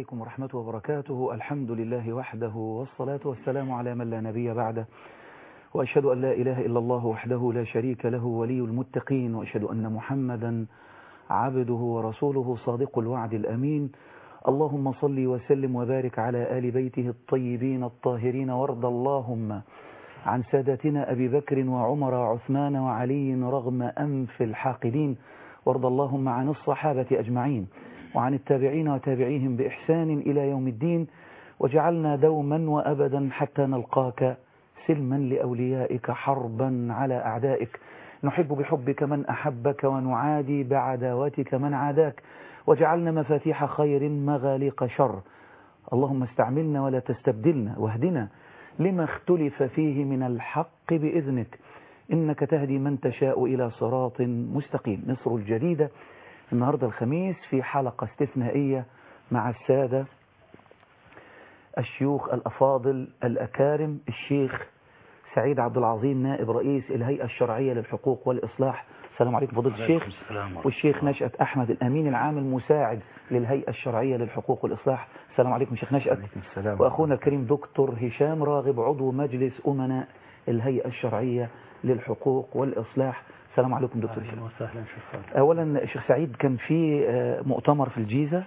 عليكم ورحمة وبركاته الحمد لله وحده والصلاة والسلام على من لا نبي بعده وأشهد أن لا إله إلا الله وحده لا شريك له ولي المتقين وأشهد أن محمدا عبده ورسوله صادق الوعد الأمين اللهم صل وسلم وبارك على آل بيته الطيبين الطاهرين وارض اللهم عن سادتنا أبي بكر وعمر وعثمان وعلي رغم أنف الحاقدين وارض اللهم عن الصحابة أجمعين وعن التابعين وتابعيهم بإحسان إلى يوم الدين وجعلنا دوما وأبدا حتى نلقاك سلما لأوليائك حربا على أعدائك نحب بحبك من أحبك ونعادي بعداوتك من عاداك وجعلنا مفاتيح خير مغاليق شر اللهم استعملنا ولا تستبدلنا واهدنا لما اختلف فيه من الحق بإذنك إنك تهدي من تشاء إلى صراط مستقيم مصر الجديدة النهاردة الخميس في حلقة استثنائية مع السادة الشيوخ الأفاضل الأكارم الشيخ سعيد عبد العظيم نائب رئيس الهيئة الشرعية للحقوق والإصلاح السلام عليكم فضيلة الشيخ والشيخ نشأت أحمد الأمين العام المساعد للهيئة الشرعية للحقوق والإصلاح السلام عليكم شيخ نشأت السلام وأخونا الكريم دكتور هشام راغب عضو مجلس أمناء الهيئة الشرعية للحقوق والإصلاح السلام عليكم دكتور هشام وسهلا شيخ أولا شيخ سعيد كان في مؤتمر في الجيزة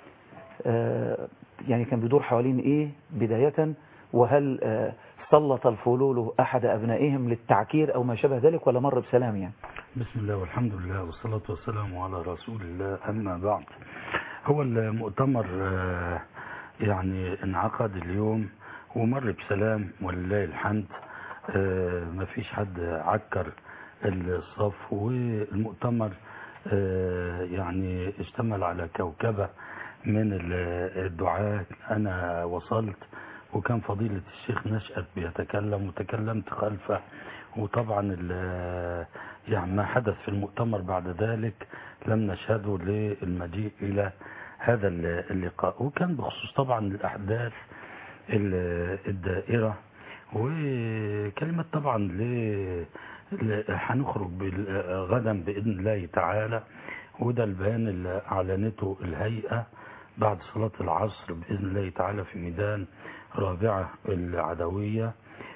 يعني كان بيدور حوالين إيه بداية وهل سلط الفلول أحد أبنائهم للتعكير أو ما شابه ذلك ولا مر بسلام يعني بسم الله والحمد لله والصلاة والسلام على رسول الله أما بعد هو المؤتمر يعني انعقد اليوم ومر بسلام ولله الحمد ما فيش حد عكر الصف والمؤتمر يعني اشتمل على كوكبة من الدعاة أنا وصلت وكان فضيلة الشيخ نشأت بيتكلم وتكلمت خلفه وطبعا يعني ما حدث في المؤتمر بعد ذلك لم نشهده للمجيء إلى هذا اللقاء وكان بخصوص طبعا الأحداث الدائرة وكلمة طبعا ل هنخرج غدا بإذن الله تعالى وده البيان اللي أعلنته الهيئة بعد صلاة العصر بإذن الله تعالى في ميدان رابعة العدوية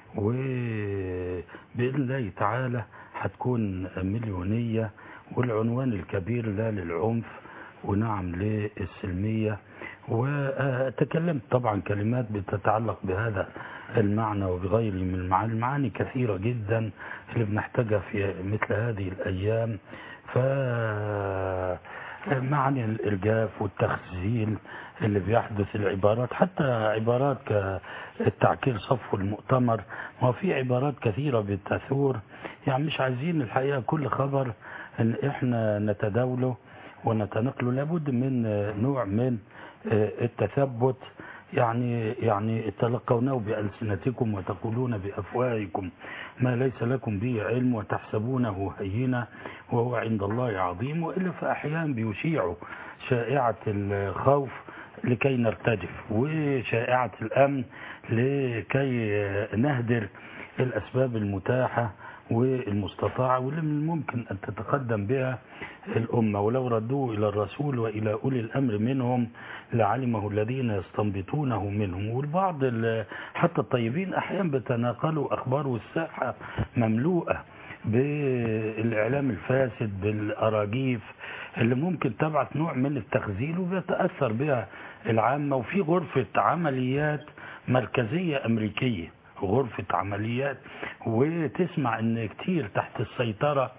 وبإذن الله تعالى هتكون مليونية والعنوان الكبير لا للعنف ونعم للسلمية وتكلمت طبعا كلمات بتتعلق بهذا المعنى وبغيره من المعاني المعاني كثيرة جدا اللي بنحتاجها في مثل هذه الأيام ف معنى الإرجاف والتخزين اللي بيحدث العبارات حتى عبارات كالتعكير صف المؤتمر ما في عبارات كثيرة بتثور يعني مش عايزين الحقيقة كل خبر ان احنا نتداوله ونتنقله لابد من نوع من التثبت يعني يعني تلقونه بألسنتكم وتقولون بأفواهكم ما ليس لكم به علم وتحسبونه هينا وهو عند الله عظيم وإلا فأحيانا بيشيعوا شائعة الخوف لكي نرتجف وشائعة الأمن لكي نهدر الأسباب المتاحة والمستطاعة واللي من الممكن أن تتقدم بها الأمة ولو ردوه إلى الرسول وإلى أولي الأمر منهم لعلمه الذين يستنبطونه منهم والبعض حتى الطيبين أحيانا بتناقلوا أخبار والساحة مملوءة بالإعلام الفاسد بالأراجيف اللي ممكن تبعث نوع من التخزين وبيتأثر بها العامة وفي غرفة عمليات مركزية أمريكية غرفة عمليات وتسمع ان كتير تحت السيطرة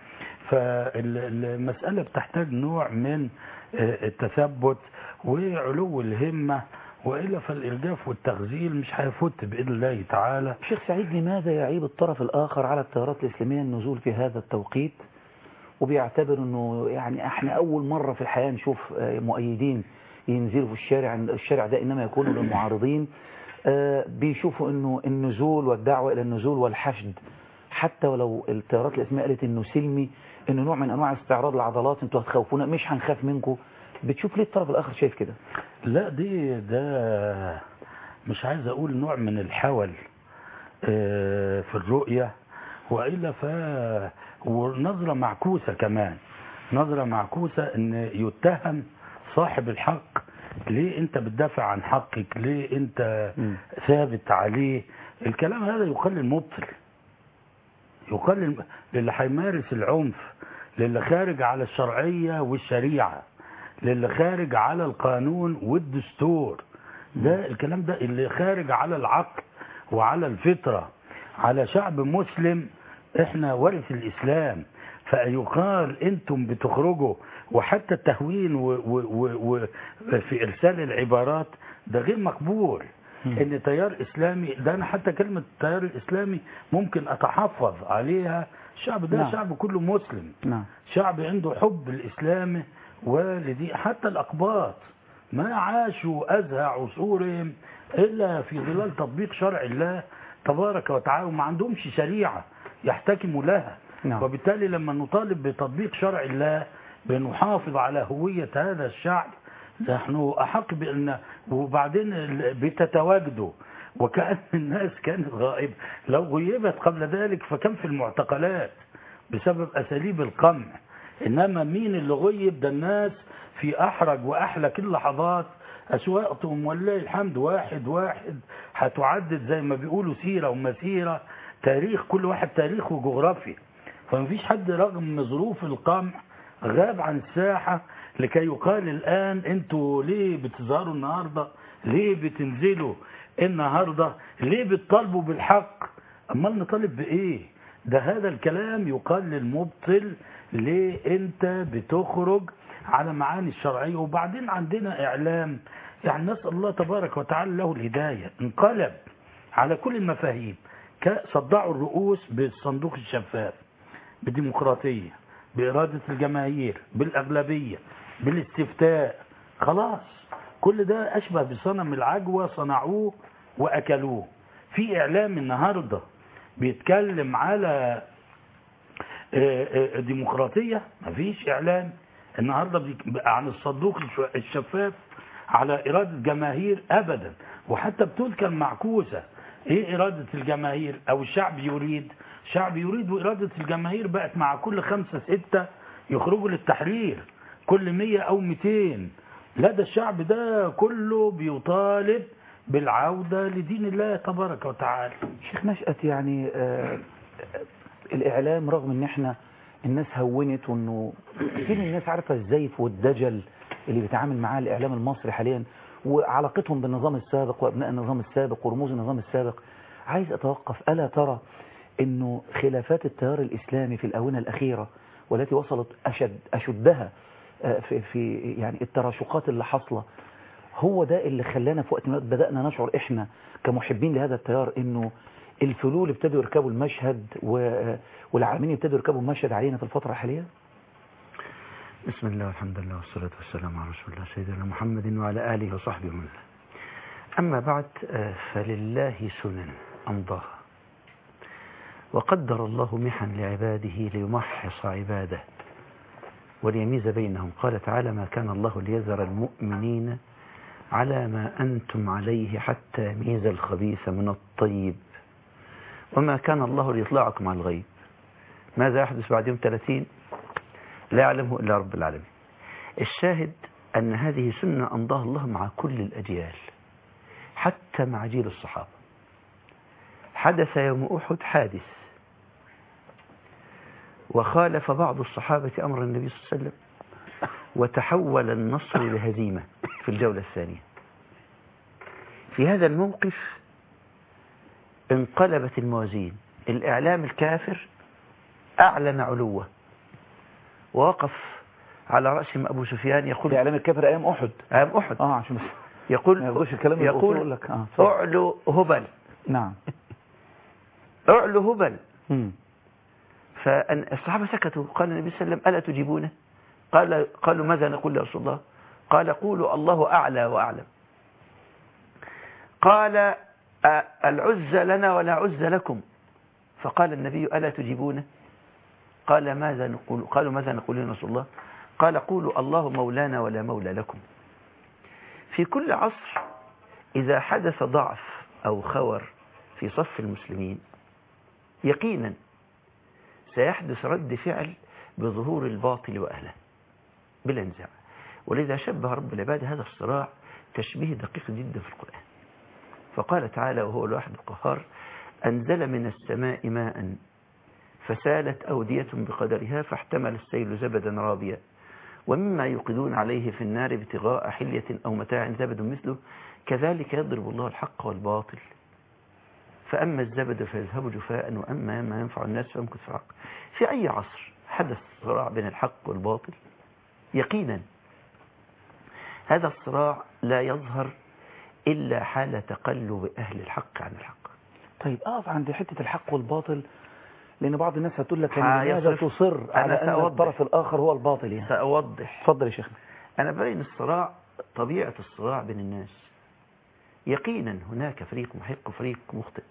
فالمسألة بتحتاج نوع من التثبت وعلو الهمة وإلا فالإرجاف والتغزيل مش هيفوت بإذن الله تعالى شيخ سعيد لماذا يعيب الطرف الآخر على التيارات الإسلامية النزول في هذا التوقيت وبيعتبر أنه يعني احنا أول مرة في الحياة نشوف مؤيدين ينزلوا في الشارع الشارع ده إنما يكون للمعارضين بيشوفوا انه النزول والدعوة الى النزول والحشد حتى ولو التيارات الاسلاميه قالت انه سلمي انه نوع من انواع استعراض العضلات انتوا هتخوفونا مش هنخاف منكم بتشوف ليه الطرف الاخر شايف كده لا دي ده مش عايز اقول نوع من الحول في الرؤية وإلا ف ونظرة معكوسة كمان نظرة معكوسة ان يتهم صاحب الحق ليه انت بتدافع عن حقك ليه انت مم. ثابت عليه الكلام هذا يقلل مبطل يقلل للي هيمارس العنف للي خارج على الشرعية والشريعة للي خارج على القانون والدستور ده الكلام ده اللي خارج على العقل وعلى الفطرة على شعب مسلم احنا ورث الاسلام فيقال انتم بتخرجوا وحتى التهوين و و و و في ارسال العبارات ده غير مقبول مم. ان تيار اسلامي ده انا حتى كلمه التيار الاسلامي ممكن اتحفظ عليها الشعب ده نعم. شعب كله مسلم نعم شعب عنده حب الإسلام ولدي حتى الأقباط ما عاشوا أزهى عصورهم إلا في ظلال تطبيق شرع الله تبارك وتعالى وما عندهمش شريعة يحتكموا لها نعم. وبالتالي لما نطالب بتطبيق شرع الله بنحافظ على هوية هذا الشعب نحن أحق بأن وبعدين ال- بتتواجدوا وكأن الناس كانت غائبة لو غيبت قبل ذلك فكم في المعتقلات بسبب أساليب القمع إنما مين اللي غيب ده الناس في أحرج وأحلك اللحظات أسواقتهم ولله الحمد واحد واحد هتعدد زي ما بيقولوا سيرة ومسيرة تاريخ كل واحد تاريخ وجغرافيا فمفيش حد رغم ظروف القمع غاب عن الساحة لكي يقال الآن انتوا ليه بتظهروا النهاردة ليه بتنزلوا النهاردة ليه بتطالبوا بالحق امال نطالب بايه ده هذا الكلام يقال للمبطل ليه انت بتخرج على معاني الشرعية وبعدين عندنا اعلام يعني نسأل الله تبارك وتعالى له الهداية انقلب على كل المفاهيم ك- صدعوا الرؤوس بالصندوق الشفاف بالديمقراطية بإرادة الجماهير بالأغلبية بالاستفتاء خلاص كل ده أشبه بصنم العجوة صنعوه وأكلوه في إعلام النهاردة بيتكلم على آه، آه، ديمقراطية مفيش إعلام النهاردة بيك- عن الصندوق الش- الشفاف على إرادة جماهير أبدا وحتى بتذكر معكوسة إيه إرادة الجماهير أو الشعب يريد شعب يريد وإرادة الجماهير بقت مع كل خمسة ستة يخرجوا للتحرير كل مية أو ميتين لا ده الشعب ده كله بيطالب بالعودة لدين الله تبارك وتعالى شيخ نشأت يعني آه، الإعلام رغم إن إحنا الناس هونت وإنه كتير من الناس عارفة الزيف والدجل اللي بيتعامل معاه الإعلام المصري حاليا وعلاقتهم بالنظام السابق وأبناء النظام السابق ورموز النظام السابق عايز أتوقف ألا ترى إنه خلافات التيار الإسلامي في الآونة الأخيرة والتي وصلت أشد أشدها آه، في, في يعني التراشقات اللي حاصله هو ده اللي خلانا في وقت من الوقت بدأنا نشعر احنا كمحبين لهذا التيار انه الفلول ابتدوا يركبوا المشهد و- والعالمين ابتدوا يركبوا المشهد علينا في الفترة الحالية بسم الله والحمد لله والصلاة والسلام على رسول الله سيدنا محمد وعلى آله وصحبه ومن والاه. أما بعد آه، فلله سنن أمضاها وقدر الله محن لعباده ليمحص عباده وليميز بينهم قال تعالى ما كان الله ليذر المؤمنين على ما أنتم عليه حتى يميز الخبيث من الطيب وما كان الله ليطلعكم على الغيب ماذا يحدث بعد يوم 30 لا يعلمه إلا رب العالمين الشاهد أن هذه سنة أمضاها الله مع كل الأجيال حتى مع جيل الصحابة حدث يوم أحد حادث وخالف بعض الصحابة أمر النبي صلى الله عليه وسلم وتحول النصر لهزيمة في الجولة الثانية في هذا الموقف انقلبت الموازين الإعلام الكافر أعلن علوه ووقف على رأسهم أبو سفيان يقول الاعلام الكافر ايام احد أيام أحد اه عشان بس يقول ما ياخدوش الكلام من الأصول يقول يقول لك اه اتفضل. أعلو هبل نعم أعلو هبل مم. فالصحابة سكتوا قال النبي صلى الله عليه وسلم ألا تجيبونه قال قالوا ماذا نقول يا رسول الله قال قولوا الله أعلى وأعلم قال أ- العزة لنا ولا عزة لكم فقال النبي ألا تجيبونه قال ماذا نقول قالوا ماذا نقول يا رسول الله قال قولوا الله مولانا ولا مولى لكم في كل عصر إذا حدث ضعف أو خور في صف المسلمين يقينا سيحدث رد فعل بظهور الباطل وأهله بلا نزاع ولذا شبه رب العباد هذا الصراع تشبيه دقيق جدا في القرآن فقال تعالى وهو الواحد القهار أنزل من السماء ماء فسالت أودية بقدرها فاحتمل السيل زبدا رابيا ومما يوقدون عليه في النار ابتغاء حلية أو متاع زبد مثله كذلك يضرب الله الحق والباطل فأما الزبد فيذهب جفاء وأما ما ينفع الناس فيمكث في الحق في أي عصر حدث صراع بين الحق والباطل يقينا هذا الصراع لا يظهر إلا حال تقلب أهل الحق عن الحق طيب أقف عند حتة الحق والباطل لأن بعض الناس هتقول لك يعني لماذا هيصرف- تصر على أنا أن سأوضح. الطرف الآخر هو الباطل يعني سأوضح اتفضل يا شيخنا أنا بين الصراع طبيعة الصراع بين الناس يقينا هناك فريق محق وفريق مخطئ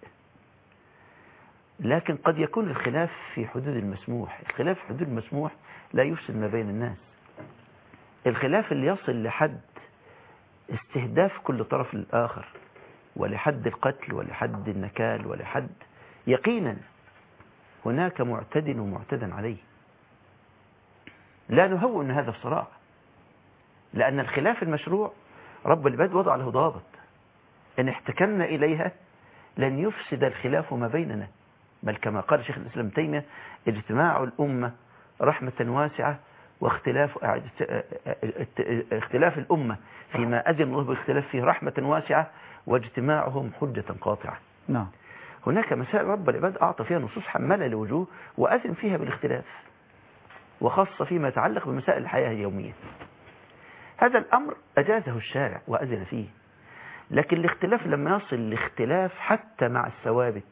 لكن قد يكون الخلاف في حدود المسموح الخلاف في حدود المسموح لا يفسد ما بين الناس الخلاف اللي يصل لحد استهداف كل طرف للآخر ولحد القتل ولحد النكال ولحد يقينا هناك معتد ومعتدى عليه لا نهون هذا الصراع لأن الخلاف المشروع رب العباد وضع له ضابط إن احتكمنا إليها لن يفسد الخلاف ما بيننا بل كما قال شيخ الإسلام ابن تيمية اجتماع الأمة رحمة واسعة واختلاف اختلاف الأمة فيما أذن الله باختلاف فيه رحمة واسعة واجتماعهم حجة قاطعة نعم هناك مسائل رب العباد أعطى فيها نصوص حمالة لوجوه وأذن فيها بالاختلاف وخاصة فيما يتعلق بمسائل الحياة اليومية هذا الأمر أجازه الشارع وأذن فيه لكن الاختلاف لما يصل لاختلاف حتى مع الثوابت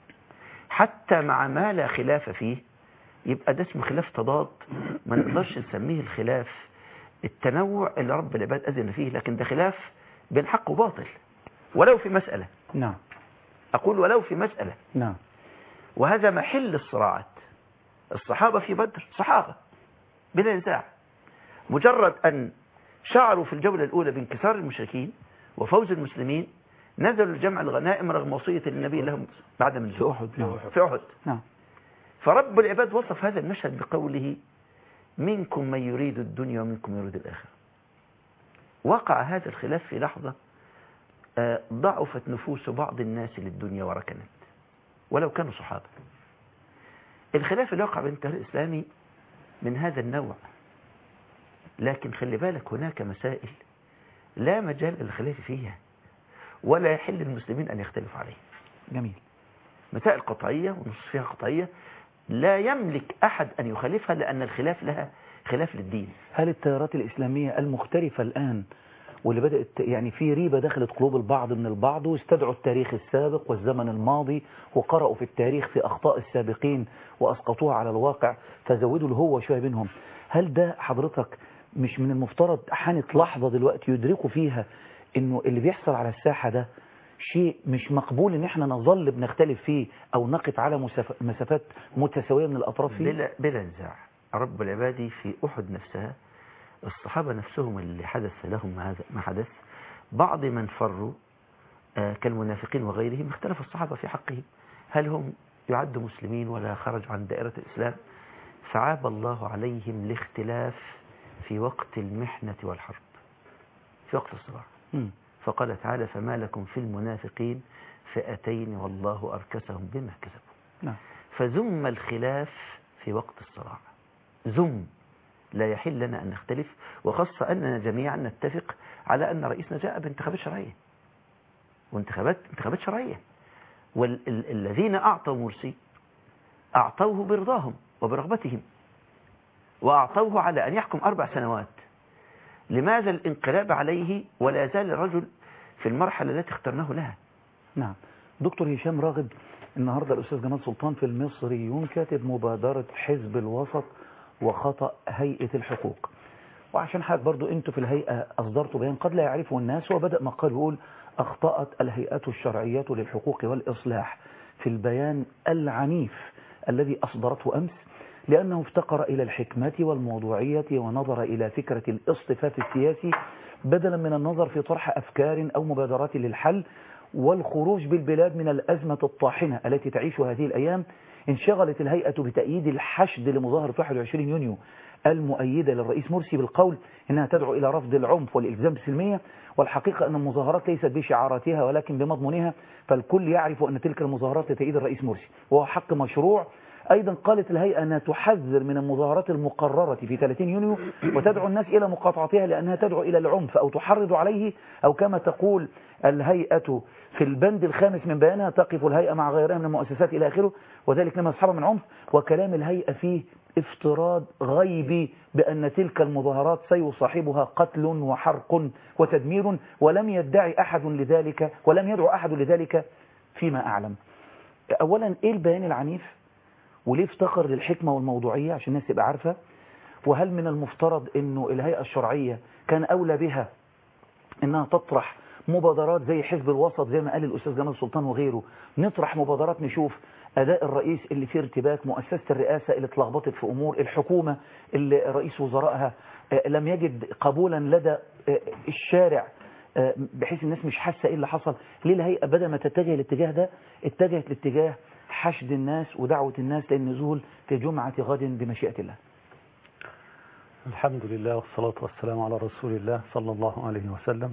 حتى مع ما لا خلاف فيه يبقى ده اسمه خلاف تضاد ما نقدرش نسميه الخلاف التنوع اللي رب العباد أذن فيه لكن ده خلاف بين حق وباطل ولو في مسألة نعم أقول ولو في مسألة نعم وهذا محل الصراعات الصحابة في بدر صحابة بلا نزاع مجرد أن شعروا في الجولة الأولى بانكسار المشركين وفوز المسلمين نزلوا لجمع الغنائم رغم وصية النبي لهم بعد من في أحد نعم في أحد نعم فرب العباد وصف هذا المشهد بقوله منكم من يريد الدنيا ومنكم من يريد الآخرة وقع هذا الخلاف في لحظة آه، ضعفت نفوس بعض الناس للدنيا وركنت ولو كانوا صحابة الخلاف اللي وقع بين التيار الإسلامي من هذا النوع لكن خلي بالك هناك مسائل لا مجال للخلاف فيها ولا يحل المسلمين أن يختلفوا عليها جميل مسائل قطعية ونص فيها قطعية لا يملك أحد أن يخالفها لأن الخلاف لها خلاف للدين هل التيارات الإسلامية المختلفة الآن واللي بدأت يعني في ريبة دخلت قلوب البعض من البعض واستدعوا التاريخ السابق والزمن الماضي وقرأوا في التاريخ في أخطاء السابقين وأسقطوها على الواقع فزودوا الهوة شوية بينهم هل ده حضرتك مش من المفترض حانت لحظة دلوقتي يدركوا فيها انه اللي بيحصل على الساحة ده شيء مش مقبول ان احنا نظل بنختلف فيه او نقف على مساف- مسافات متساوية من الاطراف فيه بلا, بلا نزاع رب العباد في أحد نفسها الصحابة نفسهم اللي حدث لهم هذا ما حدث بعض من فروا آه، كالمنافقين وغيرهم اختلف الصحابة في حقهم هل هم يعدوا مسلمين ولا خرجوا عن دائرة الإسلام فعاب الله عليهم الاختلاف في وقت المحنة والحرب في وقت الصراع مم. فقال تعالى فما لكم في المنافقين فئتين والله أركسهم بما كسبوا نعم فذم الخلاف في وقت الصراع ذم لا يحل لنا أن نختلف وخاصة أننا جميعا نتفق على أن رئيسنا جاء بانتخابات شرعية وانتخابات انتخابات شرعية والذين أعطوا مرسي أعطوه برضاهم وبرغبتهم وأعطوه على أن يحكم أربع سنوات لماذا الانقلاب عليه ولا يزال الرجل في المرحلة التي اخترناه لها نعم دكتور هشام راغب النهاردة الأستاذ جمال سلطان في المصريون كاتب مبادرة حزب الوسط وخطأ هيئة الحقوق وعشان حضرتك برضو انتوا في الهيئة أصدرتوا بيان قد لا يعرفه الناس وبدأ مقال يقول أخطأت الهيئات الشرعية للحقوق والإصلاح في البيان العنيف الذي أصدرته أمس لأنه افتقر إلى الحكمة والموضوعية ونظر إلى فكرة الاصطفاف السياسي بدلا من النظر في طرح أفكار أو مبادرات للحل والخروج بالبلاد من الأزمة الطاحنة التي تعيشها هذه الأيام انشغلت الهيئة بتأييد الحشد لمظاهرة 21 يونيو المؤيدة للرئيس مرسي بالقول إنها تدعو إلى رفض العنف والإلزام بالسلمية والحقيقة أن المظاهرات ليست بشعاراتها ولكن بمضمونها فالكل يعرف أن تلك المظاهرات لتأييد الرئيس مرسي وهو حق مشروع أيضا قالت الهيئة أنها تحذر من المظاهرات المقررة في 30 يونيو وتدعو الناس إلى مقاطعتها لأنها تدعو إلى العنف أو تحرض عليه أو كما تقول الهيئة في البند الخامس من بيانها تقف الهيئة مع غيرها من المؤسسات إلى آخره وذلك لما أصحابها من عنف وكلام الهيئة فيه افتراض غيبي بأن تلك المظاهرات سيصاحبها قتل وحرق وتدمير ولم يدعي أحد لذلك ولم يدعو أحد لذلك فيما أعلم أولا إيه البيان العنيف وليه افتقر للحكمة والموضوعية عشان الناس تبقى عارفة وهل من المفترض أنه الهيئة الشرعية كان أولى بها أنها تطرح مبادرات زي حزب الوسط زي ما قال الأستاذ جمال سلطان وغيره نطرح مبادرات نشوف أداء الرئيس اللي فيه ارتباك مؤسسة الرئاسة اللي اتلخبطت في أمور الحكومة اللي رئيس وزرائها لم يجد قبولا لدى الشارع بحيث الناس مش حاسة ايه اللي حصل ليه الهيئة بدل ما تتجه الاتجاه ده اتجهت لاتجاه حشد الناس ودعوة الناس للنزول في جمعة غد بمشيئة الله الحمد لله والصلاة والسلام على رسول الله صلى الله عليه وسلم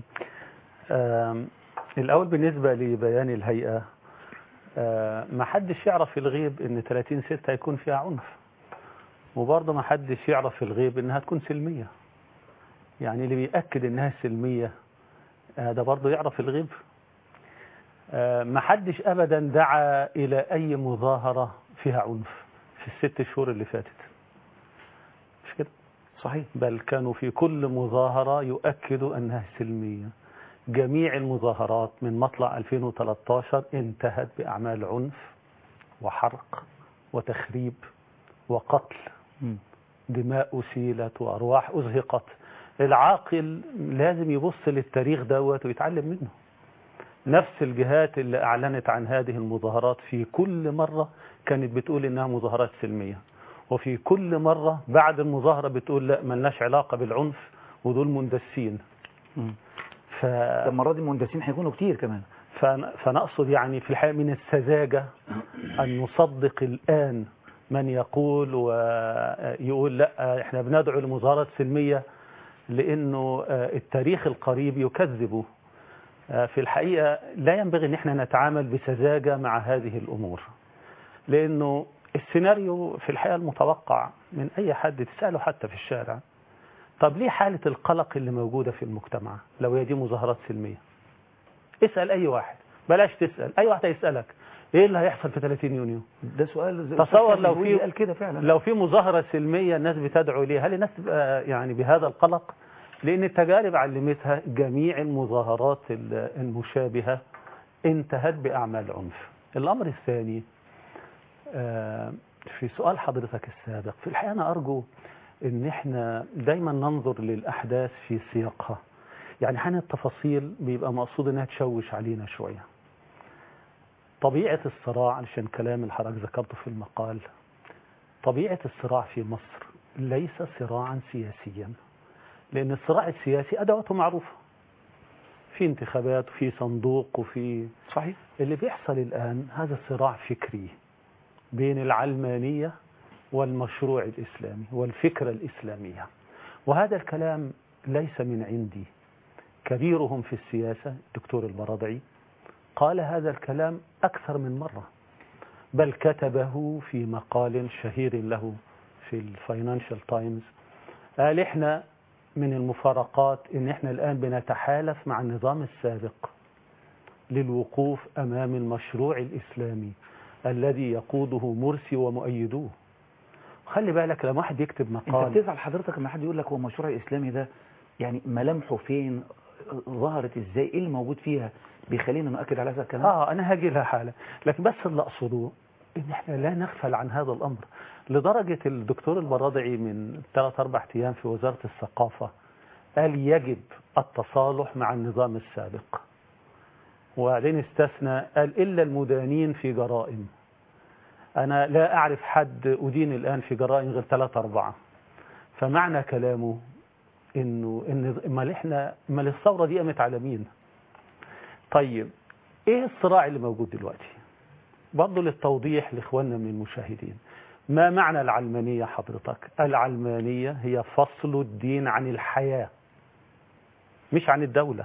الأول بالنسبة لبيان الهيئة ما حدش يعرف في الغيب ان 30 ستة هيكون فيها عنف وبرضه ما حدش يعرف في الغيب انها تكون سلمية يعني اللي بيأكد انها سلمية ده برضه يعرف في الغيب ما حدش ابدا دعا الى اي مظاهرة فيها عنف في الست شهور اللي فاتت مش كده صحيح بل كانوا في كل مظاهرة يؤكدوا انها سلمية جميع المظاهرات من مطلع 2013 انتهت بأعمال عنف وحرق وتخريب وقتل م. دماء أسيلت وأرواح أزهقت العاقل لازم يبص للتاريخ دوت ويتعلم منه نفس الجهات اللي أعلنت عن هذه المظاهرات في كل مرة كانت بتقول إنها مظاهرات سلمية وفي كل مرة بعد المظاهرة بتقول لا ملناش علاقة بالعنف ودول مندسين م. ف... المرة دي المهندسين هيكونوا كتير كمان فنقصد يعني في الحقيقة من السذاجة أن نصدق الآن من يقول ويقول لا احنا بندعو لمظاهرات سلمية لأنه التاريخ القريب يكذبه في الحقيقة لا ينبغي أن احنا نتعامل بسذاجة مع هذه الأمور لأنه السيناريو في الحقيقة المتوقع من أي حد تسأله حتى في الشارع طب ليه حالة القلق اللي موجودة في المجتمع لو هي دي مظاهرات سلمية اسأل أي واحد بلاش تسأل أي واحد هيسألك إيه اللي هيحصل في 30 يونيو ده سؤال تصور لو في قال كده فعلا لو في مظاهرة سلمية الناس بتدعو ليها هل الناس تبقى يعني بهذا القلق لأن التجارب علمتها جميع المظاهرات المشابهة انتهت بأعمال عنف الأمر الثاني في سؤال حضرتك السابق في الحقيقة أنا أرجو ان احنا دايما ننظر للأحداث في سياقها يعني حين التفاصيل بيبقى مقصود انها تشوش علينا شوية طبيعة الصراع علشان كلام اللي حضرتك ذكرته في المقال طبيعة الصراع في مصر ليس صراعا سياسيا لأن الصراع السياسي أدواته معروفة في انتخابات وفي صندوق وفي صحيح اللي بيحصل الآن هذا صراع فكري بين العلمانية والمشروع الإسلامي والفكرة الإسلامية وهذا الكلام ليس من عندي كبيرهم في السياسة الدكتور البرضعي قال هذا الكلام أكثر من مرة بل كتبه في مقال شهير له في الفاينانشال تايمز قال احنا من المفارقات ان احنا الآن بنتحالف مع النظام السابق للوقوف أمام المشروع الإسلامي الذي يقوده مرسي ومؤيدوه خلي بالك لما واحد يكتب مقال انت بتزعل حضرتك لما حد يقول لك هو المشروع الاسلامي ده يعني ملامحه فين ظهرت ازاي ايه اللي موجود فيها بيخلينا نؤكد على هذا الكلام اه انا هاجي لها حاله لكن بس اللي اقصده ان احنا لا نغفل عن هذا الامر لدرجه الدكتور البرادعي من ثلاث اربع ايام في وزاره الثقافه قال يجب التصالح مع النظام السابق وبعدين استثنى قال الا المدانين في جرائم أنا لا أعرف حد أدين الآن في جرائم غير ثلاثة أربعة فمعنى كلامه إنه إن ما إحنا ما الثورة دي قامت على مين؟ طيب إيه الصراع اللي موجود دلوقتي؟ برضه للتوضيح لإخواننا من المشاهدين ما معنى العلمانية حضرتك؟ العلمانية هي فصل الدين عن الحياة مش عن الدولة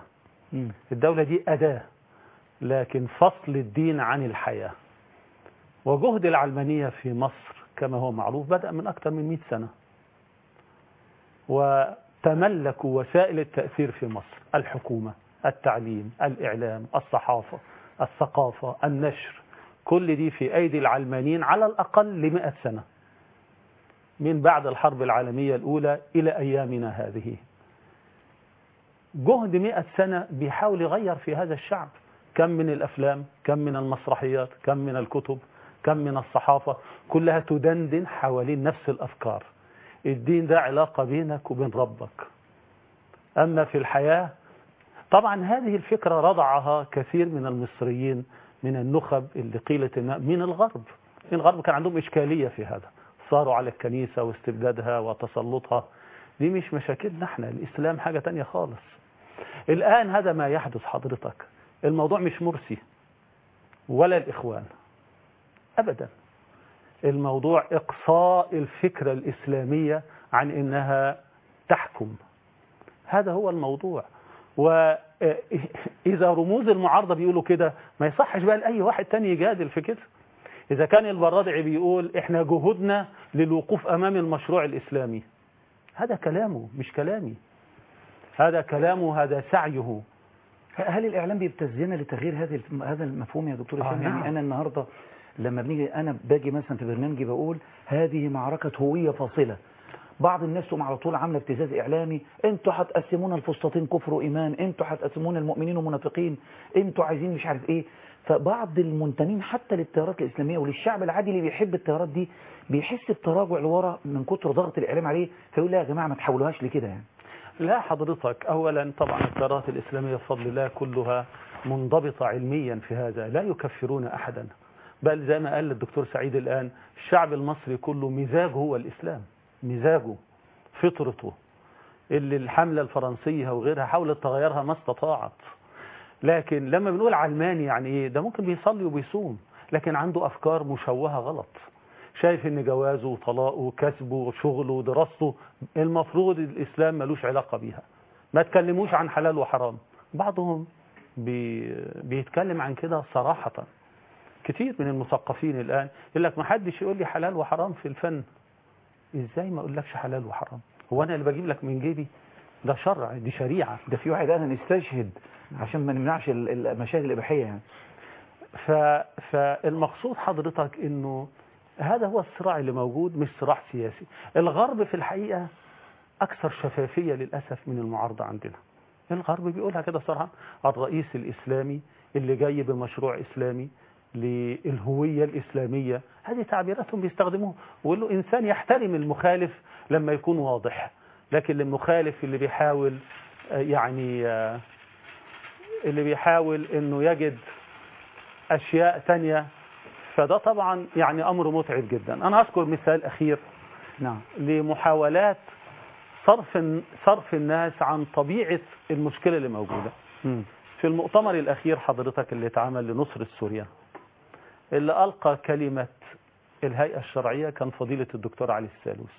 مم. الدولة دي أداة لكن فصل الدين عن الحياة وجهد العلمانية في مصر كما هو معروف بدأ من أكثر من 100 سنة وتملكوا وسائل التأثير في مصر الحكومة التعليم الإعلام الصحافة الثقافة النشر كل دي في أيدي العلمانيين على الأقل لمئة سنة من بعد الحرب العالمية الأولى إلى أيامنا هذه جهد مئة سنة بيحاول يغير في هذا الشعب كم من الأفلام كم من المسرحيات كم من الكتب كم من الصحافة كلها تدندن حوالين نفس الأفكار الدين ده علاقة بينك وبين ربك أما في الحياة طبعا هذه الفكرة رضعها كثير من المصريين من النخب اللي قيلت إنها من الغرب الغرب كان عندهم إشكالية في هذا صاروا على الكنيسة واستبدادها وتسلطها دي مش مشاكلنا احنا الإسلام حاجة تانية خالص الآن هذا ما يحدث حضرتك الموضوع مش مرسي ولا الإخوان أبدا الموضوع إقصاء الفكرة الإسلامية عن إنها تحكم هذا هو الموضوع وإذا رموز المعارضة بيقولوا كده ما يصحش بقى لأي واحد تاني يجادل في كده إذا كان البرادعي بيقول إحنا جهودنا للوقوف أمام المشروع الإسلامي هذا كلامه مش كلامي هذا كلامه هذا سعيه هل الإعلام بيبتزنا لتغيير هذه هذا المفهوم يا دكتور آه، هشام يعني نعم. أنا النهاردة لما بنيجي أنا باجي مثلا في برنامجي بقول هذه معركة هوية فاصلة بعض الناس تقوم على طول عامله ابتزاز اعلامي انتوا هتقسمونا الفسطاطين كفر وايمان انتوا هتقسمونا المؤمنين ومنافقين انتوا عايزين مش عارف ايه فبعض المنتمين حتى للتيارات الاسلاميه وللشعب العادي اللي بيحب التيارات دي بيحس بتراجع لورا من كتر ضغط الاعلام عليه فيقول لا يا جماعه ما تحولوهاش لكده يعني لا حضرتك أولا طبعا التيارات الإسلامية بفضل الله كلها منضبطة علميا في هذا لا يكفرون أحدا بل زي ما قال الدكتور سعيد الآن الشعب المصري كله مزاجه هو الإسلام مزاجه فطرته اللي الحملة الفرنسية وغيرها حاولت تغيرها ما استطاعت لكن لما بنقول علماني يعني ايه ده ممكن بيصلي وبيصوم لكن عنده أفكار مشوهة غلط شايف ان جوازه وطلاقه وكسبه وشغله ودراسته المفروض الاسلام ملوش علاقه بيها ما تكلموش عن حلال وحرام بعضهم بي بيتكلم عن كده صراحه كتير من المثقفين الان يقول لك ما حدش يقول لي حلال وحرام في الفن ازاي ما اقولكش حلال وحرام هو انا اللي بجيب لك من جيبي ده شرع دي شريعه ده في واحد قال نستشهد عشان ما نمنعش ال- المشاهد الاباحيه يعني ف... فالمقصود حضرتك انه هذا هو الصراع اللي موجود مش صراع سياسي الغرب في الحقيقة أكثر شفافية للأسف من المعارضة عندنا الغرب بيقولها كده صراحة الرئيس الإسلامي اللي جاي بمشروع إسلامي للهوية الإسلامية هذه تعبيراتهم بيستخدموها ويقول له إنسان يحترم المخالف لما يكون واضح لكن المخالف اللي بيحاول آه، يعني آه، اللي بيحاول انه يجد اشياء تانية فده طبعا يعني امر متعب جدا انا اذكر مثال اخير نعم لمحاولات صرف صرف الناس عن طبيعة المشكلة اللي موجودة مم. في المؤتمر الأخير حضرتك اللي اتعمل لنصرة سوريا اللي ألقى كلمة الهيئة الشرعية كان فضيلة الدكتور علي السالوس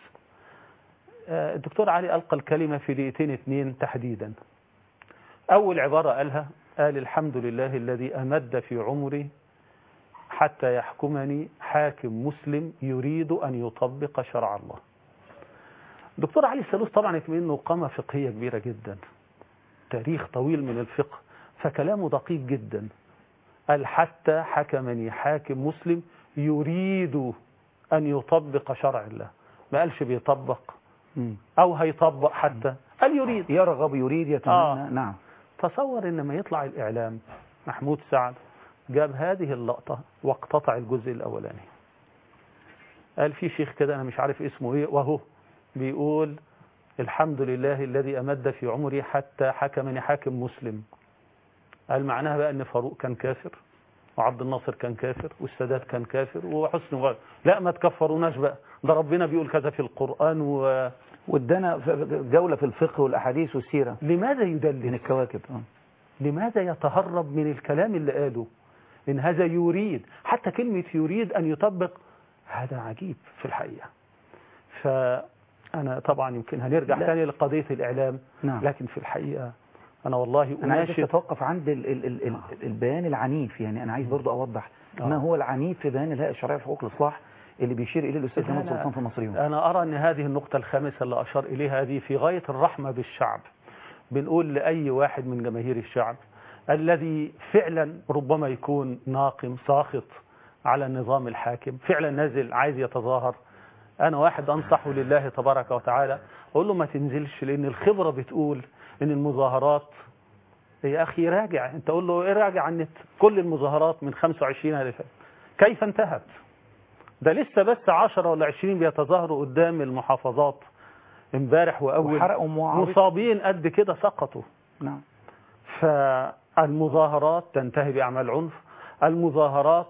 آه، الدكتور علي ألقى الكلمة في دقيقتين اتنين تحديدا أول عبارة قالها قال الحمد لله الذي أمد في عمري حتى يحكمني حاكم مسلم يريد أن يطبق شرع الله دكتور علي السالوس طبعا يتمنى قامة فقهية كبيرة جدا تاريخ طويل من الفقه فكلامه دقيق جدا قال حتى حكمني حاكم مسلم يريد أن يطبق شرع الله ما قالش بيطبق مم. أو هيطبق حتى قال يريد يرغب يريد يتمنى آه. نعم تصور ان لما يطلع الإعلام محمود سعد جاب هذه اللقطة واقتطع الجزء الأولاني قال في شيخ كده أنا مش عارف اسمه إيه وهو بيقول الحمد لله الذي أمد في عمري حتى حكمني حاكم مسلم قال معناها بقى أن فاروق كان كافر وعبد الناصر كان كافر والسادات كان كافر وحسن مبارك لا ما تكفروناش بقى ده ربنا بيقول كذا في القرآن ولماذا وادانا ف- جولة في الفقه والأحاديث والسيرة من يدلل الكواكب آه. لماذا يتهرب من الكلام اللي قاله إن هذا يريد حتى كلمة يريد أن يطبق هذا عجيب في الحقيقة فأنا طبعا يمكن هنرجع لا. ثاني لقضية الإعلام نعم لكن في الحقيقة أنا والله انا عايز أناشد اتوقف عند ال ال ال ال البيان العنيف يعني انا عايز برضو اوضح آه. ما هو العنيف في بيان الهيئه الشرعيه في حقوق الاصلاح اللي بيشير اليه الاستاذ لا، جمال لا. سلطان في مصريون أنا أرى أن هذه النقطة الخامسة اللي أشار إليها دي في غاية الرحمة بالشعب بنقول لأي واحد من جماهير الشعب الذي فعلا ربما يكون ناقم ساخط على النظام الحاكم فعلا نازل عايز يتظاهر أنا واحد أنصحه لله تبارك وتعالى أقول له ما تنزلش لأن الخبرة بتقول أن المظاهرات يا أخي راجع أنت قول له إيه راجع على النت كل المظاهرات من 25 ألف كيف انتهت ده لسه بس 10 ولا 20 بيتظاهروا قدام المحافظات امبارح واول وحرقوا معارض مصابين قد كده سقطوا نعم فالمظاهرات تنتهي باعمال عنف المظاهرات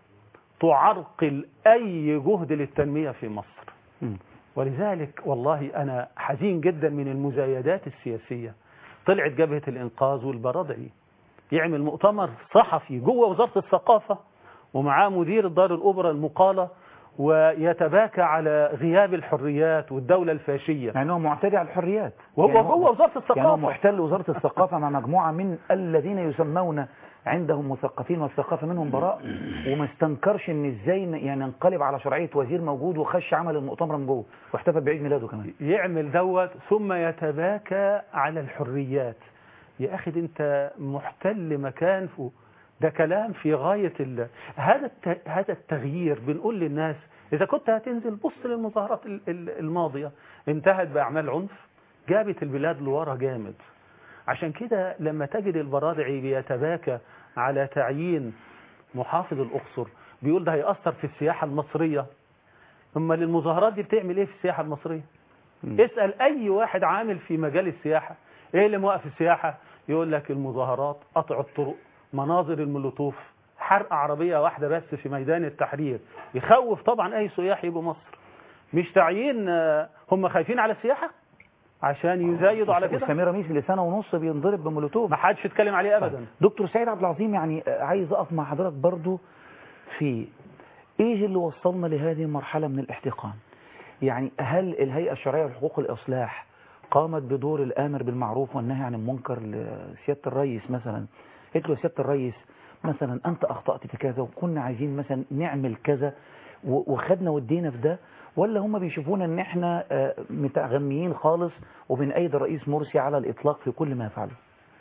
تعرقل اي جهد للتنميه في مصر مم. ولذلك والله انا حزين جدا من المزايدات السياسيه طلعت جبهه الانقاذ والبرادعي يعمل مؤتمر صحفي جوه وزاره الثقافه ومعاه مدير دار الاوبرا المقاله ويتباكى على غياب الحريات والدوله الفاشيه يعني هو معتدي على الحريات وهو يعني جوه وزاره يعني هو الثقافه محتل وزاره الثقافه مع مجموعه من الذين يسمون عندهم مثقفين والثقافه منهم براء وما استنكرش ان ازاي ن- يعني انقلب على شرعيه وزير موجود وخش عمل المؤتمر من جوه واحتفل بعيد ميلاده كمان يعمل دوت ثم يتباكى على الحريات يا أخي ده أنت محتل مكان فوق ده كلام في غاية ال... هذا الت... هذا التغيير بنقول للناس إذا كنت هتنزل بص للمظاهرات ال- ال- الماضية انتهت بأعمال عنف جابت البلاد لورا جامد عشان كده لما تجد البرادعي بيتباكى على تعيين محافظ الأقصر بيقول ده هيأثر في السياحة المصرية أما المظاهرات دي بتعمل إيه في السياحة المصرية اسأل أي واحد عامل في مجال السياحة إيه اللي موقف السياحة يقول لك المظاهرات قطع الطرق مناظر المولوتوف حرق عربية واحدة بس في ميدان التحرير يخوف طبعا أي سياح يجوا مصر مش تعيين آه، هم خايفين على السياحة عشان يزايدوا على كده وسمير رميس لسنه ونص بينضرب بمولوتوف ما حدش يتكلم عليه أبدا دكتور سعيد عبد العظيم يعني آه، عايز اقف مع حضرتك برضو في ايه اللي وصلنا لهذه المرحله من الاحتقان يعني هل الهيئه الشرعيه لحقوق الاصلاح قامت بدور الامر بالمعروف والنهي عن المنكر لسياده الرئيس مثلا قلت له يا سياده الرئيس مثلا انت اخطات في كذا وكنا عايزين مثلا نعمل كذا و- وخدنا ودينا في ده ولا هم بيشوفونا ان احنا آه، متغميين خالص وبنأيد الرئيس مرسي على الاطلاق في كل ما يفعله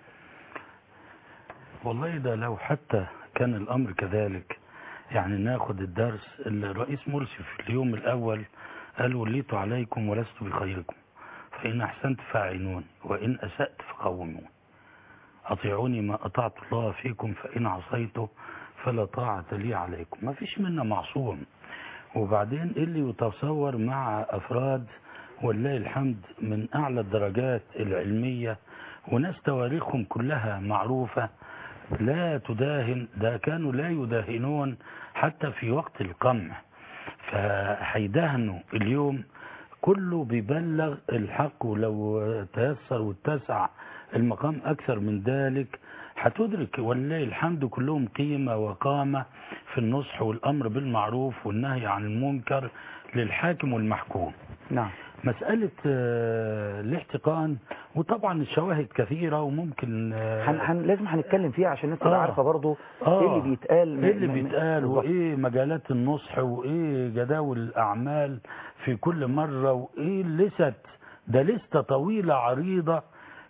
والله ده لو حتى كان الأمر كذلك يعني ناخد الدرس اللي الرئيس مرسي في اليوم الأول قال وليت عليكم ولست بخيركم فإن أحسنت فاعلون وإن أسأت فقومون أطيعوني ما أطعت الله فيكم فإن عصيته فلا طاعة لي عليكم ما فيش منا معصوم وبعدين اللي يتصور مع أفراد ولله الحمد من أعلى الدرجات العلمية وناس تواريخهم كلها معروفة لا تداهن ده كانوا لا يداهنون حتى في وقت القمع فهيدهنوا اليوم كله بيبلغ الحق ولو تيسر واتسع المقام أكثر من ذلك هتدرك ولله الحمد كلهم قيمة وقامة في النصح والأمر بالمعروف والنهي عن المنكر للحاكم والمحكوم نعم مسألة آه، الاحتقان وطبعا الشواهد كثيرة وممكن آه، هن هن لازم هنتكلم فيها عشان الناس تبقى آه. عارفه برضه آه. ايه اللي بيتقال ايه اللي من- من- بيتقال بالظبط. وايه مجالات النصح وايه جداول الاعمال في كل مرة وايه لست ده لستة طويلة عريضة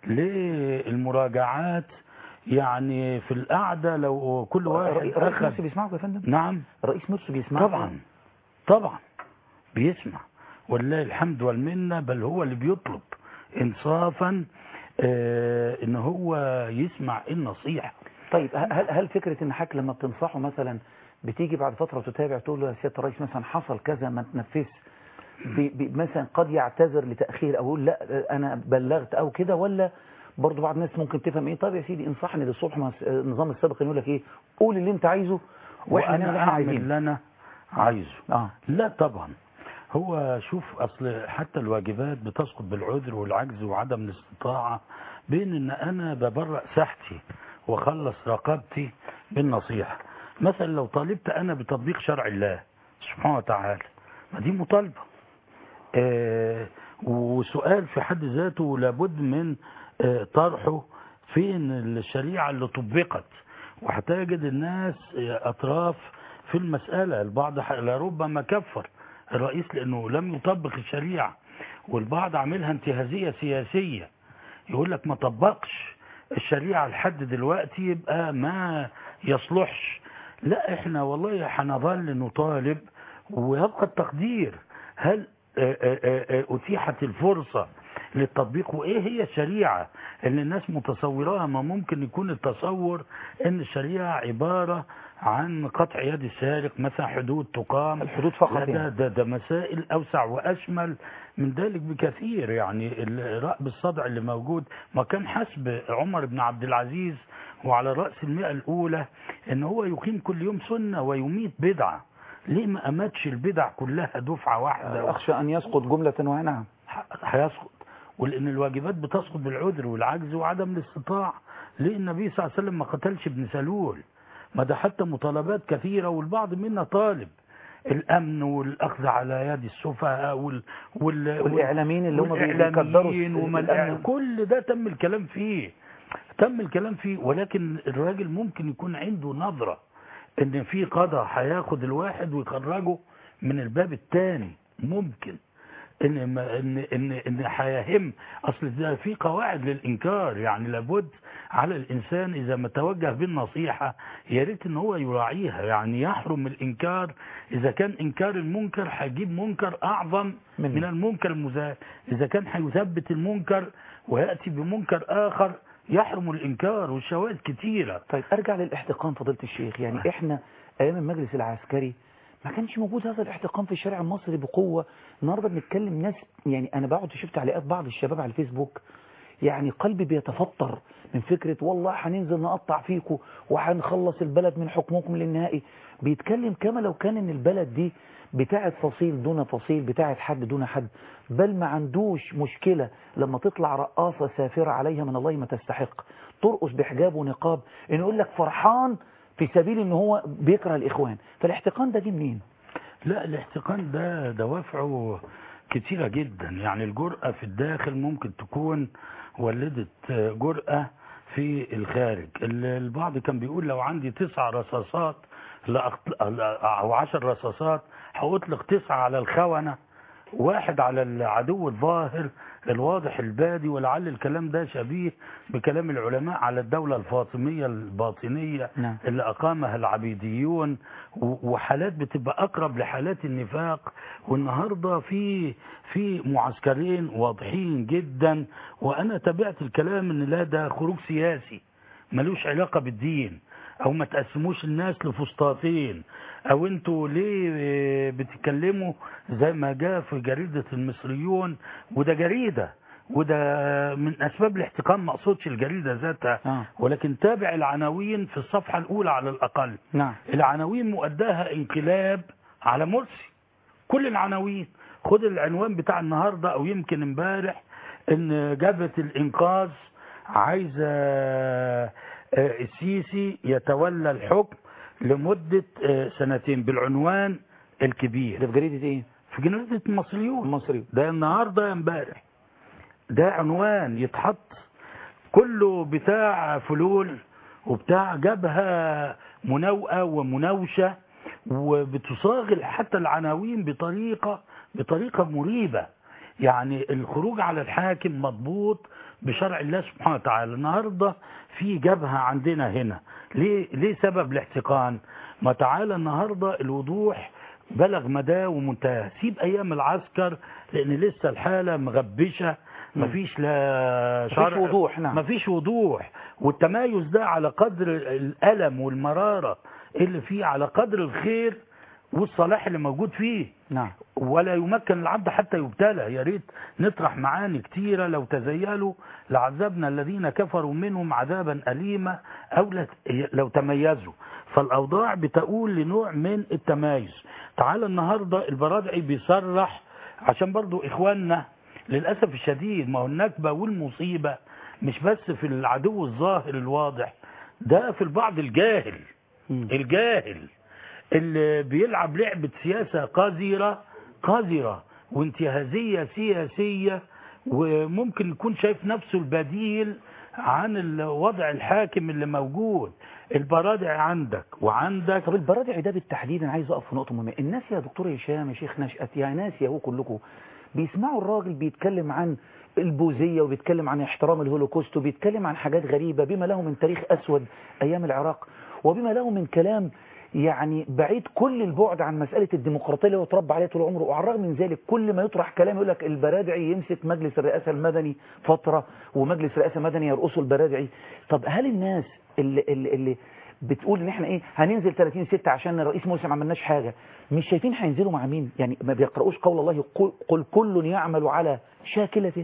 للمراجعات يعني في القعدة لو كل واحد الرئيس الرئيس اخذ مرسي بيسمعك يا فندم نعم الرئيس مرسي بيسمعك طبعا طبعا بيسمع ولله الحمد والمنة بل هو اللي بيطلب انصافا آه ان هو يسمع النصيحة طيب هل هل فكره ان حضرتك لما بتنصحه مثلا بتيجي بعد فتره تتابع تقول له يا سياده الرئيس مثلا حصل كذا ما تنفذش بي- بي- مثلا قد يعتذر لتاخير او يقول لا انا بلغت او كده ولا برضه بعض الناس ممكن تفهم ايه طب يا سيدي انصحني للصبح ما س- النظام السابق يقول لك ايه قول اللي انت عايزه واحنا نعمل اللي وانا احنا اعمل عايزينه اللي انا عايزه اه لا طبعا هو شوف اصل حتى الواجبات بتسقط بالعذر والعجز وعدم الاستطاعة بين ان انا ببرأ ساحتي واخلص رقبتي بالنصيحة مثلا لو طالبت انا بتطبيق شرع الله سبحانه وتعالى ما دي مطالبة آه وسؤال في حد ذاته لابد من آه طرحه فين الشريعة اللي طبقت وهتجد الناس أطراف في المسألة البعض ح- لربما كفر الرئيس لأنه لم يطبق الشريعة والبعض عاملها انتهازية سياسية يقول لك ما طبقش الشريعة لحد دلوقتي يبقى ما يصلحش لا احنا والله هنظل نطالب ويبقى التقدير هل آه، آه، آه، أتيحت الفرصة للتطبيق وإيه هي الشريعة اللي الناس متصوراها ما ممكن يكون التصور أن الشريعة عبارة عن قطع يد السارق مثلا حدود تقام الحدود فقط لا ده, يعني. ده, ده مسائل أوسع وأشمل من ذلك بكثير يعني الرأب الصدع اللي موجود ما كان حسب عمر بن عبد العزيز وعلى رأس المئة الأولى أن هو يقيم كل يوم سنة ويميت بدعة ليه ما أماتش البدع كلها دفعة واحدة أخشى أن يسقط جملة ونعم ح- هيسقط ولأن الواجبات بتسقط بالعذر والعجز وعدم الاستطاع ليه النبي صلى الله عليه وسلم ما قتلش ابن سلول ما ده حتى مطالبات كثيرة والبعض منا طالب الأمن والأخذ على يد السفهاء وال... وال... والإعلاميين اللي هم بيكدروا والإعلاميين وما الأمن. كل ده تم الكلام فيه تم الكلام فيه ولكن الراجل ممكن يكون عنده نظرة ان في قضاء هياخد الواحد ويخرجه من الباب الثاني ممكن ان ما ان ان ان هيهم اصل ده في قواعد للانكار يعني لابد على الانسان اذا ما توجه بالنصيحه يا ريت ان هو يراعيها يعني يحرم الانكار اذا كان انكار المنكر هيجيب منكر اعظم منه. من المنكر المزال اذا كان هيثبت المنكر وياتي بمنكر اخر يحرم الانكار والشواهد كتيره طيب أرجع للاحتقان فضيلة الشيخ يعني إحنا أيام المجلس العسكري ما كانش موجود هذا الاحتقان في الشارع المصري بقوة النهاردة بنتكلم ناس يعني أنا بقعد شفت تعليقات بعض الشباب على الفيسبوك يعني قلبي بيتفطر من فكرة والله هننزل نقطع فيكم وهنخلص البلد من حكمكم للنهائي بيتكلم كما لو كان ان البلد دي بتاعت فصيل دون فصيل بتاعت حد دون حد بل ما عندوش مشكلة لما تطلع رقاصة سافرة عليها من الله ما تستحق ترقص بحجاب ونقاب انه يقول لك فرحان في سبيل ان هو بيكره الاخوان فالاحتقان ده جه منين لا الاحتقان ده دوافعه كتيرة جدا يعني الجرأة في الداخل ممكن تكون ولدت جرأة في الخارج ال- البعض كان بيقول لو عندي تسع رصاصات لأقت- أو عشر رصاصات هأطلق تسعة على الخونة واحد على العدو الظاهر الواضح البادي ولعل الكلام ده شبيه بكلام العلماء على الدولة الفاطمية الباطنية نعم. اللي أقامها العبيديون و- وحالات بتبقى أقرب لحالات النفاق والنهاردة في في معسكرين واضحين جدا وأنا تابعت الكلام إن لا ده خروج سياسي ملوش علاقة بالدين او ما تقسموش الناس لفسطاطين او انتوا ليه بتتكلموا زي ما جاء في جريدة المصريون وده جريدة وده من اسباب الاحتقان ما اقصدش الجريدة ذاتها آه. ولكن تابع العناوين في الصفحة الاولى على الاقل نعم العناوين مؤداها انقلاب على مرسي كل العناوين خد العنوان بتاع النهاردة او يمكن امبارح ان جبهة الانقاذ عايزة آه، السيسي يتولى الحكم لمدة آه، سنتين بالعنوان ده الكبير في جريدة ايه في جريدة المصريون المصري ده النهاردة يا امبارح ده عنوان يتحط كله بتاع فلول وبتاع جبهة منوئة ومناوشة وبتصاغل حتى العناوين بطريقة بطريقة مريبة يعني الخروج على الحاكم مضبوط بشرع الله سبحانه وتعالى النهاردة في جبهة عندنا هنا ليه, ليه سبب الاحتقان ما تعالى النهاردة الوضوح بلغ مداه ومنتهى سيب ايام العسكر لان لسه الحالة مغبشة مفيش لا شرع وضوح، نعم. مفيش وضوح والتمايز ده على قدر الألم والمرارة اللي فيه على قدر الخير والصلاح اللي موجود فيه نعم ولا يمكن العبد حتى يبتلى يا ريت نطرح معاني كتيرة لو تزيلوا لعذبنا الذين كفروا منهم عذابا أليما أو لت- لو تميزوا فالأوضاع بتقول لنوع من التمايز تعال النهاردة البرادعي بيصرح عشان برضو إخواننا للأسف الشديد ما هو النكبة والمصيبة مش بس في العدو الظاهر الواضح ده في البعض الجاهل مم. الجاهل اللي بيلعب لعبة سياسة قذرة قذرة وانتهازية سياسية وممكن يكون شايف نفسه البديل عن الوضع الحاكم اللي موجود البرادع عندك وعندك طب البرادع ده بالتحديد انا عايز اقف في نقطه مهمه الناس يا دكتور هشام يا شيخ نشأت يا ناس يا هو كلكم بيسمعوا الراجل بيتكلم عن البوذيه وبيتكلم عن احترام الهولوكوست وبيتكلم عن حاجات غريبه بما له من تاريخ اسود ايام العراق وبما له من كلام يعني بعيد كل البعد عن مسألة الديمقراطية اللي هو اتربى عليها طول عمره وعلى الرغم من ذلك كل ما يطرح كلام يقول لك البرادعي يمسك مجلس الرئاسة المدني فترة ومجلس الرئاسة المدني يرقصه البرادعي طب هل الناس اللي, اللي, اللي بتقول ان احنا ايه هننزل 30 6 عشان الرئيس مرسي ما عملناش حاجة مش شايفين هينزلوا مع مين يعني ما بيقرؤوش قول الله قل, قل كل يعمل على شاكلته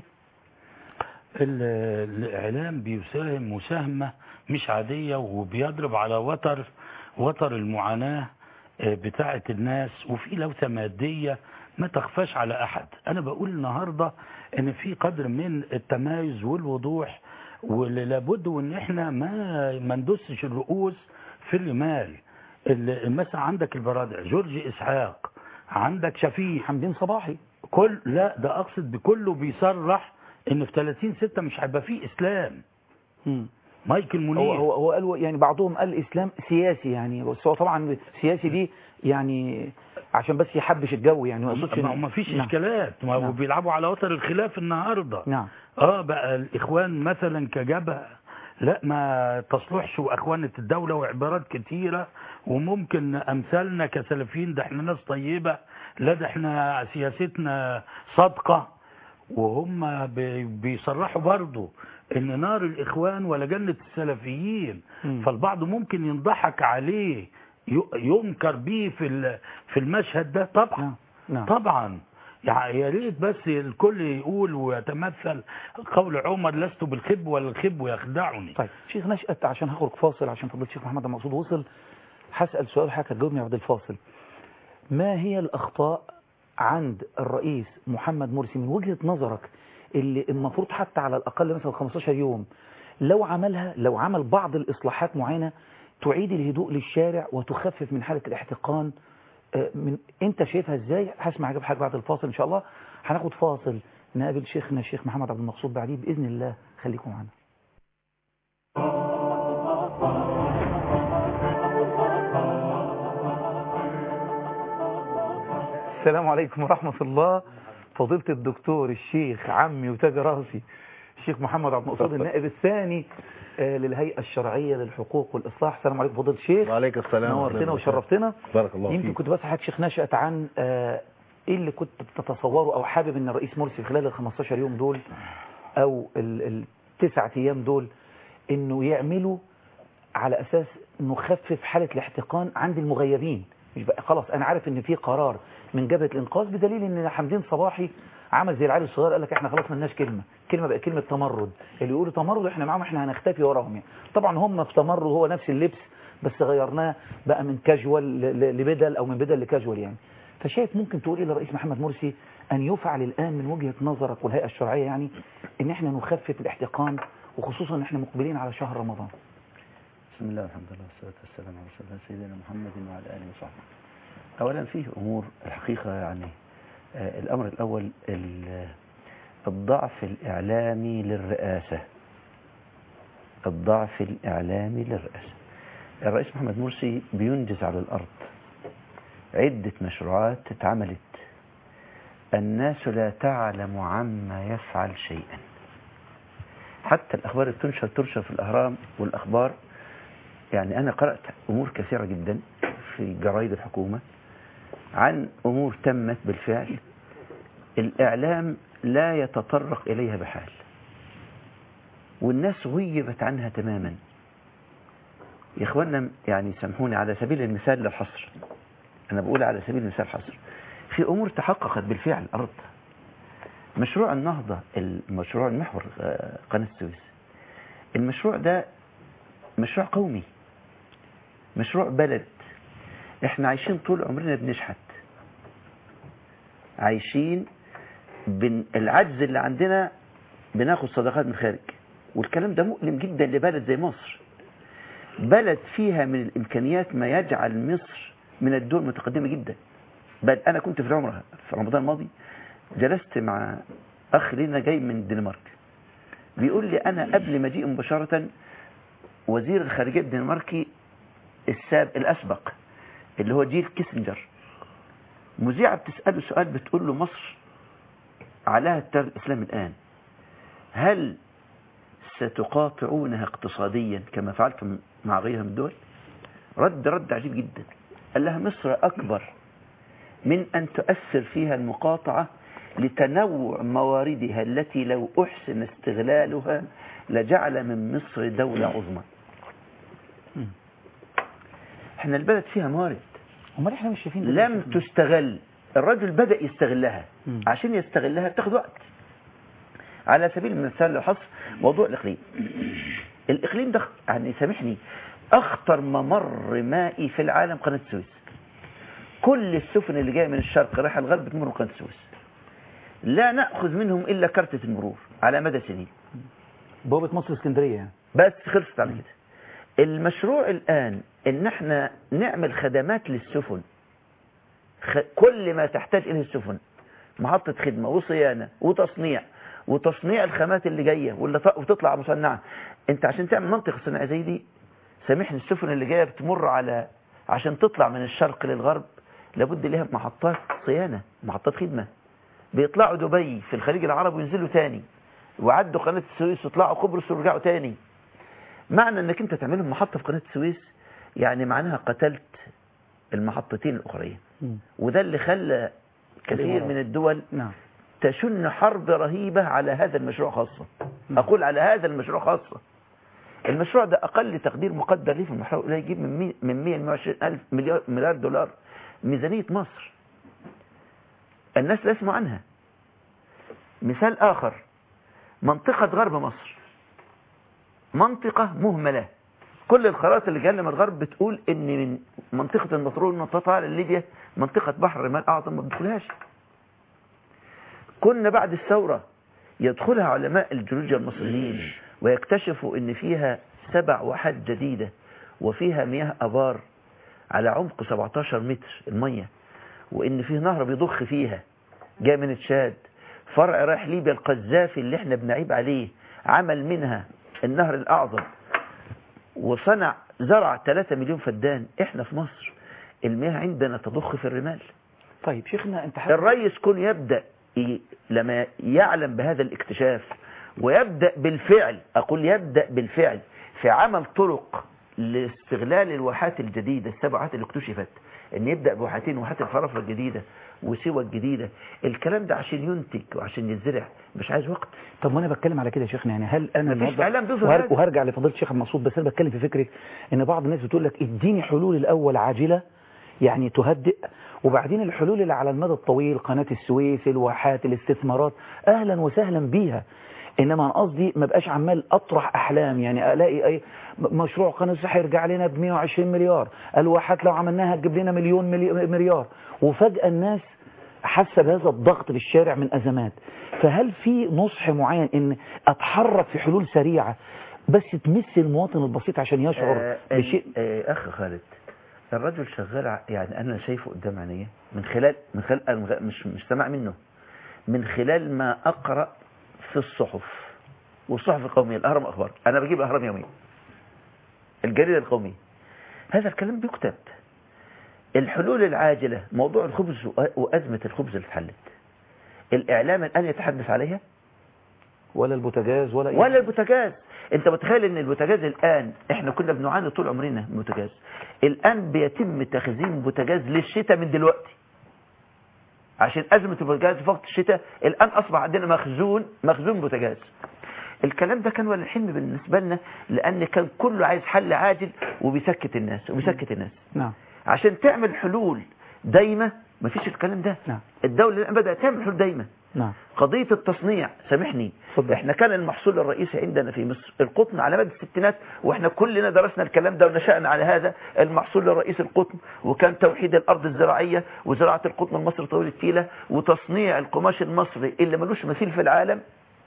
ال- الإعلام بيساهم مساهمة مش عادية وبيضرب على وتر وتر المعاناة آه، بتاعة الناس وفي لوثة مادية ما تخفاش على أحد أنا بقول النهاردة إن في قدر من التمايز والوضوح واللي لابد وإن إحنا ما ما ندسش الرؤوس في الرمال ال- مثلا عندك البرادع جورج إسحاق عندك شفيق حمدين صباحي كل لا ده اقصد بكله بيصرح ان في 30 6 مش هيبقى فيه اسلام مم. مايكل هو منير هو هو قال يعني بعضهم قال اسلام سياسي يعني بس هو طبعا سياسي دي يعني عشان بس يحبش الجو يعني ما يقصدش ما إن- ما فيش نعم. اشكالات ما هو نعم. بيلعبوا على وتر الخلاف النهارده نعم اه بقى الاخوان مثلا كجبهه لا ما تصلحش واخوانة الدولة وعبارات كتيرة وممكن امثالنا كسلفيين ده احنا ناس طيبة لا ده احنا سياستنا صادقة وهم بي- بيصرحوا برضو ان نار الاخوان ولا جنة السلفيين مم. فالبعض ممكن ينضحك عليه ي- ينكر بيه في ال- في المشهد ده طبعا نعم نعم طبعا يعني يا ريت بس الكل يقول ويتمثل قول عمر لست بالخب ولا الخب يخدعني طيب شيخ نشأت عشان هخرج فاصل عشان فضيله الشيخ محمد المقصود وصل هسأل سؤال حضرتك هتجاوبني بعد الفاصل ما هي الأخطاء عند الرئيس محمد مرسي من وجهة نظرك اللي المفروض حتى على الأقل مثلا 15 يوم لو عملها لو عمل بعض الإصلاحات معينة تعيد الهدوء للشارع وتخفف من حالة الاحتقان آه، من انت شايفها ازاي هسمع اجيب حاجه بعد الفاصل ان شاء الله هناخد فاصل نقابل شيخنا الشيخ محمد عبد المقصود بعديه باذن الله خليكم معانا السلام عليكم ورحمة الله فضيلة الدكتور الشيخ عمي وتاج راسي الشيخ محمد عبد المقصود النائب الثاني آه، للهيئة الشرعية للحقوق والإصلاح السلام عليكم فضيلة الشيخ وعليك السلام نورتنا وشرفتنا بارك الله يمكن فيك كنت بس حضرتك شيخ نشأت عن آه، ايه اللي كنت بتتصوره او حابب ان الرئيس مرسي خلال ال 15 يوم دول او ال- التسعة ايام دول انه يعملوا على اساس نخفف حالة الاحتقان عند المغيبين مش بقى خلاص انا عارف ان في قرار من جبهة الانقاذ بدليل ان حمدين صباحي عمل زي العيال الصغير قال لك احنا خلاص ملناش كلمة كلمة بقى كلمة تمرد اللي يقولوا تمرد احنا معاهم احنا هنختفي وراهم يعني طبعا هم في تمرد هو نفس اللبس بس غيرناه بقى من كاجوال ل- ل- لبدل او من بدل لكاجوال يعني فشايف ممكن تقول ايه للرئيس محمد مرسي ان يفعل الان من وجهة نظرك والهيئة الشرعية يعني ان احنا نخفف الاحتقان وخصوصا ان احنا مقبلين على شهر رمضان بسم الله والحمد لله والصلاة والسلام على رسول الله سيدنا محمد وعلى آله وصحبه أولا فيه أمور الحقيقة يعني آه، الأمر الأول ال- الضعف الإعلامي للرئاسة الضعف الإعلامي للرئاسة الرئيس محمد مرسي بينجز على الأرض عدة مشروعات اتعملت الناس لا تعلم عما يفعل شيئا حتى الأخبار اللي بتنشر تنشر في الأهرام والأخبار يعني أنا قرأت أمور كثيرة جدا في جرايد الحكومة عن أمور تمت بالفعل الإعلام لا يتطرق إليها بحال والناس غيبت عنها تماما يا إخوانا يعني سامحوني على سبيل المثال للحصر أنا بقول على سبيل المثال حصر في أمور تحققت بالفعل على الأرض مشروع النهضة المشروع المحور آه، قناة السويس المشروع ده مشروع قومي مشروع بلد احنا عايشين طول عمرنا بنشحت عايشين بن العجز اللي عندنا بناخد صدقات من الخارج والكلام ده مؤلم جدا لبلد زي مصر بلد فيها من الامكانيات ما يجعل مصر من الدول المتقدمه جدا بل انا كنت في العمره في رمضان الماضي جلست مع اخ لنا جاي من الدنمارك بيقول لي أنا قبل ما أجي مباشرة وزير الخارجية الدنماركي الساب الأسبق اللي هو جيل كيسنجر مذيعة بتسأله سؤال بتقول له مصر عليها التار الإسلام الآن هل ستقاطعونها اقتصاديا كما فعلتم مع غيرها من الدول رد رد عجيب جدا قال لها مصر أكبر من أن تؤثر فيها المقاطعة لتنوع مواردها التي لو أحسن استغلالها لجعل من مصر دولة عظمى احنا البلد فيها موارد امال احنا مش شايفين لم تستغل الرجل بدأ يستغلها مم. عشان يستغلها بتاخد وقت على سبيل المثال للحصر موضوع الإقليم الإقليم ده يعني سامحني أخطر ممر مائي في العالم قناة السويس كل السفن اللي جاية من الشرق رايحة الغرب بتمر من قناة السويس لا نأخذ منهم إلا كارتة المرور على مدى سنين بوابة مصر اسكندرية يعني بس خلصت على كده المشروع الآن ان احنا نعمل خدمات للسفن خ... كل ما تحتاج اليه السفن محطة خدمة وصيانة وتصنيع وتصنيع الخامات اللي جاية واللي ط... وتطلع مصنعة انت عشان تعمل منطقة صناعية زي دي سامحني السفن اللي جاية بتمر على عشان تطلع من الشرق للغرب لابد لها محطات صيانة محطات خدمة بيطلعوا دبي في الخليج العربي وينزلوا تاني وعدوا قناة السويس ويطلعوا قبرص ويرجعوا تاني معنى انك انت تعملهم محطة في قناة السويس يعني معناها قتلت المحطتين الأخرين مم. وده اللي خلى كثير الإمارات. من الدول نعم تشن حرب رهيبة على هذا المشروع خاصة نعم. أقول على هذا المشروع خاصة المشروع ده أقل تقدير مقدر ليه في المشروع لا يجيب من 100 من 100 ل 120 ألف مليار مليار دولار ميزانية مصر الناس لا يسمعوا عنها مثال آخر منطقة غرب مصر منطقة مهملة كل الخرائط اللي جايه من الغرب بتقول ان من منطقة النطرون منطقة لليبيا منطقة بحر الرمال اعظم ما بتدخلهاش كنا بعد الثورة يدخلها علماء الجيولوجيا المصريين ويكتشفوا ان فيها سبع واحات جديدة وفيها مياه ابار على عمق 17 متر المية وان فيه نهر بيضخ فيها جاي من تشاد فرع رايح ليبيا القذافي اللي احنا بنعيب عليه عمل منها النهر الاعظم وصنع زرع 3 مليون فدان احنا في مصر المياه عندنا تضخ في الرمال طيب شيخنا انت حابب الرئيس كون يبدأ ي- لما يعلم بهذا الاكتشاف ويبدأ بالفعل أقول يبدأ بالفعل في عمل طرق لاستغلال الواحات الجديدة السبع واحات اللي اكتشفت ان يبدأ بواحتين واحات الفرافرة الجديدة وسوى الجديدة الكلام ده عشان ينتج وعشان يتزرع مش عايز وقت طب ما انا بتكلم على كده يا شيخنا يعني هل انا مفيش النهاردة- إعلام بيظهر وهر- هذا. وهرجع لفضيله الشيخ المقصود بس انا بتكلم في فكره ان بعض الناس بتقول لك اديني حلول الاول عاجله يعني تهدئ وبعدين الحلول اللي على المدى الطويل قناه السويس الواحات الاستثمارات اهلا وسهلا بيها انما انا قصدي ما بقاش عمال اطرح احلام يعني الاقي اي م- مشروع قناه السويس هيرجع لنا ب 120 مليار الواحات لو عملناها هتجيب لنا مليون ملي- مليار وفجاه الناس حاسه بهذا الضغط في الشارع من ازمات فهل في نصح معين ان اتحرك في حلول سريعه بس تمس المواطن البسيط عشان يشعر آه، بشيء آه، أخ خالد الرجل شغال ع- يعني أنا شايفه قدام عينيا من خلال من خلال أنا مغ- مش مش سامع منه من خلال ما أقرأ في الصحف والصحف القومية الأهرام أخبار أنا بجيب الأهرام يوميا الجريدة القومية هذا الكلام بيكتب الحلول العاجلة موضوع الخبز وأ- وأزمة الخبز اللي اتحلت الإعلام الآن يتحدث عليها ولا البوتاجاز ولا أي ولا البوتاجاز انت متخيل ان البوتاجاز الان احنا كنا بنعاني طول عمرنا من البوتاجاز الان بيتم تخزين بوتاجاز للشتاء من دلوقتي عشان ازمه البوتاجاز في وقت الشتاء الان اصبح عندنا مخزون مخزون بوتاجاز الكلام ده كان ولا حلم بالنسبه لنا لان كان كله عايز حل عاجل وبيسكت الناس وبيسكت الناس نعم عشان تعمل حلول دايمه مفيش الكلام ده نعم. الدوله الان بدات تعمل حلول دايمه نعم قضية التصنيع سامحني اتفضل. احنا كان المحصول الرئيسي عندنا في مصر القطن على مدى الستينات واحنا كلنا درسنا الكلام ده ونشأنا على هذا المحصول الرئيسي القطن وكان توحيد الارض الزراعية وزراعة القطن المصري طويل التيلة وتصنيع القماش المصري اللي ملوش مثيل في العالم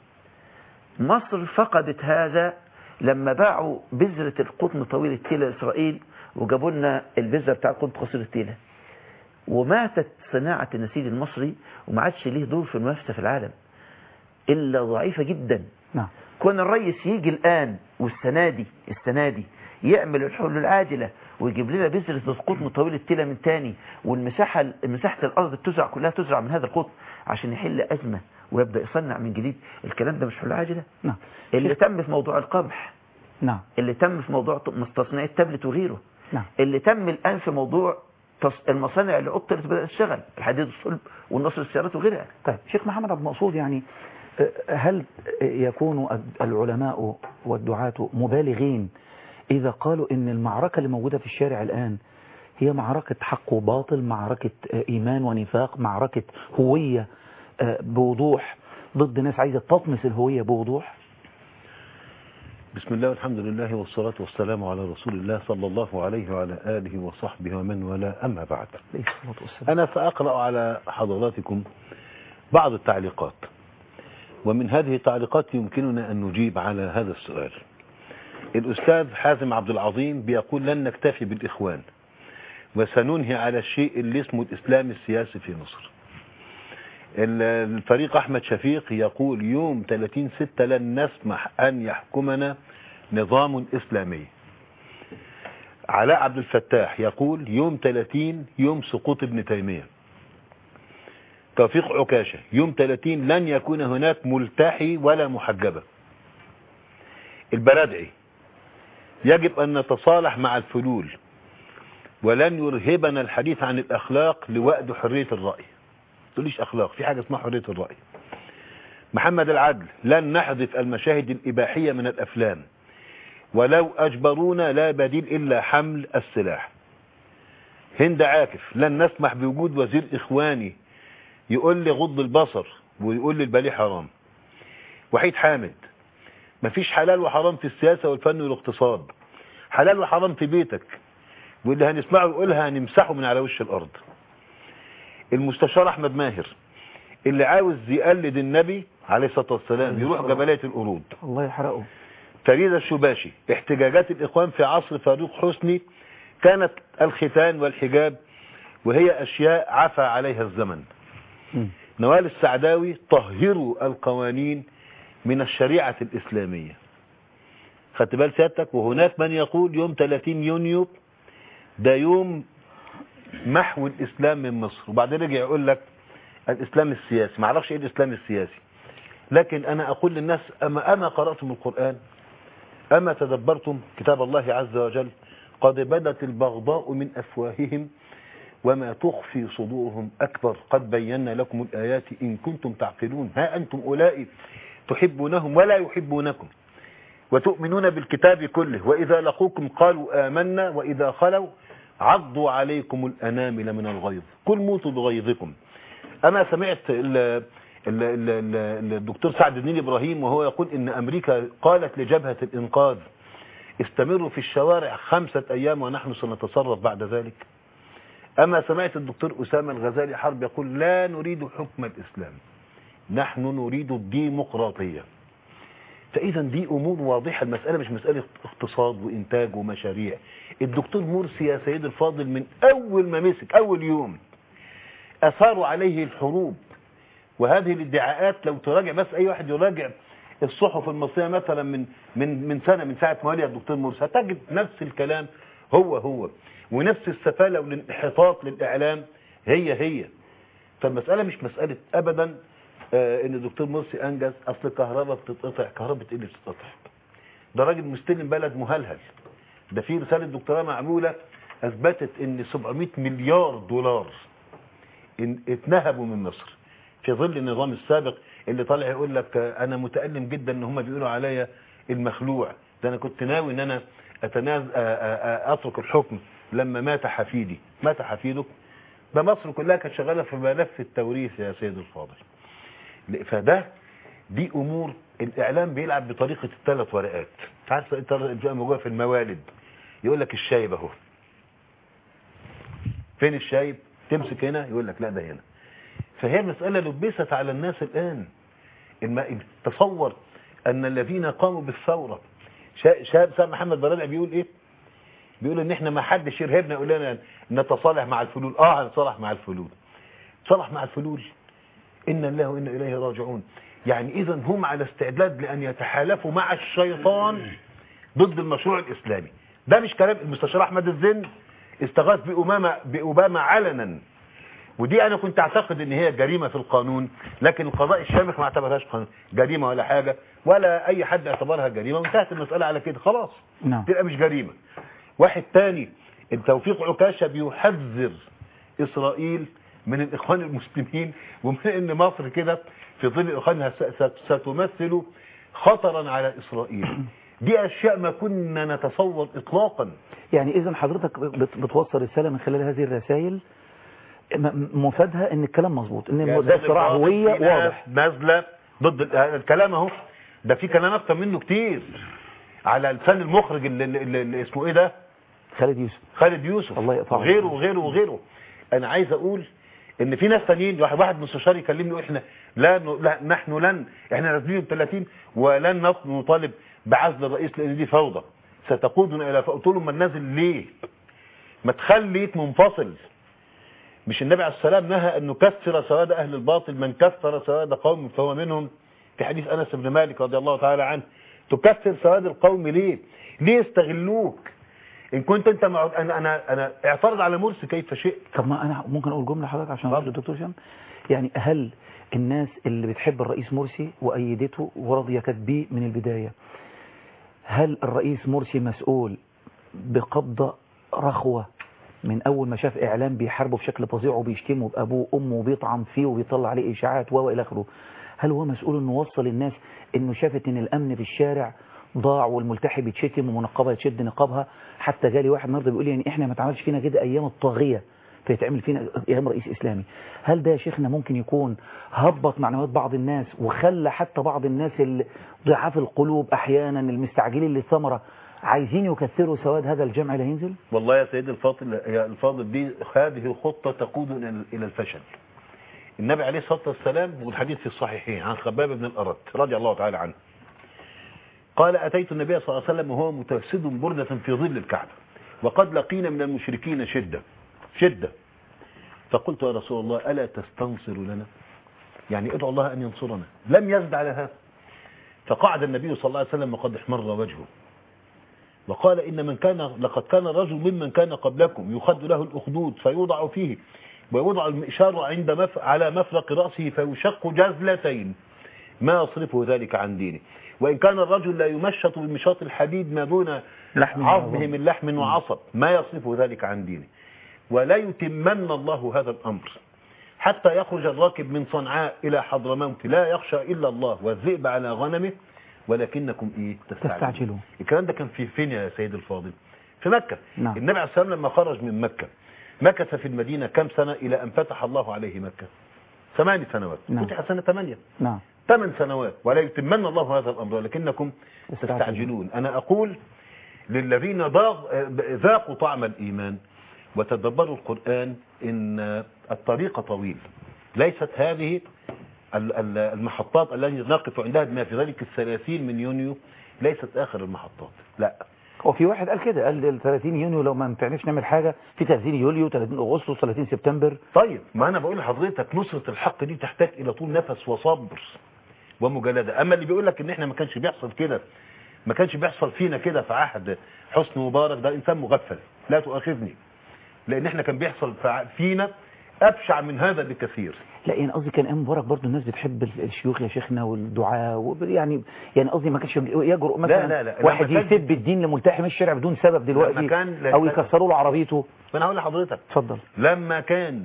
مصر فقدت هذا لما باعوا بذرة القطن طويل التيلة لإسرائيل وجابوا لنا البذرة بتاع القطن قصير التيلة وماتت صناعة النسيج المصري وما عادش ليه دور في المنافسة في العالم إلا ضعيفة جدا نعم كون الرئيس يجي الآن والسنة دي السنة دي يعمل الحلول العاجلة ويجيب لنا بذرة قطن طويل التيلة من تاني والمساحة مساحة الأرض تزرع كلها تزرع من هذا القطن عشان يحل أزمة ويبدأ يصنع من جديد الكلام ده مش حلول عاجلة نعم اللي تم في موضوع القمح نعم اللي تم في موضوع تصنيع التابلت وغيره نعم اللي تم الآن في موضوع تص- المصانع اللي عطلت بدأت تشتغل الحديد الصلب والنصر السيارات وغيرها طيب شيخ محمد عبد المقصود يعني آه، هل يكون العلماء والدعاة مبالغين إذا قالوا إن المعركة اللي موجودة في الشارع الآن هي معركة حق وباطل معركة آه، إيمان ونفاق معركة هوية آه، بوضوح ضد ناس عايزة تطمس الهوية بوضوح بسم الله والحمد لله والصلاة والسلام على رسول الله صلى الله عليه وعلى آله وصحبه ومن والاه أما بعد عليه الصلاة والسلام أنا سأقرأ على حضراتكم بعض التعليقات ومن هذه التعليقات يمكننا أن نجيب على هذا السؤال الأستاذ حازم عبد العظيم بيقول لن نكتفي بالإخوان وسننهي على الشيء اللي اسمه الإسلام السياسي في مصر ال- الفريق أحمد شفيق يقول يوم 30 ستة لن نسمح أن يحكمنا نظام إسلامي علاء عبد الفتاح يقول يوم 30 يوم سقوط ابن تيمية توفيق عكاشة يوم 30 لن يكون هناك ملتحي ولا محجبة البرادعي يجب أن نتصالح مع الفلول ولن يرهبنا الحديث عن الأخلاق لوأد حرية الرأي تقوليش أخلاق في حاجة اسمها حرية الرأي محمد العدل لن نحذف المشاهد الإباحية من الأفلام ولو أجبرونا لا بديل إلا حمل السلاح هند عاكف لن نسمح بوجود وزير إخواني يقول لي غض البصر ويقول لي البالي حرام وحيد حامد مفيش حلال وحرام في السياسة والفن والاقتصاد حلال وحرام في بيتك واللي هنسمعه يقولها هنمسحه من على وش الأرض المستشار أحمد ماهر اللي عاوز يقلد النبي عليه الصلاة والسلام يروح جبلية القرود الله يحرقه فريدة الشباشي احتجاجات الإخوان في عصر فاروق حسني كانت الختان والحجاب وهي أشياء عفى عليها الزمن مم. نوال السعداوي طهروا القوانين من الشريعة الإسلامية خدت بال سيادتك وهناك من يقول يوم 30 يونيو ده يوم محو الإسلام من مصر وبعدين رجع يقول لك الإسلام السياسي ما اعرفش إيه الإسلام السياسي لكن أنا أقول للناس أما أما قرأتم القرآن أما تدبرتم كتاب الله عز وجل قد بدت البغضاء من أفواههم وما تخفي صدورهم أكبر قد بينا لكم الآيات إن كنتم تعقلون ها أنتم أولئك تحبونهم ولا يحبونكم وتؤمنون بالكتاب كله وإذا لقوكم قالوا آمنا وإذا خلوا عضوا عليكم الأنامل من الغيظ كل موتوا بغيظكم أنا سمعت ال ال ال ال الدكتور سعد الدين إبراهيم وهو يقول إن أمريكا قالت لجبهة الإنقاذ استمروا في الشوارع خمسة أيام ونحن سنتصرف بعد ذلك أما سمعت الدكتور أسامة الغزالي حرب يقول لا نريد حكم الإسلام نحن نريد الديمقراطية فإذا دي أمور واضحة المسألة مش مسألة اقتصاد وإنتاج ومشاريع الدكتور مرسي يا سيد الفاضل من أول ما مسك أول يوم أثاروا عليه الحروب وهذه الادعاءات لو تراجع بس أي واحد يراجع الصحف المصرية مثلا من من من سنة من ساعة ما ولي الدكتور مرسي هتجد نفس الكلام هو هو ونفس السفالة والانحطاط للإعلام هي هي فالمسألة مش مسألة أبدا آه ان الدكتور مرسي انجز اصل الكهرباء بتتقطع كهرباء ايه اللي بتتقطع ده راجل مستلم بلد مهلهل ده في رساله دكتوراه معموله اثبتت ان 700 مليار دولار إن اتنهبوا من مصر في ظل النظام السابق اللي طالع يقول لك آه، انا متالم جدا ان هم بيقولوا عليا المخلوع ده انا كنت ناوي ان انا اتناز آه، آه، آه، اترك الحكم لما مات حفيدي مات حفيده ده مصر كلها كانت شغاله في ملف التوريث يا سيد الفاضل فده دي امور الاعلام بيلعب بطريقه الثلاث ورقات عارف انت بتبقى موجوده في الموالد يقول لك الشايب اهو فين الشايب تمسك هنا يقول لك لا ده هنا فهي المساله لبست على الناس الان الم- تصور ان الذين قاموا بالثوره شا- شاب سام محمد برادع بيقول ايه بيقول ان احنا ما حدش يرهبنا يقول لنا نتصالح مع الفلول اه هنتصالح مع الفلول تصالح مع الفلول إن الله وإنا إليه راجعون يعني اذا هم على استعداد لان يتحالفوا مع الشيطان ضد المشروع الاسلامي ده مش كلام المستشار احمد الزن استغاث بأمامة بأوباما علنا ودي انا كنت اعتقد ان هي جريمة في القانون لكن القضاء الشامخ ما اعتبرهاش قانون جريمة ولا حاجة ولا اي حد اعتبرها جريمة وانتهت المسألة على كده خلاص نعم تبقى مش جريمة واحد تاني توفيق عكاشة بيحذر اسرائيل من الاخوان المسلمين ومن ان مصر كده في ظل اخوانها س- س- ستمثل خطرا على اسرائيل دي اشياء ما كنا نتصور اطلاقا يعني اذا حضرتك بت- بتوصل رسالة من خلال هذه الرسائل م- مفادها ان الكلام مظبوط ان يا ده سيد صراع الفاضل، هوية في ناس واضح نازله ضد ال- الكلام اهو ده في كلام اكتر منه كتير على لسان المخرج اللي, اللي, اللي اسمه ايه ده خالد يوسف خالد يوسف الله يقطعه. وغيره وغيره وغيره انا عايز اقول ان في ناس تانيين واحد واحد مستشار يكلمني يقول احنا لا, ن- لا نحن لن احنا نازلين ب 30 ولن نط- نطالب بعزل الرئيس لان دي فوضى ستقودنا الى ف- قلت له ما نازل ليه ما تخليك منفصل مش النبي عليه السلام نهى ان نكسر سواد اهل الباطل من كسر سواد قوم فهو منهم في حديث انس بن مالك رضي الله تعالى عنه تكسر سواد القوم ليه ليه يستغلوك ان كنت انت مع... انا انا انا اعترض على مرسي كيف شئت طب ما انا ممكن اقول جملة حضرتك عشان اتفضل. اقول للدكتور هشام يعني هل الناس اللي بتحب الرئيس مرسي وايدته ورضيت بيه من البداية هل الرئيس مرسي مسؤول بقبضة رخوة من اول ما شاف اعلام بيحاربه بشكل فظيع وبيشتمه بابوه وامه وبيطعن فيه وبيطلع عليه اشاعات و الى اخره هل هو مسؤول انه وصل الناس انه شافت ان الامن في الشارع ضاع والملتحي بيتشتم ومنقبه يتشد نقابها حتى جالي واحد النهارده بيقول لي يعني احنا ما اتعملش فينا كده ايام الطاغيه فيتعمل فينا ايام رئيس اسلامي هل ده يا شيخنا ممكن يكون هبط معنويات بعض الناس وخلى حتى بعض الناس اللي ضعاف القلوب احيانا المستعجلين للثمره عايزين يكثروا سواد هذا الجمع لا ينزل والله يا سيدي الفاضل يا الفاضل دي هذه خطة تقود إلى- الى الفشل النبي عليه الصلاة والسلام والحديث في الصحيحين عن خباب بن الأرد رضي الله تعالى عنه قال أتيت النبي صلى الله عليه وسلم وهو متوسد بردة في ظل الكعبة وقد لقينا من المشركين شدة شدة فقلت يا رسول الله ألا تستنصر لنا يعني ادعو الله أن ينصرنا لم يزد على هذا فقعد النبي صلى الله عليه وسلم وقد احمر وجهه وقال إن من كان لقد كان رجل ممن كان قبلكم يخد له الأخدود فيوضع فيه ويوضع المئشار عند مف... على مفرق رأسه فيشق جزلتين ما يصرفه ذلك عن دينه وإن كان الرجل لا يمشط بمشاط الحديد ما دون لحم عظمه وعظم. من لحم وعصب ما يصرفه ذلك عن دينه ولا يتمن الله هذا الأمر حتى يخرج الراكب من صنعاء إلى حضرموت لا يخشى إلا الله والذئب على غنمه ولكنكم إيه تستعجلون. الكلام ده كان في فين يا سيد الفاضل في مكة نعم. النبي عليه السلام لما خرج من مكة مكث في المدينة كم سنة إلى أن فتح الله عليه مكة ثمان سنوات نعم. فتح سنة ثمانية نعم ثمان سنوات ولا يتمن الله هذا الأمر ولكنكم تستعجلون. تستعجلون أنا أقول للذين ضاق- ذاقوا طعم الإيمان وتدبروا القرآن إن الطريق طويل ليست هذه ال- ال- المحطات التي نقف عندها بما في ذلك الثلاثين من يونيو ليست آخر المحطات لا هو في واحد قال كده قال ال 30 يونيو لو ما نفعناش نعمل حاجة في 30 يوليو 30 أغسطس 30 سبتمبر طيب ما أنا بقول لحضرتك نصرة الحق دي تحتاج إلى طول نفس وصبر ومجالدة أما اللي بيقول لك إن إحنا ما كانش بيحصل كده ما كانش بيحصل فينا كده في عهد حسني مبارك ده إنسان مغفل لا تؤاخذني لأن إحنا كان بيحصل في- فينا أبشع من هذا بكثير لا يعني قصدي كان ايام مبارك برضه الناس بتحب ال- الشيوخ يا شيخنا والدعاء وب- يعني يعني قصدي ما كانش يجرؤ مثلا لا، لا. واحد لما كان- يسب الدين لملتحي من الشارع بدون سبب دلوقتي كان- او يكسروا له عربيته فأنا هقول لحضرتك اتفضل لما كان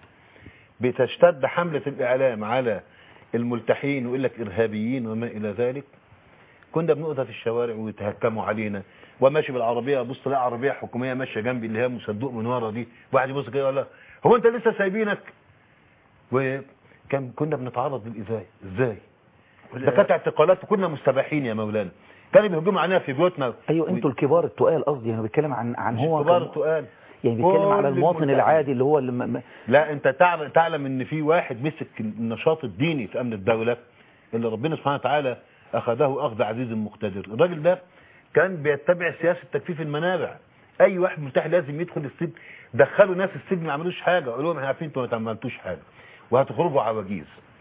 بتشتد حملة الإعلام على الملتحين ويقول لك إرهابيين وما إلى ذلك كنا بنقضى في الشوارع ويتهكموا علينا وماشي بالعربية ابص لا عربية حكومية ماشية جنبي اللي هي مصدوق من ورا دي واحد يبص كده يقول لك هو أنت لسه سايبينك وكان كنا بنتعرض للإزاي إزاي ده كانت اعتقالات وكنا مستباحين يا مولانا كانوا بيهجموا علينا في بيوتنا ايوه انتوا الكبار التقال قصدي انا بتكلم عن عن مش هو الكبار كان- التقال يعني بيتكلم على كل المواطن الملتحين. العادي اللي هو اللي م- م- لا انت تعلم, تعلم ان في واحد مسك النشاط الديني في امن الدولة اللي ربنا سبحانه وتعالى اخذه اخذ عزيز مقتدر الراجل ده كان بيتبع سياسة تكفيف المنابع اي واحد ملتحي لازم يدخل السجن دخلوا ناس السجن ما عملوش حاجة قالوا لهم احنا عارفين انتوا ما عملتوش حاجة وهتخرجوا عواجيز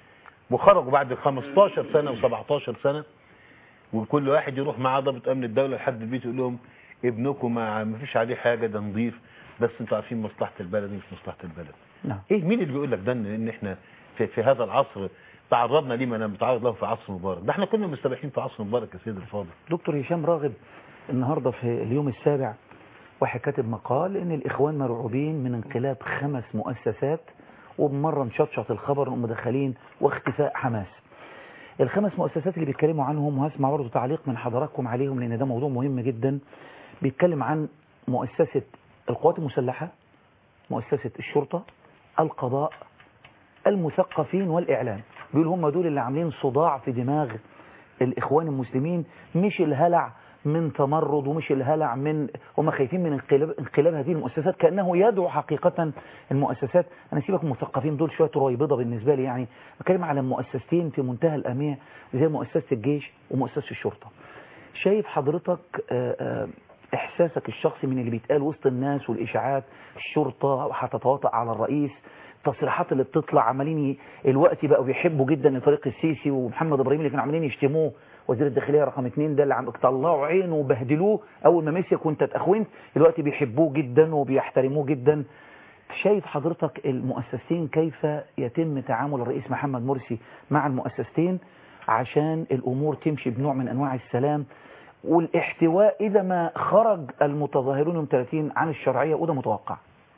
وخرجوا بعد 15 سنة و17 سنة وكل واحد يروح مع ضابط امن الدولة لحد البيت يقول لهم ابنكم ما ما فيش عليه حاجة ده نظيف بس انتوا عارفين مصلحة البلد مش مصلحة البلد نعم ايه مين اللي بيقول لك ده ان إن احنا في, في هذا العصر تعرضنا ليه ما انا متعرض له في عصر مبارك ده احنا كنا مستبيحين في عصر مبارك يا سيدي الفاضل دكتور هشام راغب النهاردة في اليوم السابع واحد كاتب مقال ان الاخوان مرعوبين من انقلاب خمس مؤسسات وبمرة نشطشط الخبر انهم مدخلين واختفاء حماس الخمس مؤسسات اللي بيتكلموا عنهم وهسمع برضه تعليق من حضراتكم عليهم لان ده موضوع مهم جدا بيتكلم عن مؤسسة القوات المسلحة مؤسسة الشرطة القضاء المثقفين والإعلام بيقول هم دول اللي عاملين صداع في دماغ الإخوان المسلمين مش الهلع من تمرد ومش الهلع من هم خايفين من انقلاب, انقلاب هذه المؤسسات كأنه يدعو حقيقة المؤسسات أنا سيبك من المثقفين دول شوية ريبضة بالنسبة لي يعني بتكلم على مؤسستين في منتهى الأهمية زي مؤسسة الجيش ومؤسسة الشرطة شايف حضرتك آه، آه، إحساسك الشخصي من اللي بيتقال وسط الناس والإشاعات الشرطة هتتواطأ على الرئيس التصريحات اللي بتطلع عمالين ي- الوقت بقوا بيحبوا جدا فريق السيسي ومحمد ابراهيم اللي كانوا عاملين يشتموه وزير الداخليه رقم اتنين ده اللي عم طلعوا عينه وبهدلوه اول ما مسك وانت اتاخونت دلوقتي بيحبوه جدا وبيحترموه جدا شايف حضرتك المؤسستين كيف يتم تعامل الرئيس محمد مرسي مع المؤسستين عشان الامور تمشي بنوع من انواع السلام والاحتواء اذا ما خرج المتظاهرون يوم 30 عن الشرعيه وده متوقع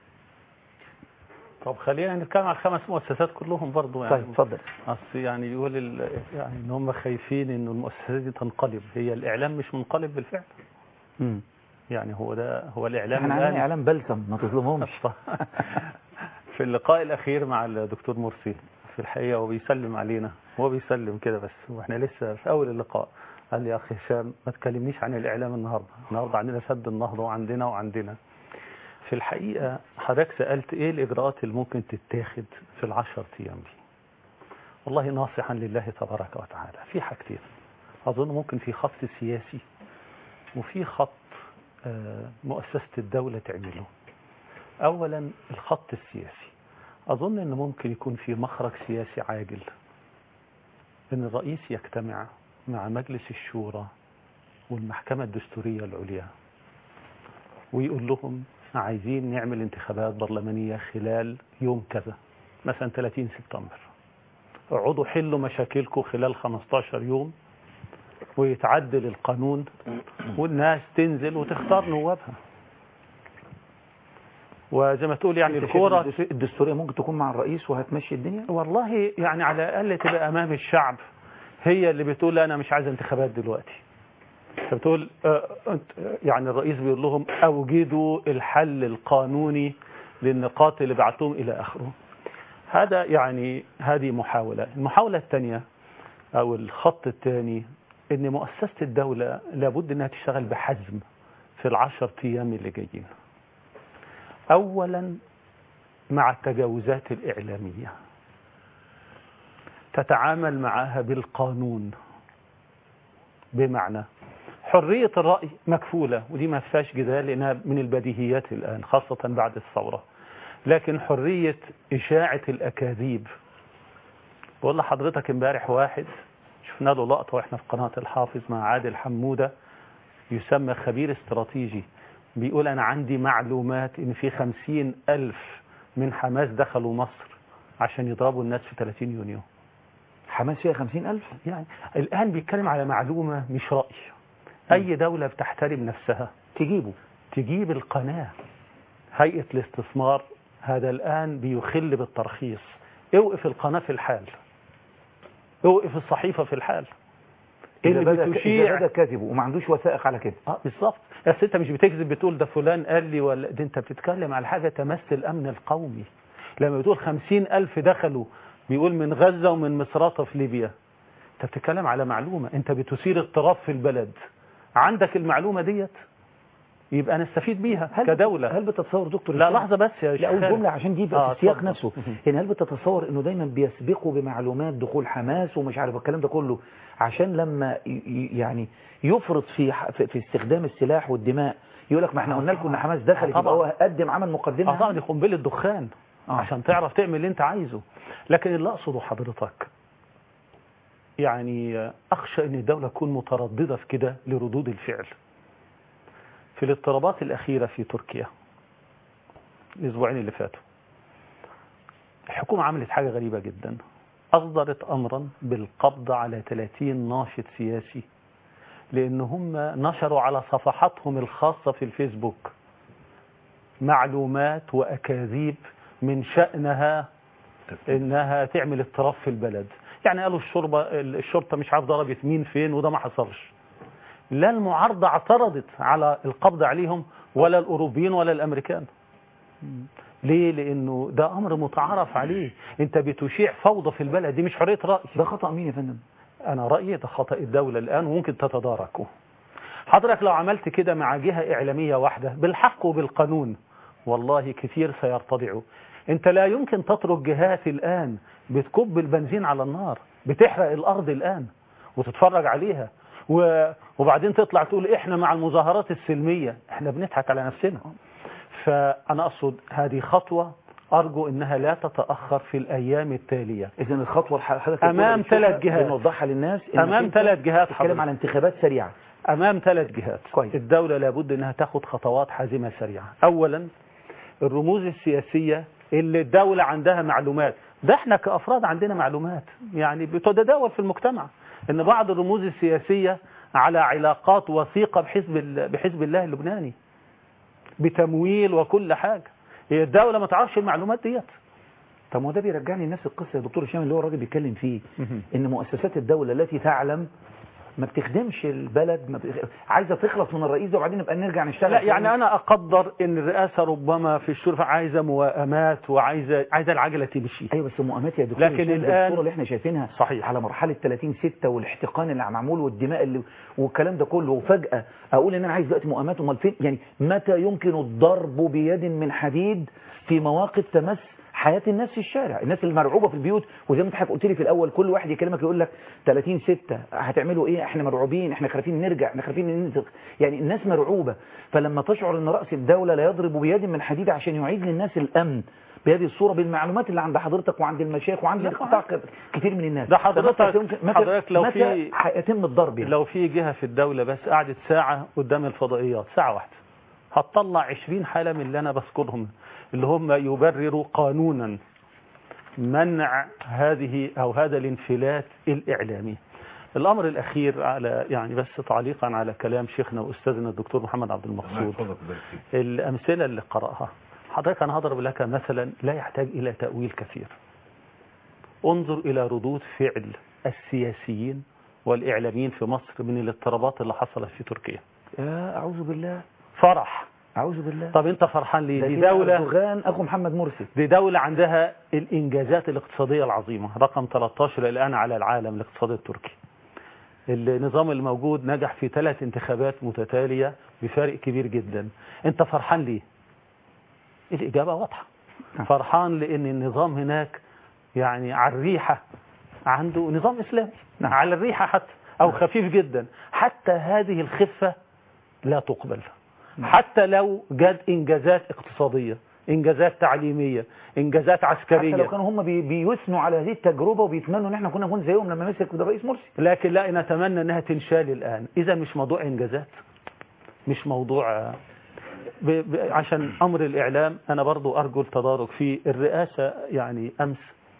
طب خلينا نتكلم على الخمس مؤسسات كلهم برضو يعني طيب اتفضل اصل يعني يقول ال- يعني ان هم خايفين ان المؤسسات دي تنقلب هي الاعلام مش منقلب بالفعل مم. يعني هو ده هو الاعلام احنا عندنا الآن اعلام بلسم ما تظلمهمش في اللقاء الأخير مع الدكتور مرسي في الحقيقة هو بيسلم علينا هو بيسلم كده بس واحنا لسه في أول اللقاء قال لي يا أخي هشام ما تكلمنيش عن الإعلام النهاردة النهاردة عندنا سد النهضة وعندنا وعندنا في الحقيقة حضرتك سألت إيه الإجراءات اللي ممكن تتاخد في العشر أيام دي والله ناصحا لله تبارك وتعالى في حاجتين أظن ممكن في خط سياسي وفي خط آه، مؤسسة الدولة تعمله أولا الخط السياسي أظن أنه ممكن يكون في مخرج سياسي عاجل أن الرئيس يجتمع مع مجلس الشورى والمحكمة الدستورية العليا ويقول لهم عايزين نعمل انتخابات برلمانية خلال يوم كذا مثلا 30 سبتمبر اقعدوا حلوا مشاكلكم خلال 15 يوم ويتعدل القانون والناس تنزل وتختار نوابها وزي ما تقول يعني أنت شايف الكورة الدس- الدستورية ممكن تكون مع الرئيس وهتمشي الدنيا والله يعني على الأقل تبقى أمام الشعب هي اللي بتقول لا أنا مش عايز انتخابات دلوقتي فبتقول آه، أنت- آه، يعني الرئيس بيقول لهم أوجدوا الحل القانوني للنقاط اللي بعتهم إلى آخره هذا يعني هذه محاولة المحاولة الثانية أو الخط الثاني أن مؤسسة الدولة لابد أنها تشتغل بحزم في العشر أيام اللي جايين أولا مع التجاوزات الإعلامية تتعامل معها بالقانون بمعنى حرية الرأي مكفولة ودي ما فيهاش جدال لأنها من البديهيات الآن خاصة بعد الثورة لكن حرية إشاعة الأكاذيب بقول لحضرتك امبارح واحد شفنا له لقطة واحنا في قناة الحافظ مع عادل حمودة يسمى خبير استراتيجي بيقول أنا عندي معلومات إن في خمسين ألف من حماس دخلوا مصر عشان يضربوا الناس في 30 يونيو حماس فيها خمسين ألف يعني الآن بيتكلم على معلومة مش رأي أي دولة بتحترم نفسها تجيبه تجيب القناة هيئة الاستثمار هذا الآن بيخل بالترخيص اوقف القناة في الحال اوقف الصحيفة في الحال إذا اللي بدأ, إذا بتشيع بدأ كاذبه وما عندوش وثائق على كده اه بالظبط بس انت مش بتكذب بتقول ده فلان قال لي ولا ده انت بتتكلم على حاجة تمس الامن القومي لما بتقول خمسين الف دخلوا بيقول من غزة ومن مصراتة في ليبيا انت بتتكلم على معلومة انت بتثير اضطراب في البلد عندك المعلومة ديت يبقى نستفيد بيها هل كدولة هل بتتصور دكتور لا هشام؟ لحظة بس يا لا شيخ أول خالد. جملة عشان دي بقى آه، في السياق اتفضل. نفسه يعني هل بتتصور انه دايما بيسبقوا بمعلومات دخول حماس ومش عارف الكلام ده كله عشان لما ي- ي- يعني يفرط في ح- في في استخدام السلاح والدماء يقول لك ما احنا آه، قلنا لكم ان طبعاً. حماس دخلت آه، يبقى طبعاً. هو قدم عمل مقدمه اه طبعا دي قنبله دخان آه. عشان تعرف تعمل اللي انت عايزه لكن اللي اقصده حضرتك يعني أخشى أن الدولة تكون مترددة في كده لردود الفعل في الاضطرابات الأخيرة في تركيا الأسبوعين اللي فاتوا الحكومة عملت حاجة غريبة جدا أصدرت أمرا بالقبض على 30 ناشط سياسي لأن هم نشروا على صفحاتهم الخاصة في الفيسبوك معلومات وأكاذيب من شأنها إنها تعمل اضطراب في البلد يعني قالوا الشرطة الشرطة مش عارف ضربت مين فين وده ما حصلش لا المعارضة اعترضت على القبض عليهم ولا الأوروبيين ولا الأمريكان ليه لأنه ده أمر متعارف عليه أنت بتشيع فوضى في البلد دي مش حرية رأي ده خطأ مين يا فندم أنا رأيي ده خطأ الدولة الآن وممكن تتداركه حضرتك لو عملت كده مع جهة إعلامية واحدة بالحق وبالقانون والله كثير سيرتضعوا أنت لا يمكن تترك جهات الآن بتكب البنزين على النار بتحرق الأرض الآن وتتفرج عليها و... وبعدين تطلع تقول إحنا مع المظاهرات السلمية إحنا بنضحك على نفسنا فأنا أقصد هذه خطوة أرجو أنها لا تتأخر في الأيام التالية إذا الخطوة اللي حضرتك أمام بتقول ثلاث جهات. بنوضحها للناس إنك أمام أنت ثلاث جهات تتكلم حضرتك. على انتخابات سريعة أمام ثلاث جهات كويس. الدولة لابد أنها تاخد خطوات حازمة سريعة أولا الرموز السياسية اللي الدولة عندها معلومات ده احنا كأفراد عندنا معلومات يعني بتتداول في المجتمع ان بعض الرموز السياسية على علاقات وثيقة بحزب, ال- بحزب الله اللبناني بتمويل وكل حاجة هي الدولة ما تعرفش المعلومات ديت طب ما هو ده بيرجعني لنفس القصة يا دكتور هشام اللي هو الراجل بيتكلم فيه ان مؤسسات الدولة التي تعلم ما بتخدمش البلد ما بتخ... عايزة تخلص من الرئيس ده وبعدين نبقى نرجع نشتغل لا تاني. يعني انا اقدر ان الرئاسة ربما في الشرفة عايزة موائمات وعايزة عايزة العجلة تمشي ايوه بس مؤامات يا دكتور لكن هشام الآن- بالصورة اللي احنا شايفينها صحيح. على مرحلة 30 6 والاحتقان اللي معمول والدماء اللي والكلام ده كله وفجأة اقول ان انا عايز دلوقتي مؤامات امال فين يعني متى يمكن الضرب بيد من حديد في مواقف تمس حياة الناس في الشارع الناس المرعوبة في البيوت وزي ما انت حضرتك قلت لي في الاول كل واحد يكلمك يقول لك 30 6 هتعملوا ايه احنا مرعوبين احنا خايفين نرجع احنا خايفين ننزل يعني الناس مرعوبة فلما تشعر ان رأس الدولة لا يضرب بيد من حديد عشان يعيد للناس الامن بهذه الصورة بالمعلومات اللي عند حضرتك وعند المشايخ وعند قطاع كتير من الناس ده حضرتك- فمتى يمكن- متى- حضرتك لو متى في- هيتم الضرب يعني؟ لو في جهة في الدولة بس قعدت ساعة قدام الفضائيات ساعة واحدة هتطلع 20 حالة من اللي أنا بذكرهم اللي هم يبرروا قانونا منع هذه أو هذا الانفلات الإعلامي الأمر الأخير على يعني بس تعليقا على كلام شيخنا وأستاذنا الدكتور محمد عبد المقصود الأمثلة اللي قرأها حضرتك أنا هضرب لك مثلا لا يحتاج إلى تأويل كثير انظر إلى ردود فعل السياسيين والإعلاميين في مصر من الاضطرابات اللي حصلت في تركيا يا اعوذ بالله فرح اعوذ بالله طب انت فرحان ليه ده دي فيها دولة أردوغان اخو محمد مرسي دي دولة عندها الإنجازات الاقتصادية العظيمة رقم 13 الآن على العالم الاقتصادي التركي النظام الموجود نجح في ثلاث انتخابات متتالية بفارق كبير جدا انت فرحان ليه الإجابة واضحة نعم. فرحان لأن النظام هناك يعني على الريحة عنده نظام إسلامي نعم. على الريحة حتى أو خفيف جدا حتى هذه الخفة لا تقبل حتى لو جاد إنجازات اقتصادية إنجازات تعليمية إنجازات حتى عسكرية لو كانوا هم بي- بيثنوا على هذه التجربة وبيتمنوا ان احنا كنا نكون زيهم لما مسك الرئيس مرسي لكن لا نتمنى انها تنشال الان اذا مش موضوع انجازات مش موضوع ب... ب... عشان امر الاعلام انا برضو ارجو التدارك في الرئاسة يعني امس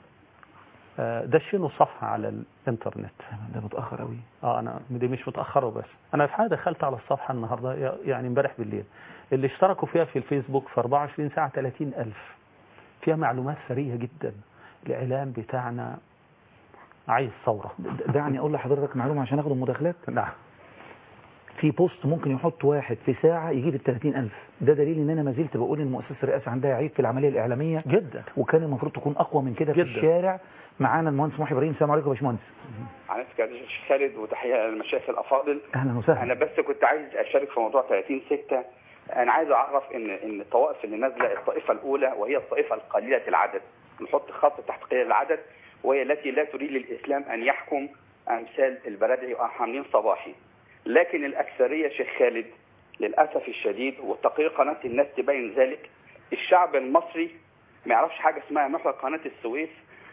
آه، دشنوا صفحة على الانترنت ده متأخر قوي اه انا دي مش متاخره بس انا في حاجه دخلت على الصفحه النهارده يعني امبارح بالليل اللي اشتركوا فيها في الفيسبوك في 24 ساعه 30000 فيها معلومات ثريه جدا الاعلام بتاعنا عايز ثوره دعني اقول لحضرتك معلومة عشان اخد المداخلات نعم في بوست ممكن يحط واحد في ساعة يجيب ال 30000 ده دليل ان انا ما زلت بقول ان مؤسسة الرئاسة عندها عيب في العملية الإعلامية جدا وكان المفروض تكون أقوى من كده في جدا. الشارع معانا المهندس محي إبراهيم السلام عليكم يا باشمهندس على فكرة يا شيخ خالد وتحية للمشايخ الأفاضل أهلا وسهلا أنا بس كنت عايز أشارك في موضوع 30 6 أنا عايز أعرف إن إن الطوائف اللي نازلة الطائفة الأولى وهي الطائفة القليلة العدد نحط خط تحت قليل العدد وهي التي لا تريد للإسلام أن يحكم أمثال البرادعي وحاملين صباحي لكن الأكثرية شيخ خالد للأسف الشديد وتقرير قناة الناس تبين ذلك الشعب المصري ما يعرفش حاجة اسمها محور قناة السويس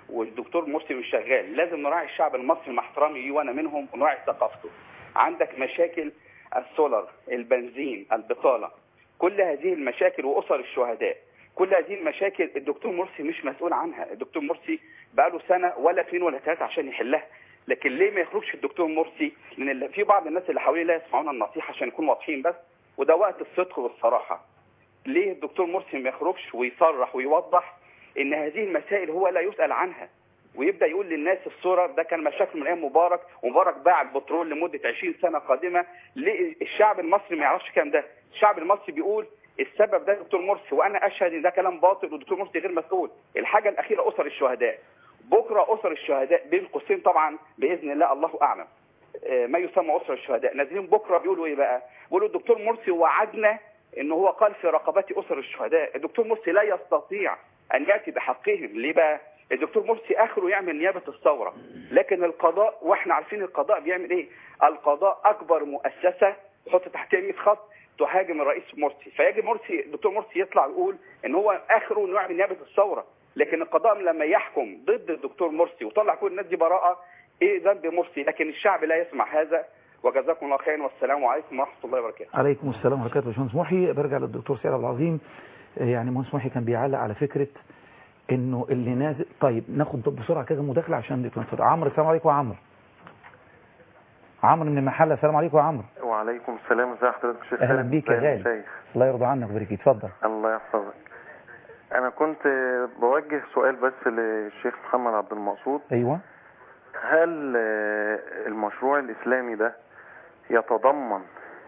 والدكتور مرسي مش شغال لازم نراعي الشعب المصري مع احترامي ليه وانا منهم ونراعي ثقافته عندك مشاكل السولر البنزين البطاله كل هذه المشاكل واسر الشهداء كل هذه المشاكل الدكتور مرسي مش مسؤول عنها الدكتور مرسي بقاله سنه ولا اثنين ولا ثلاثه عشان يحلها لكن ليه ما يخرجش الدكتور مرسي لان ال- في بعض الناس اللي حواليه لا يسمعون النصيحه عشان يكونوا واضحين بس وده وقت الصدق والصراحه ليه الدكتور مرسي ما يخرجش ويصرح ويوضح ان هذه المسائل هو لا يسال عنها ويبدا يقول للناس الصوره ده كان مشاكل من ايام مبارك ومبارك باع البترول لمده 20 سنه قادمه ليه الشعب المصري ما يعرفش الكلام ده الشعب المصري بيقول السبب ده دكتور مرسي وانا اشهد ان ده كلام باطل والدكتور مرسي غير مسؤول الحاجه الاخيره اسر الشهداء بكره اسر الشهداء بين قوسين طبعا باذن الله الله اعلم آه، ما يسمى اسر الشهداء نازلين بكره بيقولوا ايه بقى بيقولوا الدكتور مرسي وعدنا ان هو قال في رقبات اسر الشهداء الدكتور مرسي لا يستطيع ان ياتي بحقهم ليه بقى الدكتور مرسي اخره يعمل نيابه الثوره لكن القضاء واحنا عارفين القضاء بيعمل ايه القضاء اكبر مؤسسه حط تحتها 100 خط تهاجم الرئيس مرسي فيجب مرسي الدكتور مرسي يطلع يقول ان هو اخره انه يعمل نيابه الثوره لكن القضاء لما يحكم ضد الدكتور مرسي وطلع كل الناس دي براءه ايه ذنب مرسي لكن الشعب لا يسمع هذا وجزاكم الله خيرا والسلام عليكم ورحمه الله وبركاته عليكم السلام ورحمة الله باشمهندس محي برجع للدكتور سعيد عبد العظيم آه، يعني مهندس محي كان بيعلق على فكرة انه اللي نازل طيب ناخد بسرعة كده مداخلة عشان دكتور نتفضل. عمرو السلام عليكم يا عمرو عمرو من المحلة السلام عليكم يا عمرو وعليكم السلام ازي حضرتك يا شيخ اهلا خالد؟ بيك يا ازي غالي شيخ الله يرضى عنك ويبارك فيك اتفضل الله يحفظك انا كنت بوجه سؤال بس للشيخ محمد عبد المقصود ايوه هل آه، المشروع الاسلامي ده يتضمن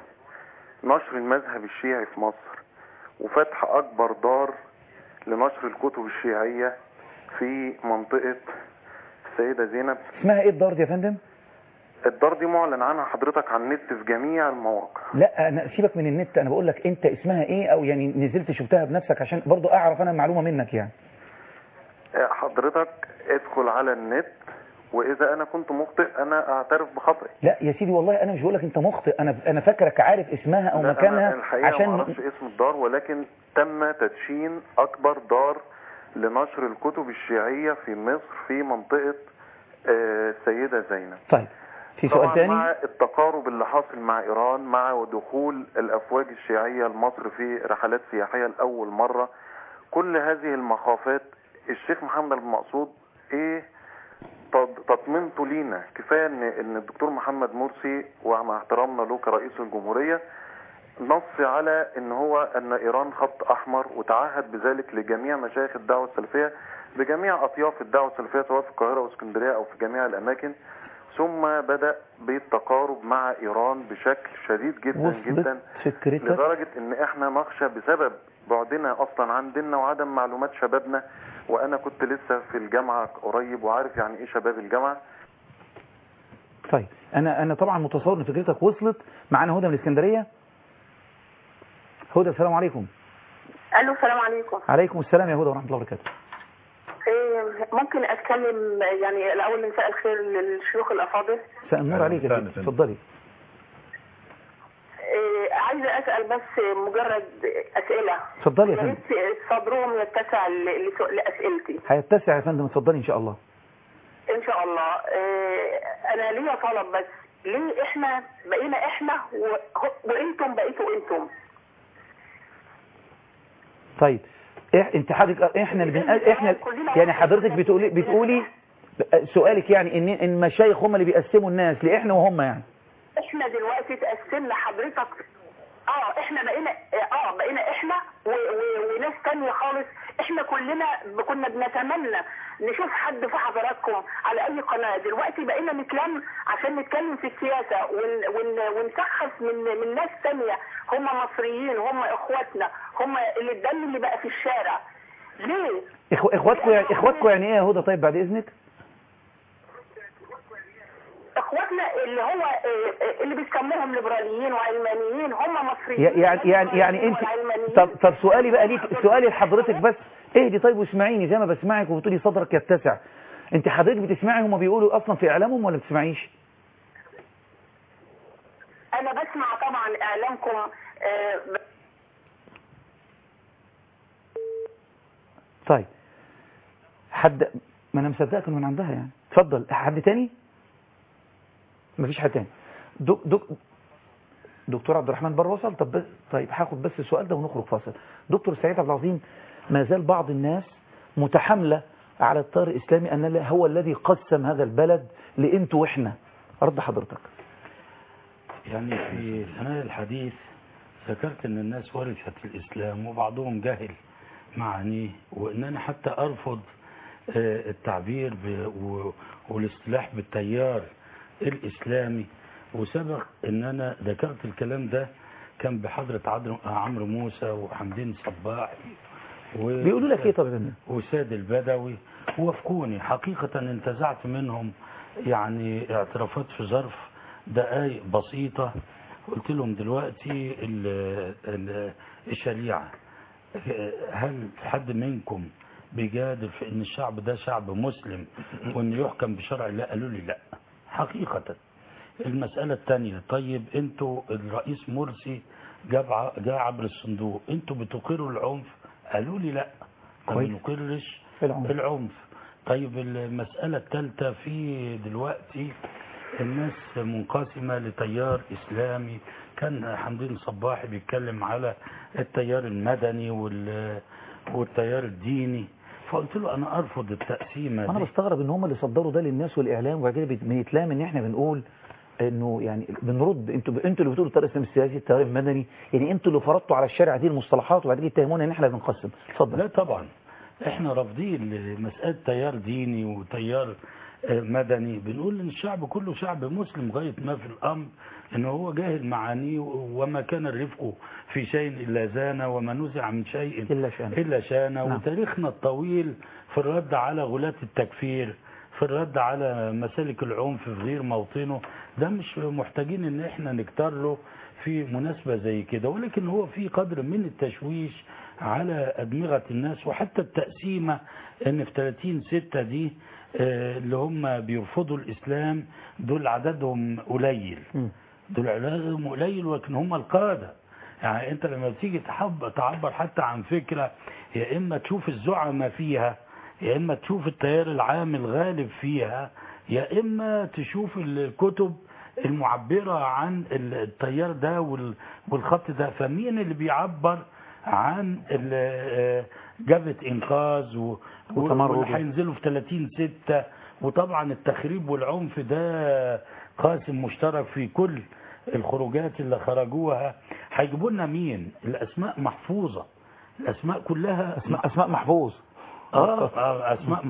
نشر المذهب الشيعي في مصر وفتح اكبر دار لنشر الكتب الشيعية في منطقة السيدة زينب اسمها ايه الدار دي يا فندم الدار دي معلن عنها حضرتك على النت في جميع المواقع لا انا سيبك من النت انا بقول لك انت اسمها ايه او يعني نزلت شفتها بنفسك عشان برضو اعرف انا معلومة منك يعني حضرتك ادخل على النت واذا انا كنت مخطئ انا اعترف بخطئي لا يا سيدي والله انا مش بقول لك انت مخطئ انا انا فاكرك عارف اسمها او لا، أنا مكانها الحقيقة عشان ما اعرفش اسم الدار ولكن تم تدشين اكبر دار لنشر الكتب الشيعية في مصر في منطقة آه، السيدة زينب طيب في سؤال طبعا تاني مع التقارب اللي حاصل مع ايران مع دخول الافواج الشيعية لمصر في رحلات سياحية لاول مرة كل هذه المخافات الشيخ محمد المقصود ايه تض- تطمينته لينا كفايه ان ان الدكتور محمد مرسي ومع احترامنا له كرئيس الجمهوريه نص على ان هو ان ايران خط احمر وتعهد بذلك لجميع مشايخ الدعوه السلفيه بجميع اطياف الدعوه السلفيه سواء في القاهره واسكندريه او في جميع الاماكن ثم بدا بالتقارب مع ايران بشكل شديد جدا جدا وصلت فكرتك لدرجة ان احنا نخشى بسبب بعدنا اصلا عن ديننا وعدم معلومات شبابنا وانا كنت لسه في الجامعة قريب وعارف يعني ايه شباب الجامعة طيب انا انا طبعا متصور ان فكرتك وصلت معانا هدى من الاسكندريه هدى السلام عليكم الو السلام عليكم عليكم السلام يا هدى ورحمه الله وبركاته إيه ممكن اتكلم يعني الاول مساء الخير للشيوخ الافاضل مساء النور عليك يا أهلا ست. وسهلا. اتفضلي إيه عايزه اسال بس مجرد اسئله اتفضلي يا يا فندم ريت صدرهم يتسع ل- لسؤ- لاسئلتي هيتسع يا فندم اتفضلي ان شاء الله ان شاء الله إيه انا ليا طلب بس ليه احنا بقينا احنا و- وانتم بقيتوا انتم طيب إح انت حضرتك احنا اللي بنقل احنا يعني حضرتك بتقولي بتقولي سؤالك يعني ان ان المشايخ هم اللي بيقسموا الناس لإحنا وهم يعني احنا دلوقتي تقسمنا حضرتك اه احنا بقينا اه بقينا احنا و... و... وناس تانية خالص احنا كلنا ب- كنا بنتمنى نشوف حد في حضراتكم على اي قناة دلوقتي بقينا نتلم عشان نتكلم في السياسة ون... ون... ونسخف من من ناس تانية هم مصريين هم اخواتنا هم اللي الدم اللي بقى في الشارع ليه؟ إخو... اخواتكم يعني اخواتكم يعني ايه يا هدى طيب بعد اذنك اخواتنا اللي هو آه، آه، اللي بيسموهم ليبراليين وعلمانيين هم مصريين يعني يعني يعني انت طب طب سؤالي بقى ليك سؤالي لحضرتك بس اهدي طيب واسمعيني زي ما بسمعك وبتقولي صدرك يتسع انت حضرتك بتسمعي هما بيقولوا اصلا في اعلامهم ولا بتسمعيش انا بسمع طبعا اعلامكم آه، ب- طيب حد ما انا مصدقك انه من عندها يعني اتفضل حد تاني مفيش حد تاني دك دك دكتور عبد الرحمن بر وصل طب بس طيب هاخد بس السؤال ده ونخرج فاصل دكتور سعيد عبد العظيم ما زال بعض الناس متحامله على التيار الاسلامي ان لا- هو الذي قسم هذا البلد لانتوا واحنا رد حضرتك يعني في ثنايا الحديث ذكرت ان الناس ورثت الاسلام وبعضهم جهل معانيه وان انا حتى ارفض آه، التعبير ب- و- والاصطلاح بالتيار الاسلامي وسبق ان انا ذكرت الكلام ده كان بحضرة عدر- عمرو موسى وحمدين صباحي و- بيقولوا لك ايه طب يا فندم؟ وساد البدوي وافقوني حقيقة انتزعت منهم يعني اعترافات في ظرف دقائق بسيطة قلت لهم دلوقتي ال- ال- الشريعة هل حد منكم بيجادل في ان الشعب ده شعب مسلم وان يحكم بشرع الله قالوا لي لا حقيقة المسألة الثانية طيب انتوا الرئيس مرسي جاب ع- جاء عبر الصندوق انتوا بتقروا العنف قالوا لي لا ما كويس. بنقرش العنف. العنف طيب المسألة الثالثة في دلوقتي الناس منقسمة لتيار إسلامي كان حمدين صباحي بيتكلم على التيار المدني وال والتيار الديني فقلت له أنا أرفض التقسيمة انا دي بستغرب ان هم اللي صدروا ده للناس والاعلام وبعد كده بيت- بيتلام ان احنا بنقول انه يعني بنرد انتوا انتوا اللي بتقولوا التيار الاسلامي السياسي التيار المدني يعني انتوا اللي فرضتوا على الشارع هذه المصطلحات وبعد كده تتهمونا ان احنا بنقسم اتفضل لا طبعا احنا رافضين لمسألة تيار ديني وتيار آه، مدني بنقول ان الشعب كله شعب مسلم غاية ما في الامر ان هو جاهل معانيه وما كان الرفق في شيء الا زان وما نزع من شيء الا شان إلا شان نعم. وتاريخنا الطويل في الرد على غلاة التكفير في الرد على مسالك العنف في غير موطنه ده مش محتاجين ان احنا نكتر له في مناسبة زي كده ولكن هو في قدر من التشويش على أدمغة الناس وحتى التقسيمة ان في 30 ستة دي آه، اللي هم بيرفضوا الإسلام دول عددهم قليل مم. دول عددهم قليل ولكن هم القادة يعني انت لما بتيجي تحب تعبر حتى عن فكرة يا اما تشوف الزعماء فيها يا اما تشوف التيار العام الغالب فيها يا اما تشوف الكتب المعبرة عن التيار ده وال- والخط ده فمين اللي بيعبر عن ال- آه، جبهة انقاذ و- وتمرد. واللي هينزلوا في 30 ستة وطبعا التخريب والعنف ده قاسم مشترك في كل الخروجات اللي خرجوها هيجيبوا لنا مين الاسماء محفوظة الاسماء كلها اسماء اسماء محفوظ اه آه، اسماء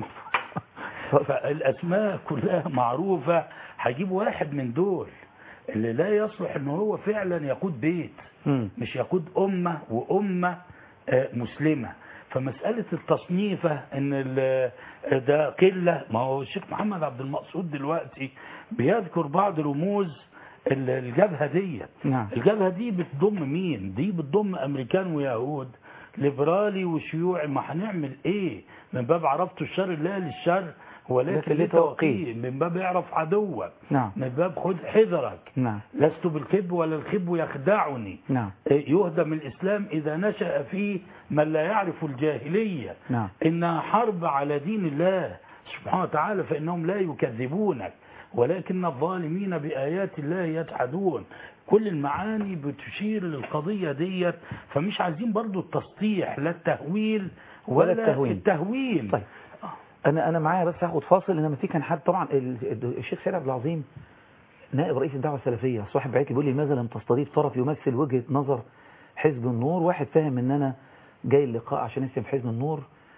محفوظة فالاسماء كلها معروفة هيجيب واحد من دول اللي لا يصلح ان هو فعلا يقود بيت مم. مش يقود أمة وأمة آه، مسلمة فمسألة التصنيفة ان ال- ده قلة ما هو الشيخ محمد عبد المقصود دلوقتي بيذكر بعض رموز ال- الجبهة دي نعم الجبهة دي بتضم مين دي بتضم أمريكان ويهود ليبرالي وشيوعي ما هنعمل ايه من باب عرفت الشر لا للشر ولكن لكن ليه ليه توقيه من باب اعرف عدوك نعم من باب خذ حذرك نعم لست بالكذب ولا الخب يخدعني نعم يهدم الإسلام إذا نشأ فيه من لا يعرف الجاهلية نعم إنها حرب على دين الله سبحانه وتعالى فإنهم لا يكذبونك ولكن الظالمين بآيات الله يجحدون كل المعاني بتشير للقضية ديت فمش عايزين برضو التسطيح لا التهويل ولا ولا التهوين. التهوين طيب انا انا معايا بس هاخد فاصل انما في كان حد طبعا ال- الشيخ سيد عبد العظيم نائب رئيس الدعوه السلفيه صاحب بعت بيقول لي لماذا لم تستضيف طرف يمثل وجهه نظر حزب النور واحد فاهم ان انا جاي اللقاء عشان اسم حزب النور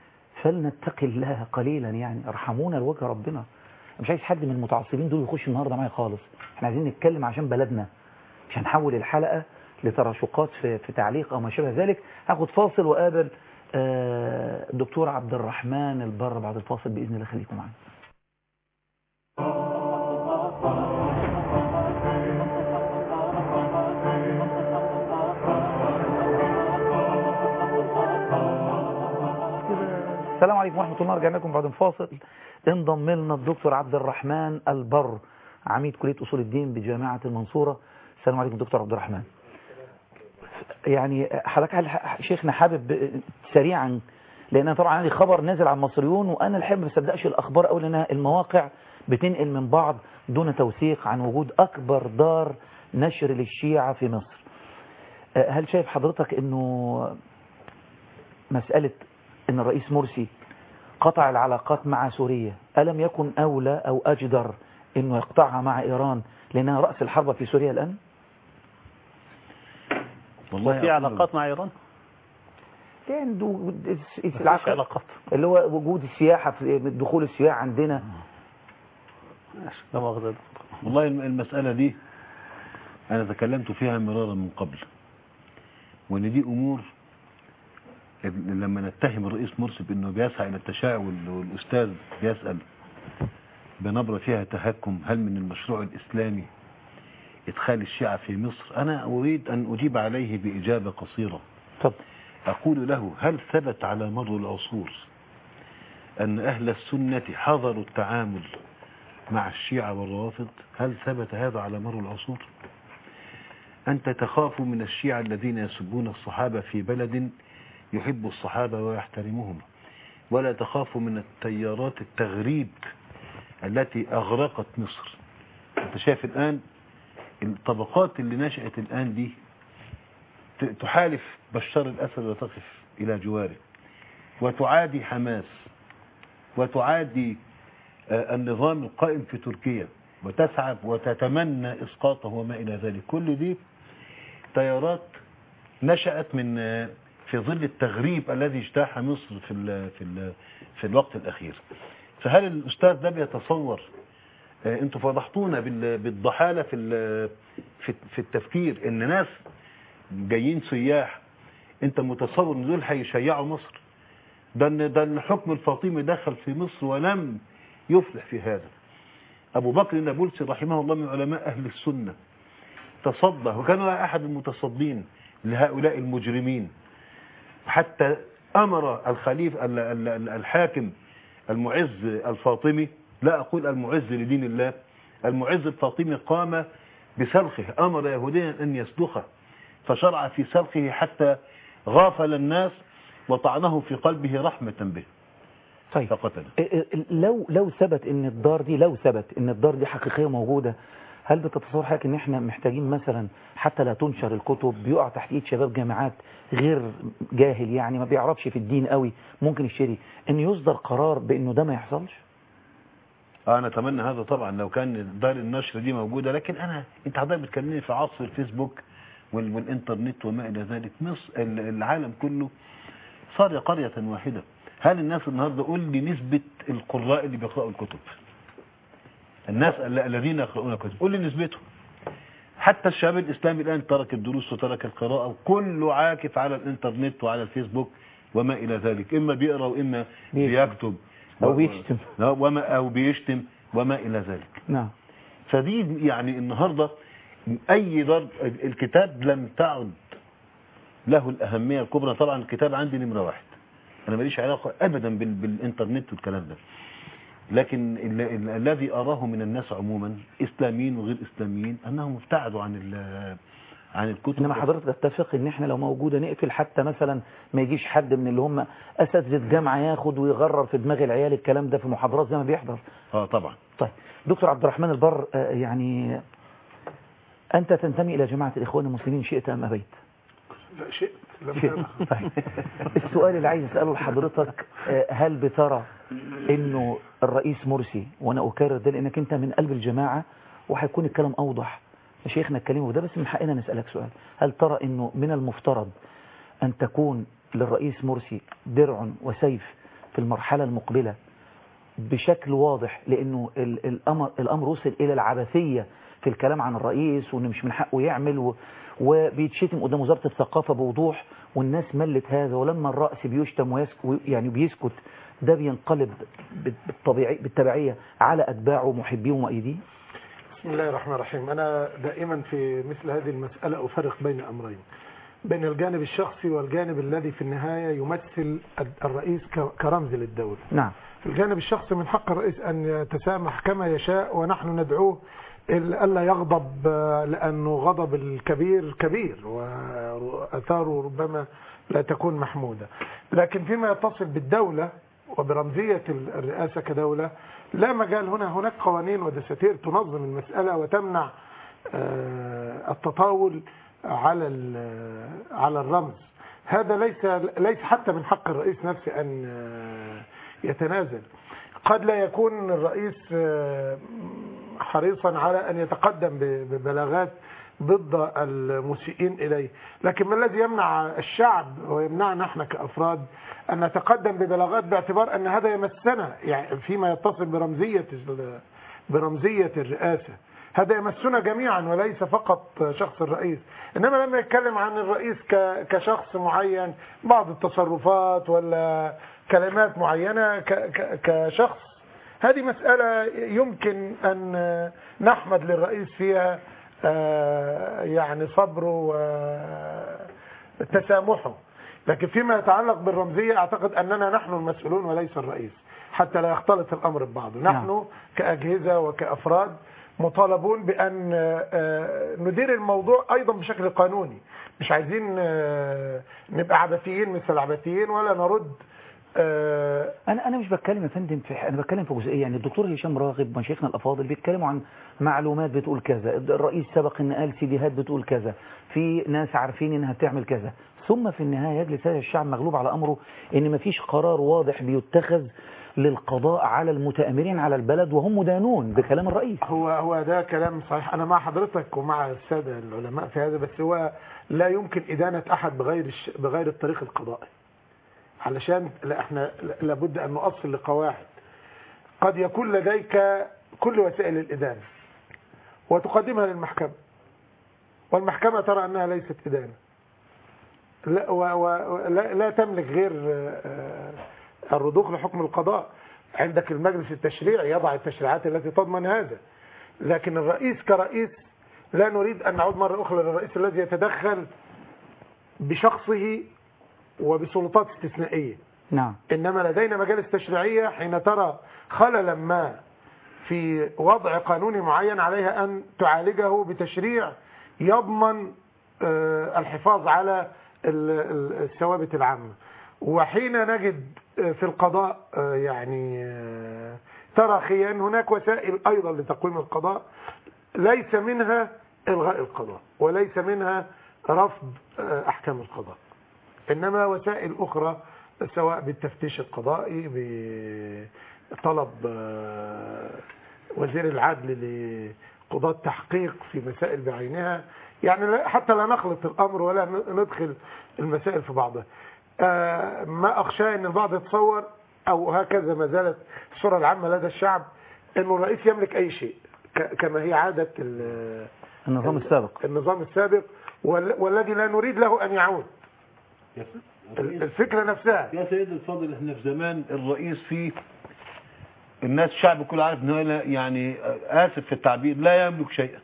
فلنتقي الله قليلا يعني ارحمونا لوجه ربنا مش عايز حد من المتعصبين دول يخش النهارده معايا خالص احنا عايزين نتكلم عشان بلدنا مش هنحول الحلقه لتراشقات في, في تعليق او ما شابه ذلك هاخد فاصل وقابل آه، الدكتور عبد الرحمن البر بعد الفاصل باذن الله خليكم معانا السلام عليكم ورحمة الله رجعنا لكم بعد الفاصل انضم لنا الدكتور عبد الرحمن البر عميد كلية أصول الدين بجامعة المنصورة السلام عليكم دكتور عبد الرحمن يعني حضرتك هل- شيخنا حابب سريعا لان أنا طبعا عندي خبر نازل على المصريون وانا الحقيقه ما بصدقش الاخبار قوي لان المواقع بتنقل من بعض دون توثيق عن وجود اكبر دار نشر للشيعة في مصر آه، هل شايف حضرتك انه مسألة ان الرئيس مرسي قطع العلاقات مع سوريا ألم يكن أولى أو أجدر انه يقطعها مع إيران لأنها رأس الحرب في سوريا الآن والله وفي أقول- علاقات مع إيران يعني دو- الس- مفيش العلاقات علاقات اللي هو وجود السياحة في دخول السياح عندنا ماشي لا مؤاخذة والله الم- المسألة دي أنا تكلمت فيها مرارا من قبل وإن دي أمور ال- لما نتهم الرئيس مرسي بأنه بيسعى إلى التشاؤم وال- والأستاذ بيسأل بنبرة فيها تهكم هل من المشروع الإسلامي إدخال الشيعة في مصر أنا أريد أن أجيب عليه بإجابة قصيرة طب أقول له هل ثبت على مر العصور أن أهل السنة حظروا التعامل مع الشيعة والروافض هل ثبت هذا على مر العصور أنت تخاف من الشيعة الذين يسبون الصحابة في بلد يحب الصحابة ويحترمهم ولا تخاف من التيارات التغريب التي أغرقت مصر أنت شايف الآن الطبقات اللي نشأت الآن دي ت- تحالف بشار الأسد وتقف إلى جواره وتعادي حماس وتعادي آه، النظام القائم في تركيا وتسعى وتتمنى إسقاطه وما إلى ذلك كل دي تيارات نشأت من آه، في ظل التغريب الذي اجتاح مصر في ال في ال في الوقت الأخير فهل الأستاذ ده بيتصور آه، انتوا فضحتونا بال- بالضحالة في ال- في في التفكير ان ناس جايين سياح انت متصور ان دول هيشيعوا مصر ده ان ده الحكم الفاطمي دخل في مصر ولم يفلح في هذا ابو بكر النابلسي رحمه الله من علماء اهل السنه تصدى وكان هو احد المتصدين لهؤلاء المجرمين حتى امر الخليفه ال- ال- ال- الحاكم المعز الفاطمي لا اقول المعز لدين الله المعز الفاطمي قام بسلخه امر يهوديا ان يسلخه فشرع في سلخه حتى غافل الناس وطعنه في قلبه رحمة به طيب فقتله ال- ال- لو لو ثبت ان الدار دي لو ثبت ان الدار دي حقيقيه موجوده هل بتتصور حضرتك ان احنا محتاجين مثلا حتى لا تنشر الكتب بيقع تحت ايد شباب جامعات غير جاهل يعني ما بيعرفش في الدين قوي ممكن يشتري ان يصدر قرار بانه ده ما يحصلش انا اتمنى هذا طبعا لو كان دار النشر دي موجودة لكن انا انت حضرتك بتكلمني في عصر الفيسبوك وال- والانترنت وما الى ذلك مصر ال- العالم كله صار قرية واحدة هل الناس النهاردة قول لي نسبة القراء اللي بيقرأوا الكتب الناس ال- الذين يقرؤون الكتب قول لي نسبتهم حتى الشباب الإسلامي الآن ترك الدروس وترك القراءة وكله عاكف على الإنترنت وعلى الفيسبوك وما إلى ذلك إما بيقرأ وإما بيكتب. بيكتب أو و- بيشتم. لا، وما أو بيشتم وما إلى ذلك نعم فدي يعني النهاردة أي ضرب الكتاب لم تعد له الأهمية الكبرى طبعا الكتاب عندي نمرة واحد أنا ماليش علاقة أبدا بال- بالإنترنت والكلام ده لكن ال- ال- الذي أراه من الناس عموما إسلاميين وغير إسلاميين أنهم ابتعدوا عن ال- عن الكتب انما حضرتك تتفق ان احنا لو موجوده نقفل حتى مثلا ما يجيش حد من اللي هم اساتذه جامعه ياخد ويغرر في دماغ العيال الكلام ده في محاضرات زي ما بيحضر اه طبعا طيب دكتور عبد الرحمن البر آه، يعني أنت تنتمي إلى جماعة الإخوان المسلمين شئت أم أبيت لا شيء لم شئت. أرى. طيب. السؤال اللي عايز أسأله لحضرتك آه، هل بترى إنه الرئيس مرسي وأنا أكرر ده لأنك أنت من قلب الجماعة وهيكون الكلام أوضح مشايخنا اتكلموا ده بس من حقنا نسألك سؤال هل ترى إنه من المفترض أن تكون للرئيس مرسي درع وسيف في المرحلة المقبلة بشكل واضح لانه ال- الامر الامر وصل الى العبثيه في الكلام عن الرئيس وانه مش من حقه يعمل و وبيتشتم قدام وزاره الثقافه بوضوح والناس ملت هذا ولما الراس بيشتم ويسك يعني بيسكت ده بينقلب بال- بالطبيعي بالتبعيه على اتباعه ومحبيه ومؤيديه بسم الله الرحمن الرحيم أنا دائما في مثل هذه المسألة أفرق بين أمرين بين الجانب الشخصي والجانب الذي في النهاية يمثل الرئيس ك- كرمز للدولة نعم في الجانب الشخصي من حق الرئيس أن يتسامح كما يشاء ونحن ندعوه إلا ألا يغضب آه، لأنه غضب الكبير كبير وأثاره ربما لا تكون محمودة لكن فيما يتصل بالدولة وبرمزية الرئاسة كدولة لا مجال هنا هناك قوانين ودساتير تنظم المسألة وتمنع آه، التطاول على ال- على الرمز هذا ليس ليس حتى من حق الرئيس نفسه أن آه، يتنازل قد لا يكون الرئيس آه، حريصا على أن يتقدم ب- ببلاغات ضد المسيئين إليه لكن ما الذي يمنع الشعب ويمنعنا احنا كأفراد أن نتقدم ببلاغات باعتبار أن هذا يمسنا يعني فيما يتصل برمزية ال- برمزية الرئاسة هذا يمسنا جميعا وليس فقط شخص الرئيس إنما لما يتكلم عن الرئيس ك- كشخص معين بعض التصرفات ولا كلمات معينة ك- ك- كشخص هذه مسألة يمكن أن نحمد للرئيس فيها آه، يعني صبره وتسامحه لكن فيما يتعلق بالرمزية أعتقد أننا نحن المسؤولون وليس الرئيس حتى لا يختلط الأمر ببعضه نحن كأجهزة وكأفراد مطالبون بأن آه، ندير الموضوع أيضا بشكل قانوني مش عايزين آه، نبقى عبثيين مثل العبثيين ولا نرد آه، انا انا مش بتكلم يا فندم في انا بتكلم في جزئيه يعني الدكتور هشام راغب مشايخنا الافاضل بيتكلموا عن معلومات بتقول كذا الرئيس سبق ان قال سيديهات بتقول كذا في ناس عارفين انها بتعمل كذا ثم في النهايه يجلس هذا الشعب مغلوب على امره ان مفيش قرار واضح بيتخذ للقضاء على المتآمرين على البلد وهم مدانون بكلام الرئيس هو هو ده كلام صحيح انا مع حضرتك ومع الساده العلماء في هذا بس هو لا يمكن ادانه احد بغير الش... بغير الطريق القضائي علشان لا احنا لا- لابد ان نؤصل لقواعد قد يكون لديك كل وسائل الادانه وتقدمها للمحكمه والمحكمه ترى انها ليست ادانه لا, و... و... لا, لا تملك غير آه، الرضوخ لحكم القضاء عندك المجلس التشريعي يضع التشريعات التي تضمن هذا لكن الرئيس كرئيس لا نريد أن نعود مرة أخرى للرئيس الذي يتدخل بشخصه وبسلطات استثنائية نعم إنما لدينا مجالس تشريعية حين ترى خللا ما في وضع قانوني معين عليها أن تعالجه بتشريع يضمن آه، الحفاظ على ال- ال- الثوابت العامة وحين نجد آه، في القضاء آه، يعني آه، تراخيا هناك وسائل أيضا لتقويم القضاء ليس منها إلغاء القضاء وليس منها رفض آه، أحكام القضاء إنما وسائل أخرى سواء بالتفتيش القضائي بطلب آه، وزير العدل لقضاة تحقيق في مسائل بعينها يعني لا- حتى لا نخلط الأمر ولا ن- ندخل المسائل في بعضها آه، ما أخشى أن البعض يتصور أو هكذا ما زالت الصورة العامة لدى الشعب أنه الرئيس يملك أي شيء ك- كما هي عادة ال- النظام السابق النظام السابق وال- والذي لا نريد له أن يعود ال- الفكرة نفسها يا سيد الفاضل احنا في زمان الرئيس فيه الناس الشعب كله عارف ان هو لا- يعني اسف في التعبير لا يملك شيئا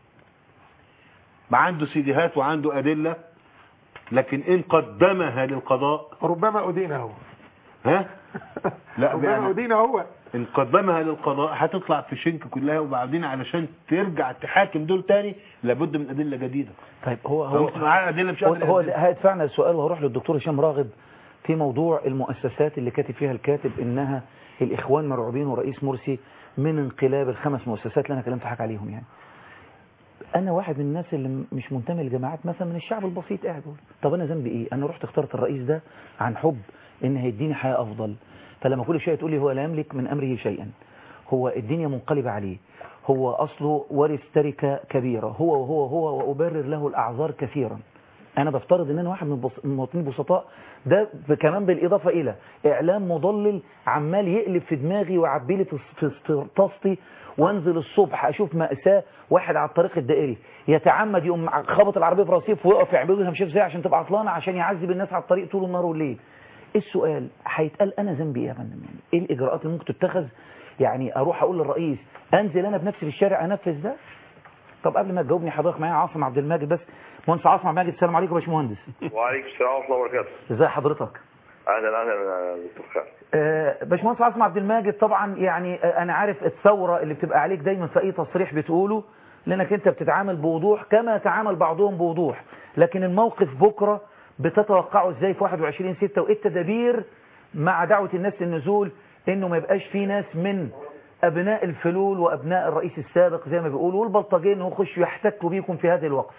ما عنده سيديهات وعنده ادله لكن ان قدمها للقضاء ربما أدينه ها لا ربما يعني أدينه هو ان قدمها للقضاء هتطلع في شنك كلها وبعدين علشان ترجع تحاكم دول تاني لابد من ادله جديده طيب هو هو هو معاه ادله مش هو, قادر هو يقدمها. ده هيدفعنا السؤال وهروح للدكتور هشام راغب في موضوع المؤسسات اللي كاتب فيها الكاتب انها الاخوان مرعوبين ورئيس مرسي من انقلاب الخمس مؤسسات اللي انا كلمت حضرتك عليهم يعني انا واحد من الناس اللي م- مش منتمي لجماعات مثلا من الشعب البسيط قاعد يقول طب انا ذنبي ايه انا رحت اخترت الرئيس ده عن حب ان هيديني حياه افضل فلما كل شويه تقول لي هو لا يملك من امره شيئا هو الدنيا منقلبه عليه هو اصله ورث تركه كبيره هو وهو هو وابرر له الاعذار كثيرا انا بفترض ان انا واحد من البس- من المواطنين البسطاء ده ب- كمان بالاضافه الى اعلام مضلل عمال يقلب في دماغي ويعبي لي في في في طاستي وانزل الصبح اشوف ماساه واحد على الطريق الدائري يتعمد يقوم خبط العربيه في رصيف ويقف يعمل لها مش ازاي عشان تبقى عطلانه عشان يعذب الناس على الطريق طول النهار والليل السؤال هيتقال انا ذنبي ايه يا فندم يعني ايه الاجراءات اللي ممكن تتخذ يعني اروح اقول للرئيس انزل انا بنفسي في الشارع انفذ ده طب قبل ما تجاوبني حضرتك معايا عاصم عبد الماجد بس مهندس عاصم عبد الماجد السلام عليكم يا باشمهندس وعليكم السلام ورحمه الله وبركاته ازي حضرتك اهلا اهلا يا دكتور خالد آه، باشمهندس عاصم عبد الماجد طبعا يعني آه، انا عارف الثوره اللي بتبقى عليك دايما في اي تصريح بتقوله لانك انت بتتعامل بوضوح كما يتعامل بعضهم بوضوح لكن الموقف بكره بتتوقعوا ازاي في 21 6 وايه التدابير مع دعوة الناس للنزول انه ما يبقاش في ناس من ابناء الفلول وابناء الرئيس السابق زي ما بيقولوا والبلطجين يخشوا يحتكوا بيكم في هذه الوقت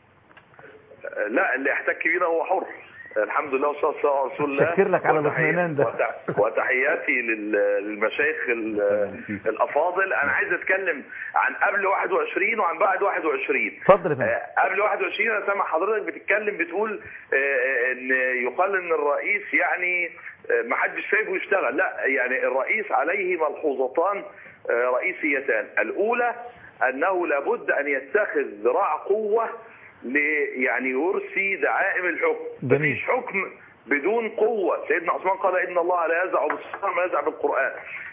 لا اللي يحتك بينا هو حر الحمد لله والصلاه والسلام على رسول الله شكر لك على وتحية- الاطمئنان ده. وتح- وتحياتي لل- للمشايخ ال- الافاضل انا عايز اتكلم عن قبل 21 وعن بعد 21 اتفضل يا فندم آه، قبل 21 انا سامع حضرتك بتتكلم بتقول آه، آه، ان يقال ان الرئيس يعني آه، ما حدش سايبه يشتغل لا يعني الرئيس عليه ملحوظتان آه، رئيسيتان الاولى انه لابد ان يتخذ ذراع قوه ل يعني يرسي دعائم الحكم جميل. مفيش حكم بدون قوه سيدنا عثمان قال ان الله لا يزع بالسلطان ما يزع بالقران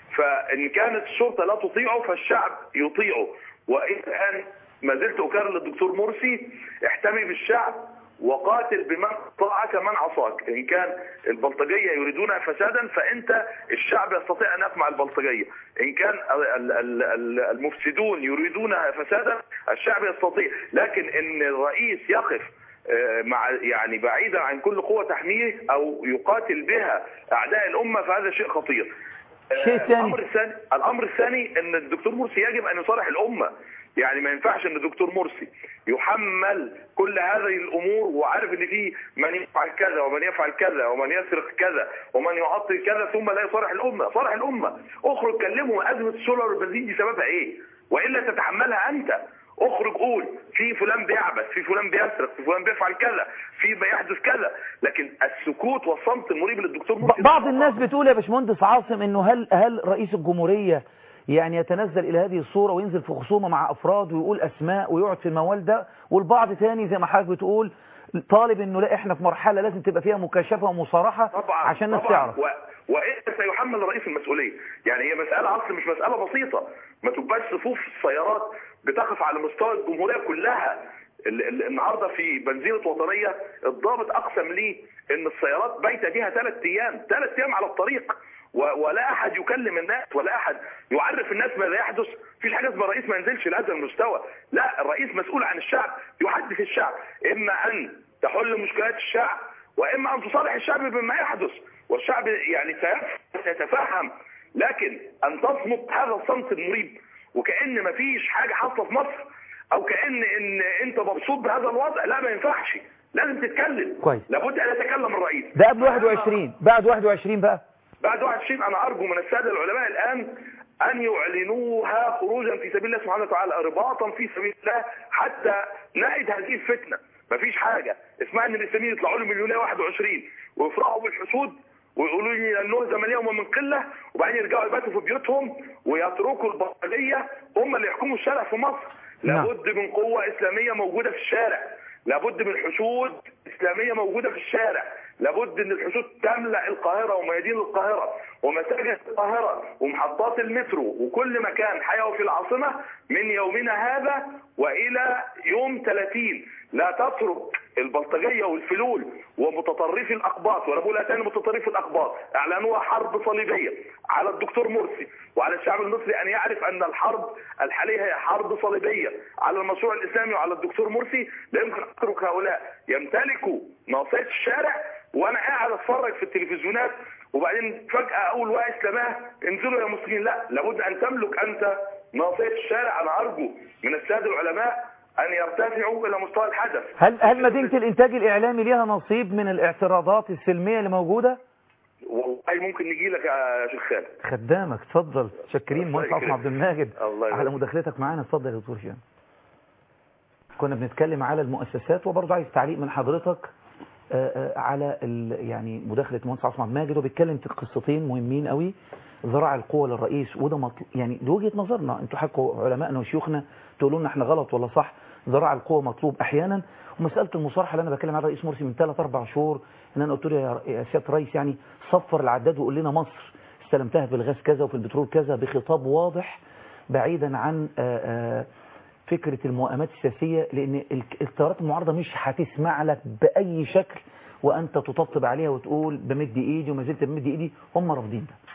فان كانت الشرطه لا تطيعه فالشعب يطيعه والان ما زلت اكرر للدكتور مرسي احتمي بالشعب وقاتل بمن طاعك من عصاك ان كان البلطجيه يريدون فسادا فانت الشعب يستطيع ان يقمع البلطجيه ان كان ال- ال- ال- المفسدون يريدون فسادا الشعب يستطيع لكن ان الرئيس يقف آه، مع يعني بعيدا عن كل قوه تحميه او يقاتل بها اعداء الامه فهذا شيء خطير آه، شيء ثاني. الامر الثاني الامر الثاني ان الدكتور مرسي يجب ان يصالح الامه يعني ما ينفعش ان الدكتور مرسي يحمل كل هذه الامور وعارف ان في من يفعل كذا ومن يفعل كذا ومن يسرق كذا ومن يعطل كذا ثم لا يصالح الامه صالح الامه اخرج كلمه ازمه السولار والبنزين دي سببها ايه والا تتحملها انت اخرج قول في فلان بيعبث في فلان بيسرق في فلان بيفعل كذا في بيحدث كذا لكن السكوت والصمت المريب للدكتور مرسي ب- بعض الناس بتقول يا باشمهندس عاصم انه هل هل رئيس الجمهورية يعني يتنزل الى هذه الصورة وينزل في خصومة مع افراد ويقول اسماء ويقعد في الموال ده والبعض تاني زي ما حضرتك بتقول طالب انه لا احنا في مرحلة لازم تبقى فيها مكاشفة ومصارحة طبعا عشان الناس طبعا تعرف و... وإنت سيحمل الرئيس المسؤولية يعني هي مسألة أصل مش مسألة بسيطة ما تبقاش صفوف السيارات بتقف على مستوى الجمهورية كلها ال- ال- النهارده في بنزينة وطنية الضابط أقسم لي إن السيارات بايتة بيها ثلاث أيام ثلاث أيام على الطريق و- ولا أحد يكلم الناس ولا أحد يعرف الناس ماذا يحدث مفيش حاجة اسمها الرئيس ما ينزلش لهذا المستوى لا الرئيس مسؤول عن الشعب يحدث الشعب إما أن تحل مشكلات الشعب واما ان تصالح الشعب بما يحدث والشعب يعني سيف- سيتفهم لكن ان تصمت هذا الصمت المريب وكان ما فيش حاجه حاصله في مصر او كان ان انت مبسوط بهذا الوضع لا ما ينفعش لازم تتكلم كويس. لابد ان يتكلم الرئيس ده قبل 21 بعد 21 بقى بعد 21 انا ارجو من الساده العلماء الان ان يعلنوها خروجا في سبيل الله سبحانه وتعالى رباطا في سبيل الله حتى نعد هذه الفتنه مفيش حاجه اسمها ان الاسلاميين يطلعوا لي مليونيه 21 ويفرحوا بالحشود ويقولوا لي ان نهزم اليوم من قله وبعدين يرجعوا يباتوا في بيوتهم ويتركوا البطاريه هم اللي يحكموا الشارع في مصر نعم. لابد من قوه اسلاميه موجوده في الشارع لابد من حشود اسلاميه موجوده في الشارع لابد ان الحشود تملا القاهره وميادين القاهره ومساجد القاهره ومحطات المترو وكل مكان حيوي في العاصمه من يومنا هذا والى يوم 30 لا تترك البلطجيه والفلول ومتطرفي الاقباط وانا بقولها تاني متطرفي الاقباط اعلنوها حرب صليبيه على الدكتور مرسي وعلى الشعب المصري ان يعرف ان الحرب الحاليه هي حرب صليبيه على المشروع الاسلامي وعلى الدكتور مرسي لا يمكن ان اترك هؤلاء يمتلكوا ناصيه الشارع وانا قاعد اتفرج في التلفزيونات وبعدين فجاه اقول واسلاماه انزلوا يا مسلمين لا لابد ان تملك انت ناصيه الشارع انا ارجو من الساده العلماء ان يرتفعوا الى مستوى الحدث هل هل مدينة الانتاج الاعلامي ليها نصيب من الاعتراضات السلمية اللي موجودة والله ممكن نجي لك يا شيخ خالد خدامك اتفضل شاكرين الله مهندس عاصم يكرمك. عبد الماجد الله يبارك على مداخلتك معانا اتفضل يا دكتور هشام كنا بنتكلم على المؤسسات وبرضه عايز تعليق من حضرتك آه، آه، على ال- يعني مداخله المهندس عاصم عبد الماجد وبيتكلم في قصتين مهمين قوي ذراع القوه للرئيس وده مطل... يعني دي وجهه نظرنا انتوا حكوا علمائنا وشيوخنا تقولوا لنا احنا غلط ولا صح ذراع القوه مطلوب احيانا ومساله المصارحه اللي انا بتكلم على الرئيس مرسي من ثلاث اربع شهور ان انا قلت له يا- يا سياده الرئيس يعني صفر العداد وقول لنا مصر استلمتها في الغاز كذا وفي البترول كذا بخطاب واضح بعيدا عن آه، آه، فكرة الموائمات السياسية لأن الك- التيارات المعارضة مش هتسمع لك بأي شكل وأنت تطبطب عليها وتقول بمد إيدي وما زلت بمد إيدي هم رافضين ده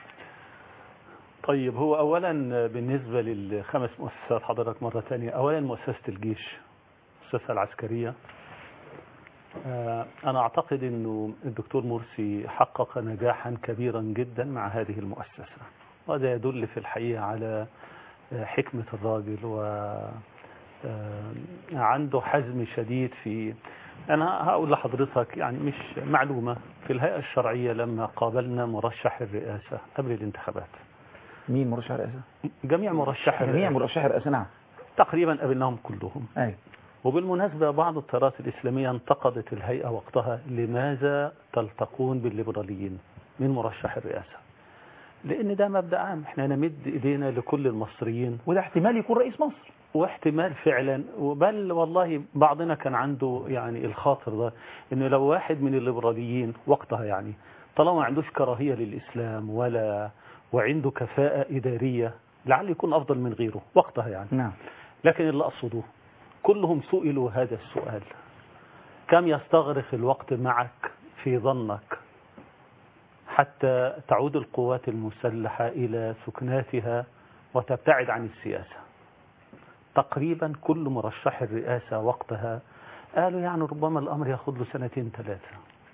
طيب هو أولا بالنسبة للخمس مؤسسات حضرتك مرة تانية أولا مؤسسة الجيش المؤسسة العسكرية آه، أنا أعتقد أنه الدكتور مرسي حقق نجاحا كبيرا جدا مع هذه المؤسسة وهذا يدل في الحقيقة على آه، حكمة الراجل و آه، عنده حزم شديد في أنا هقول لحضرتك يعني مش معلومة في الهيئة الشرعية لما قابلنا مرشح الرئاسة قبل الانتخابات مين مرشح الرئاسة؟ جميع مرشح جميع الرئاسة مرشح الرئاسة نعم تقريبا قابلناهم كلهم أي وبالمناسبة بعض التيارات الإسلامية انتقدت الهيئة وقتها لماذا تلتقون بالليبراليين من مرشح الرئاسة لأن ده مبدأ عام احنا نمد إيدينا لكل المصريين وده احتمال يكون رئيس مصر واحتمال فعلا بل والله بعضنا كان عنده يعني الخاطر ده انه لو واحد من الليبراليين وقتها يعني طالما ما عندوش كراهية للإسلام ولا وعنده كفاءة إدارية لعل يكون أفضل من غيره وقتها يعني نعم لكن اللي أقصده كلهم سئلوا هذا السؤال كم يستغرق الوقت معك في ظنك حتى تعود القوات المسلحة إلى سكناتها وتبتعد عن السياسة تقريبا كل مرشح الرئاسة وقتها قالوا يعني ربما الأمر ياخد له سنتين ثلاثة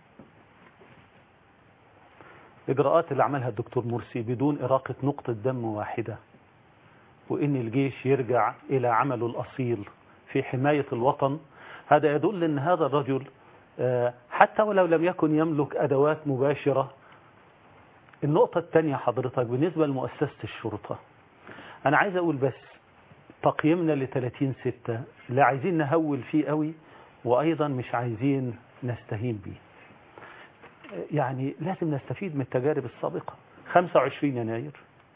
الإجراءات اللي عملها الدكتور مرسي بدون إراقة نقطة دم واحدة وإن الجيش يرجع إلى عمله الأصيل في حماية الوطن هذا يدل أن هذا الرجل آه، حتى ولو لم يكن يملك أدوات مباشرة النقطة الثانية حضرتك بالنسبة لمؤسسة الشرطة أنا عايز أقول بس تقييمنا ل 30 ستة لا عايزين نهول فيه قوي وأيضا مش عايزين نستهين بيه يعني لازم نستفيد من التجارب السابقة 25 يناير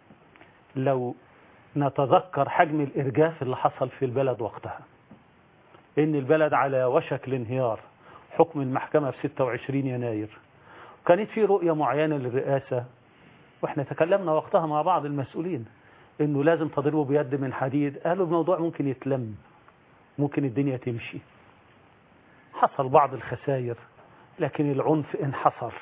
لو نتذكر حجم الإرجاف اللي حصل في البلد وقتها إن البلد على وشك الانهيار حكم المحكمة في 26 يناير كانت في رؤية معينة للرئاسة واحنا تكلمنا وقتها مع بعض المسؤولين انه لازم تضربه بيد من حديد قالوا الموضوع ممكن يتلم ممكن الدنيا تمشي حصل بعض الخسائر لكن العنف انحصر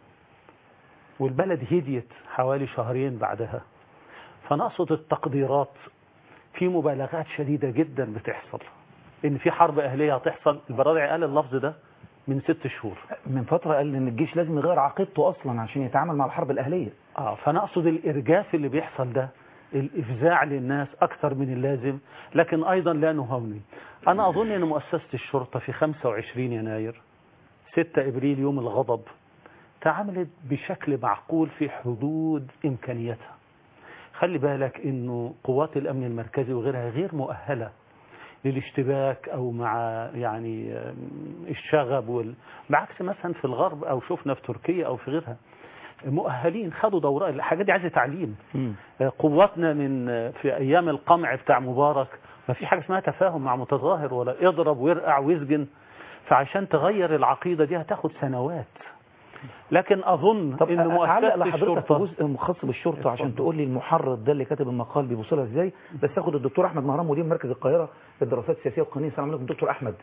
والبلد هديت حوالي شهرين بعدها فنقصد التقديرات في مبالغات شديدة جدا بتحصل ان في حرب اهلية هتحصل البرادعي قال اللفظ ده من ست شهور من فترة قال ان الجيش لازم يغير عقيدته اصلا عشان يتعامل مع الحرب الاهلية اه فنقصد الارجاف اللي بيحصل ده الافزاع للناس اكثر من اللازم لكن ايضا لا نهوني انا اظن ان مؤسسة الشرطة في 25 يناير 6 ابريل يوم الغضب تعاملت بشكل معقول في حدود امكانياتها خلي بالك انه قوات الامن المركزي وغيرها غير مؤهله للاشتباك او مع يعني الشغب وال... بعكس مثلا في الغرب او شفنا في تركيا او في غيرها مؤهلين خدوا دورات الحاجات دي عايزه تعليم قواتنا من في ايام القمع بتاع مبارك ما في حاجه اسمها تفاهم مع متظاهر ولا اضرب وارقع واسجن فعشان تغير العقيده دي هتاخد سنوات لكن اظن طب ان اعلق مؤسسه لحضرتك في الشرطه جزء خاص بالشرطة عشان اتفضل. تقول لي المحرض ده اللي كاتب المقال بيبصلها ازاي بس اخد الدكتور احمد مهران مدير مركز القاهرة للدراسات السياسية والقانونية السلام عليكم دكتور احمد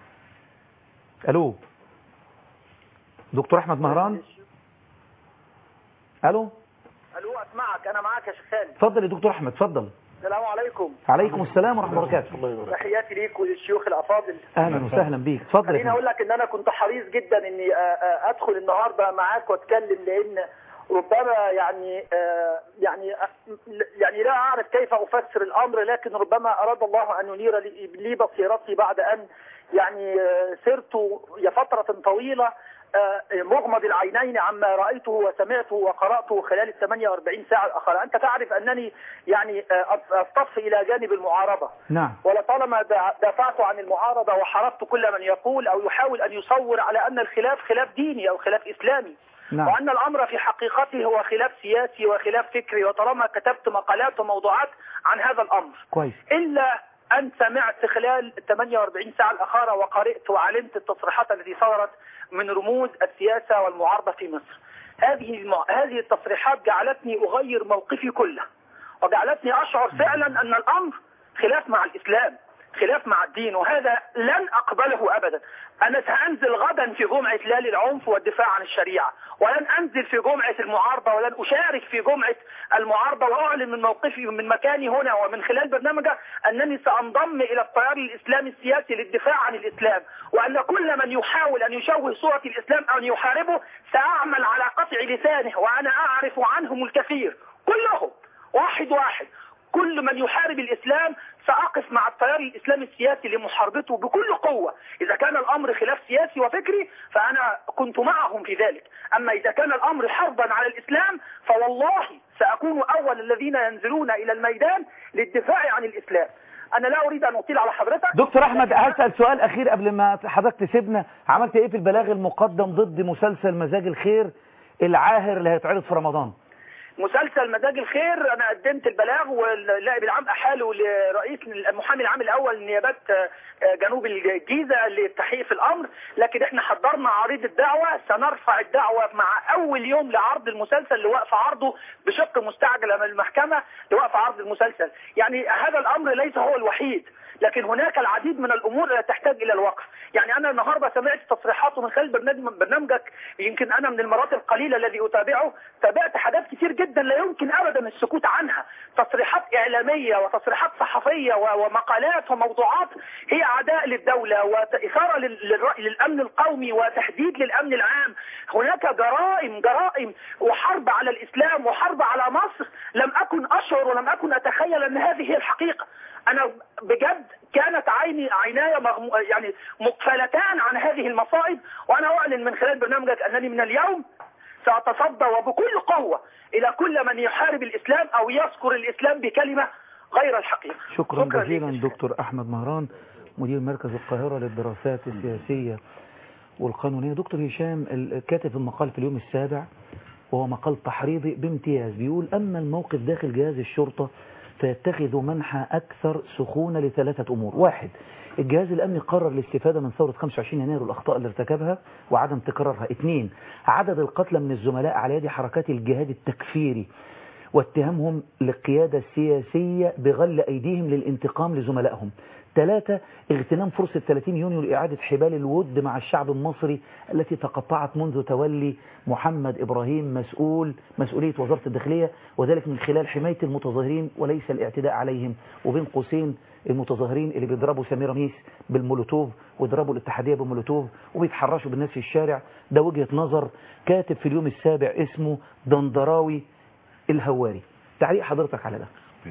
الو دكتور احمد مهران الو الو اسمعك انا معاك يا شيخ خالد اتفضل يا دكتور احمد اتفضل السلام عليكم عليكم السلام ورحمة الله وبركاته تحياتي ليك وللشيوخ الافاضل اهلا وسهلا بيك اتفضل يا خليني فندم. اقول لك ان انا كنت حريص جدا اني آه، آه، ادخل النهارده معاك واتكلم لان ربما يعني آه، يعني آه، يعني لا اعرف كيف افسر الامر لكن ربما اراد الله ان ينير لي لي بصيرتي بعد ان يعني آه، سرت فتره طويله آه، مغمض العينين عما رأيته وسمعته وقرأته خلال ال 48 ساعة الأخيرة أنت تعرف أنني يعني آه، أصطف إلى جانب المعارضة نعم ولطالما دع- دافعت عن المعارضة وحاربت كل من يقول أو يحاول أن يصور على أن الخلاف خلاف ديني أو خلاف إسلامي نعم. وأن الأمر في حقيقته هو خلاف سياسي وخلاف فكري وطالما كتبت مقالات وموضوعات عن هذا الأمر كويس إلا أن سمعت خلال ال 48 ساعة الأخيرة وقرأت وعلمت التصريحات التي صدرت من رموز السياسة والمعارضة في مصر هذه المع... هذه التصريحات جعلتني أغير موقفي كله وجعلتني أشعر فعلا أن الأمر خلاف مع الإسلام خلاف مع الدين وهذا لن أقبله أبدا أنا سأنزل غدا في جمعة لا للعنف والدفاع عن الشريعة ولن أنزل في جمعة المعارضة ولن أشارك في جمعة المعارضة وأعلن من موقفي من مكاني هنا ومن خلال برنامجه أنني سأنضم إلى التيار الإسلامي السياسي للدفاع عن الإسلام وأن كل من يحاول أن يشوه صورة الإسلام أو أن يحاربه سأعمل على قطع لسانه وأنا أعرف عنهم الكثير كلهم واحد واحد كل من يحارب الإسلام سأقف مع التيار الإسلامي السياسي لمحاربته بكل قوة إذا كان الأمر خلاف سياسي وفكري فأنا كنت معهم في ذلك أما إذا كان الأمر حربا على الإسلام فوالله سأكون أول الذين ينزلون إلى الميدان للدفاع عن الإسلام أنا لا أريد أن أطيل على حضرتك دكتور احمد هسأل سؤال اخير قبل ما حضرتك تسيبنا عملت ايه في البلاغ المقدم ضد مسلسل مزاج الخير العاهر اللي هيتعرض في رمضان مسلسل مزاج الخير انا قدمت البلاغ والنائب العام احاله لرئيس المحامي العام الاول لنيابات جنوب الجيزه للتحقيق في الامر لكن احنا حضرنا عريض الدعوه سنرفع الدعوه مع اول يوم لعرض المسلسل لوقف عرضه بشق مستعجل امام المحكمه لوقف عرض المسلسل يعني هذا الامر ليس هو الوحيد لكن هناك العديد من الامور التي تحتاج الى الوقف يعني انا النهارده سمعت تصريحاته من خلال برنامج برنامجك يمكن انا من المرات القليله الذي اتابعه تابعت حاجات كتير جدا لا يمكن ابدا السكوت عنها تصريحات اعلاميه وتصريحات صحفيه و- ومقالات وموضوعات هي عداء للدوله واثاره لل- للرأي- للامن القومي وتهديد للامن العام هناك جرائم جرائم وحرب على الاسلام وحرب على مصر لم اكن اشعر ولم اكن اتخيل ان هذه هي الحقيقه انا بجد كانت عيني عيناي مغمو يعني مقفلتان عن هذه المصائب وانا اعلن من خلال برنامجك انني من اليوم ساتصدى وبكل قوه الى كل من يحارب الاسلام او يذكر الاسلام بكلمه غير الحقيقه شكرا شكراً جزيلا دكتور احمد مهران مدير مركز القاهرة للدراسات السياسية والقانونية دكتور هشام ال- كاتب المقال في اليوم السابع وهو مقال تحريضي بامتياز بيقول أما الموقف داخل جهاز الشرطة فيتخذ منحى أكثر سخونة لثلاثة أمور واحد الجهاز الأمني قرر الاستفادة من ثورة 25 يناير والأخطاء اللي ارتكبها وعدم تكرارها اثنين عدد القتلى من الزملاء على يد حركات الجهاد التكفيري واتهامهم للقيادة السياسية بغل أيديهم للانتقام لزملائهم ثلاثة اغتنام فرصة 30 يونيو لإعادة حبال الود مع الشعب المصري التي تقطعت منذ تولي محمد إبراهيم مسؤول مسؤولية وزارة الداخلية وذلك من خلال حماية المتظاهرين وليس الاعتداء عليهم وبين قوسين المتظاهرين اللي بيضربوا سمير ميس بالمولوتوف ويضربوا الاتحادية بالمولوتوف وبيتحرشوا بالناس في الشارع ده وجهة نظر كاتب في اليوم السابع اسمه دندراوي الهواري تعليق حضرتك على ده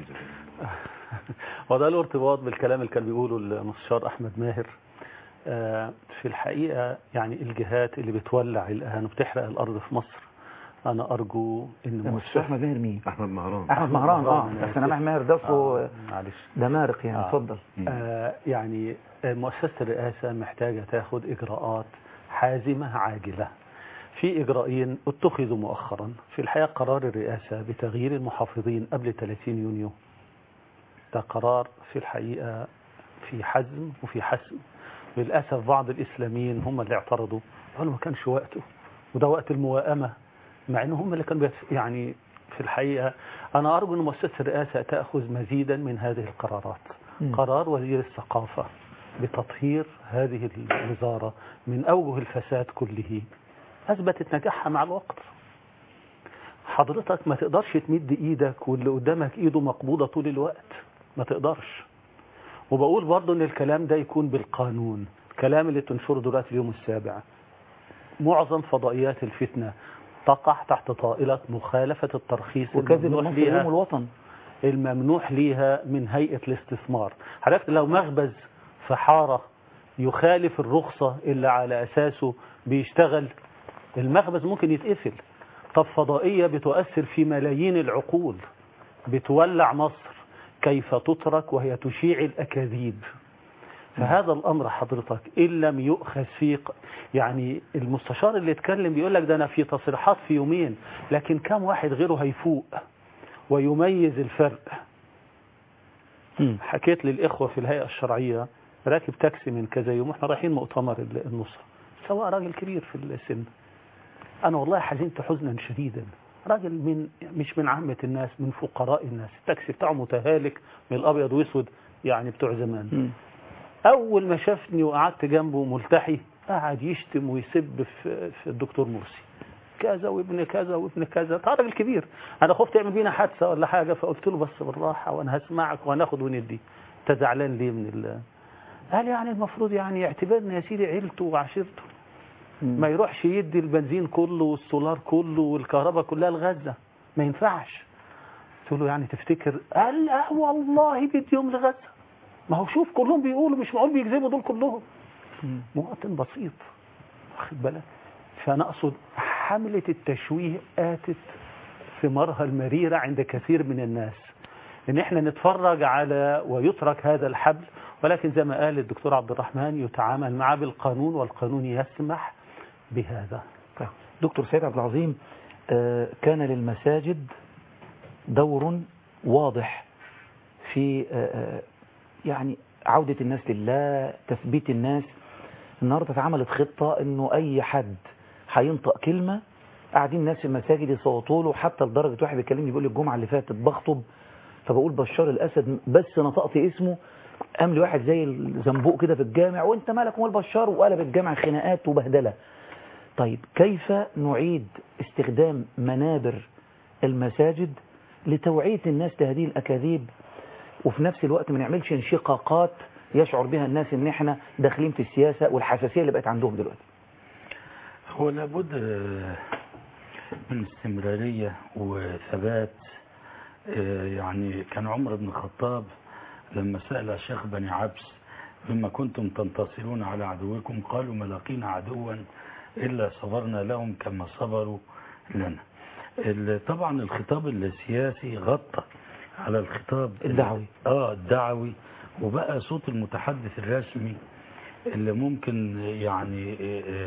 وده له ارتباط بالكلام اللي كان بيقوله المستشار احمد ماهر آه، في الحقيقه يعني الجهات اللي بتولع الان وبتحرق الارض في مصر انا ارجو ان المستشار احمد ماهر مين احمد مهران احمد مهران اه أنا بس انا احمد ماهر ده آه، أصله معلش ده مارق يعني آه. اتفضل آه يعني آه، مؤسسة الرئاسة محتاجة تاخد إجراءات حازمة عاجلة في إجراءين اتخذوا مؤخرا في الحقيقة قرار الرئاسة بتغيير المحافظين قبل 30 يونيو ده قرار في الحقيقة في حزم وفي حسم للأسف بعض الإسلاميين هم اللي اعترضوا قالوا ما كانش وقته وده وقت الموائمة مع ان هم اللي كانوا بيتف... يعني في الحقيقة أنا أرجو أن مؤسسة الرئاسة تأخذ مزيدا من هذه القرارات مم. قرار وزير الثقافة بتطهير هذه الوزارة من أوجه الفساد كله أثبتت نجاحها مع الوقت حضرتك ما تقدرش تمد إيدك واللي قدامك إيده مقبوضة طول الوقت ما تقدرش وبقول برضه ان الكلام ده يكون بالقانون الكلام اللي تنشره دلوقتي اليوم السابع معظم فضائيات الفتنة تقع تحت طائلة مخالفة الترخيص وكذب الممنوح المصري ليها يوم الوطن الممنوح ليها من هيئة الاستثمار حضرتك لو مخبز في حارة يخالف الرخصة اللي على أساسه بيشتغل المخبز ممكن يتقفل طب فضائية بتؤثر في ملايين العقول بتولع مصر كيف تترك وهي تشيع الأكاذيب فهذا الأمر حضرتك إن لم يؤخذ فيه ق- يعني المستشار اللي اتكلم بيقول لك ده أنا في تصريحات في يومين لكن كم واحد غيره هيفوق ويميز الفرق حكيت للإخوة في الهيئة الشرعية راكب تاكسي من كذا يوم احنا رايحين مؤتمر ال- النصرة سواء راجل كبير في السن أنا والله حزنت حزنا شديدا راجل من مش من عامة الناس من فقراء الناس التاكسي بتاعه متهالك من الأبيض وأسود يعني بتوع زمان مم. اول ما شافني وقعدت جنبه ملتحي قعد يشتم ويسب في, في الدكتور مرسي كذا وابن كذا وابن كذا ده راجل كبير انا خفت يعمل بينا حادثه ولا حاجه فقلت له بس بالراحه وانا هسمعك وهناخد وندي انت زعلان ليه من ال قال يعني المفروض يعني يعتبرنا يا سيدي عيلته وعشيرته ما يروحش يدي البنزين كله والسولار كله والكهرباء كلها لغزه ما ينفعش قلت له يعني تفتكر قال اه والله بديهم لغزه ما هو شوف كلهم بيقولوا مش معقول بيكذبوا دول كلهم مواطن بسيط واخد بالك فانا اقصد حمله التشويه اتت ثمارها المريره عند كثير من الناس ان احنا نتفرج على ويترك هذا الحبل ولكن زي ما قال الدكتور عبد الرحمن يتعامل معه بالقانون والقانون يسمح بهذا طيب. دكتور سيد عبد العظيم آه، كان للمساجد دور واضح في آه، آه، يعني عودة الناس لله تثبيت الناس النهاردة اتعملت خطة انه اي حد هينطق كلمة قاعدين الناس في المساجد يصوتوا له حتى لدرجة واحد بيكلمني بيقول لي الجمعة اللي فاتت بخطب فبقول بشار الاسد بس نطقت اسمه قام لي واحد زي الزنبوق كده في الجامع وانت مالك ومال بشار وقلب الجامع خناقات وبهدله طيب كيف نعيد استخدام منابر المساجد لتوعية الناس لهذه الأكاذيب وفي نفس الوقت ما نعملش انشقاقات يشعر بها الناس ان احنا داخلين في السياسة والحساسية اللي بقت عندهم دلوقتي هو لابد من استمرارية وثبات يعني كان عمر بن الخطاب لما سأل الشيخ بني عبس لما كنتم تنتصرون على عدوكم قالوا ما لقينا عدوا إلا صبرنا لهم كما صبروا لنا طبعا الخطاب السياسي غطى على الخطاب الدعوي اه الدعوي وبقى صوت المتحدث الرسمي اللي ممكن يعني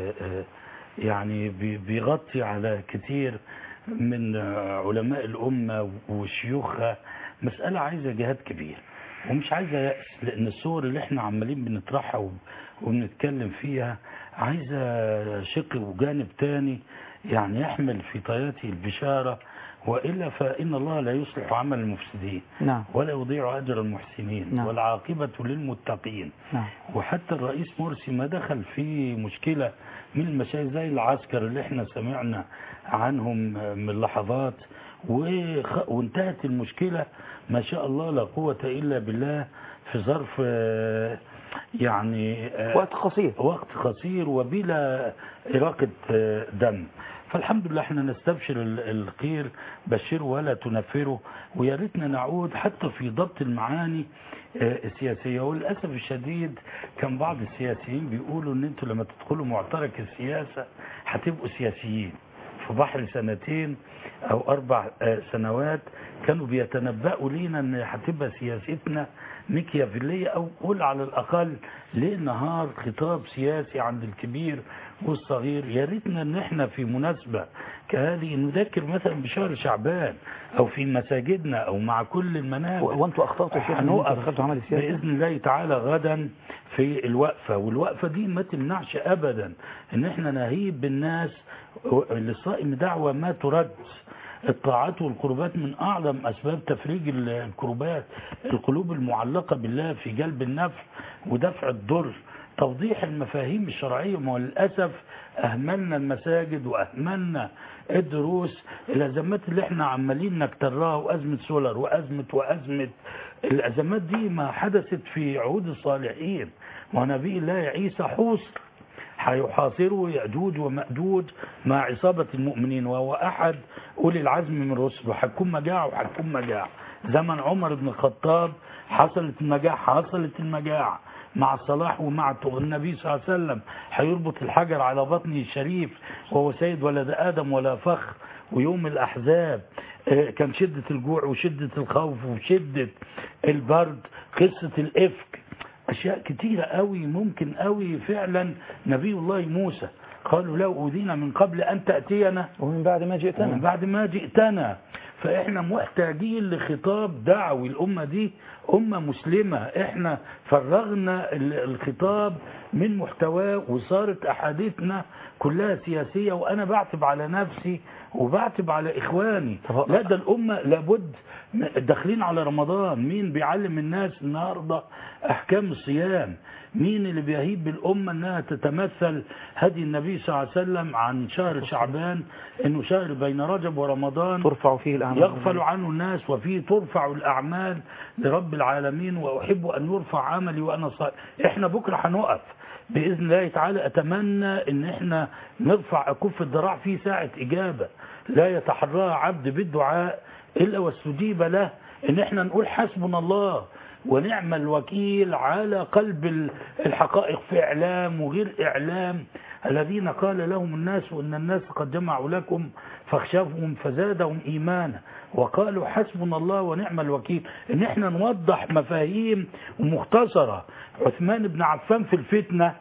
يعني بيغطي على كتير من علماء الأمة وشيوخها مسألة عايزة جهاد كبير ومش عايزة يأس لأن الصور اللي احنا عمالين بنطرحها وبنتكلم فيها عايزة شق وجانب تاني يعني يحمل في طياته البشارة وإلا فإن الله لا يصلح عمل المفسدين نعم. ولا يضيع أجر المحسنين نعم. والعاقبة للمتقين نعم. وحتى الرئيس مرسي ما دخل في مشكلة من المشاكل زي العسكر اللي احنا سمعنا عنهم من لحظات وخ... وانتهت المشكلة ما شاء الله لا قوة إلا بالله في ظرف يعني وقت قصير وقت قصير وبلا إراقة دم فالحمد لله احنا نستبشر الخير بشروا ولا تنفروا ويا ريتنا نعود حتى في ضبط المعاني السياسية وللأسف الشديد كان بعض السياسيين بيقولوا ان انتوا لما تدخلوا معترك السياسة هتبقوا سياسيين في بحر سنتين او اربع سنوات كانوا بيتنبأوا لينا ان هتبقى سياستنا ميكيافيلية او قول على الاقل ليل نهار خطاب سياسي عند الكبير والصغير يا ريتنا ان احنا في مناسبة كهذه نذكر مثلا بشهر شعبان او في مساجدنا او مع كل المنابر وانتوا اخطأتوا يا شيخ ان انتوا دخلتوا عمل السياسي باذن الله تعالى غدا في الوقفة والوقفة دي ما تمنعش ابدا ان احنا نهيب بالناس للصائم دعوة ما ترد الطاعات والقربات من أعظم أسباب تفريج الكربات القلوب المعلقة بالله في جلب النفع ودفع الضر توضيح المفاهيم الشرعية وللأسف أهملنا المساجد وأهملنا الدروس الأزمات اللي احنا عمالين نكترها وأزمة سولر وأزمة وأزمة الأزمات دي ما حدثت في عهود الصالحين ونبي الله عيسى حوصر هيحاصروا يأجوج ومأجوج مع عصابة المؤمنين وهو أحد أولي العزم من الرسل وهتكون مجاعة وهتكون مجاعة زمن عمر بن الخطاب حصلت المجاعة حصلت المجاعة مع الصلاح ومع النبي صلى الله عليه وسلم هيربط الحجر على بطنه الشريف وهو سيد ولد آدم ولا فخر ويوم الأحزاب كان شدة الجوع وشدة الخوف وشدة البرد قصة الإفك أشياء كتيرة قوي ممكن قوي فعلا نبي الله موسى قالوا لو أوذينا من قبل أن تأتينا ومن بعد ما جئتنا ومن بعد ما جئتنا فإحنا محتاجين لخطاب دعوي الأمة دي أمة مسلمة إحنا فرغنا الخطاب من محتواه وصارت أحاديثنا كلها سياسية وأنا بعتب على نفسي وبعتب على إخواني لا ده الأمة لابد داخلين على رمضان مين بيعلم الناس النهاردة أحكام الصيام مين اللي بيهيب بالأمة أنها تتمثل هدي النبي صلى الله عليه وسلم عن شهر شعبان أنه شهر بين رجب ورمضان ترفع فيه الأعمال يغفل عنه الناس وفيه ترفع الأعمال لرب العالمين وأحب أن يرفع عملي وأنا صائم إحنا بكرة هنقف بإذن الله تعالى أتمنى أن إحنا نرفع كف الذراع في ساعة إجابة لا يتحرى عبد بالدعاء إلا واستجيب له أن إحنا نقول حسبنا الله ونعم الوكيل على قلب الحقائق في إعلام وغير إعلام الذين قال لهم الناس وإن الناس قد جمعوا لكم فاخشوهم فزادهم إيمانا وقالوا حسبنا الله ونعم الوكيل إن إحنا نوضح مفاهيم مختصرة عثمان بن عفان في الفتنة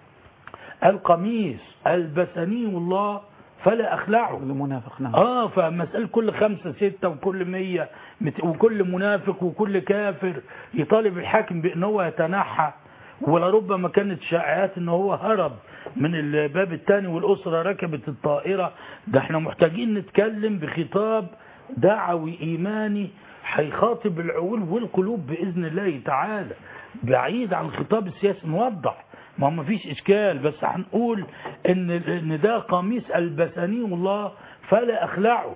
القميص البسني الله فلا أخلعه المنافق نعم اه فمسألة كل خمسة ستة وكل مية مت- وكل منافق وكل كافر يطالب الحاكم بأنه هو يتنحى ولربما كانت شائعات ان هو هرب من الباب الثاني والأسرة ركبت الطائرة ده احنا محتاجين نتكلم بخطاب دعوي إيماني هيخاطب العقول والقلوب بإذن الله تعالى بعيد عن الخطاب السياسي نوضح ما هو مفيش إشكال بس هنقول إن إن ده قميص البسني الله فلا أخلعه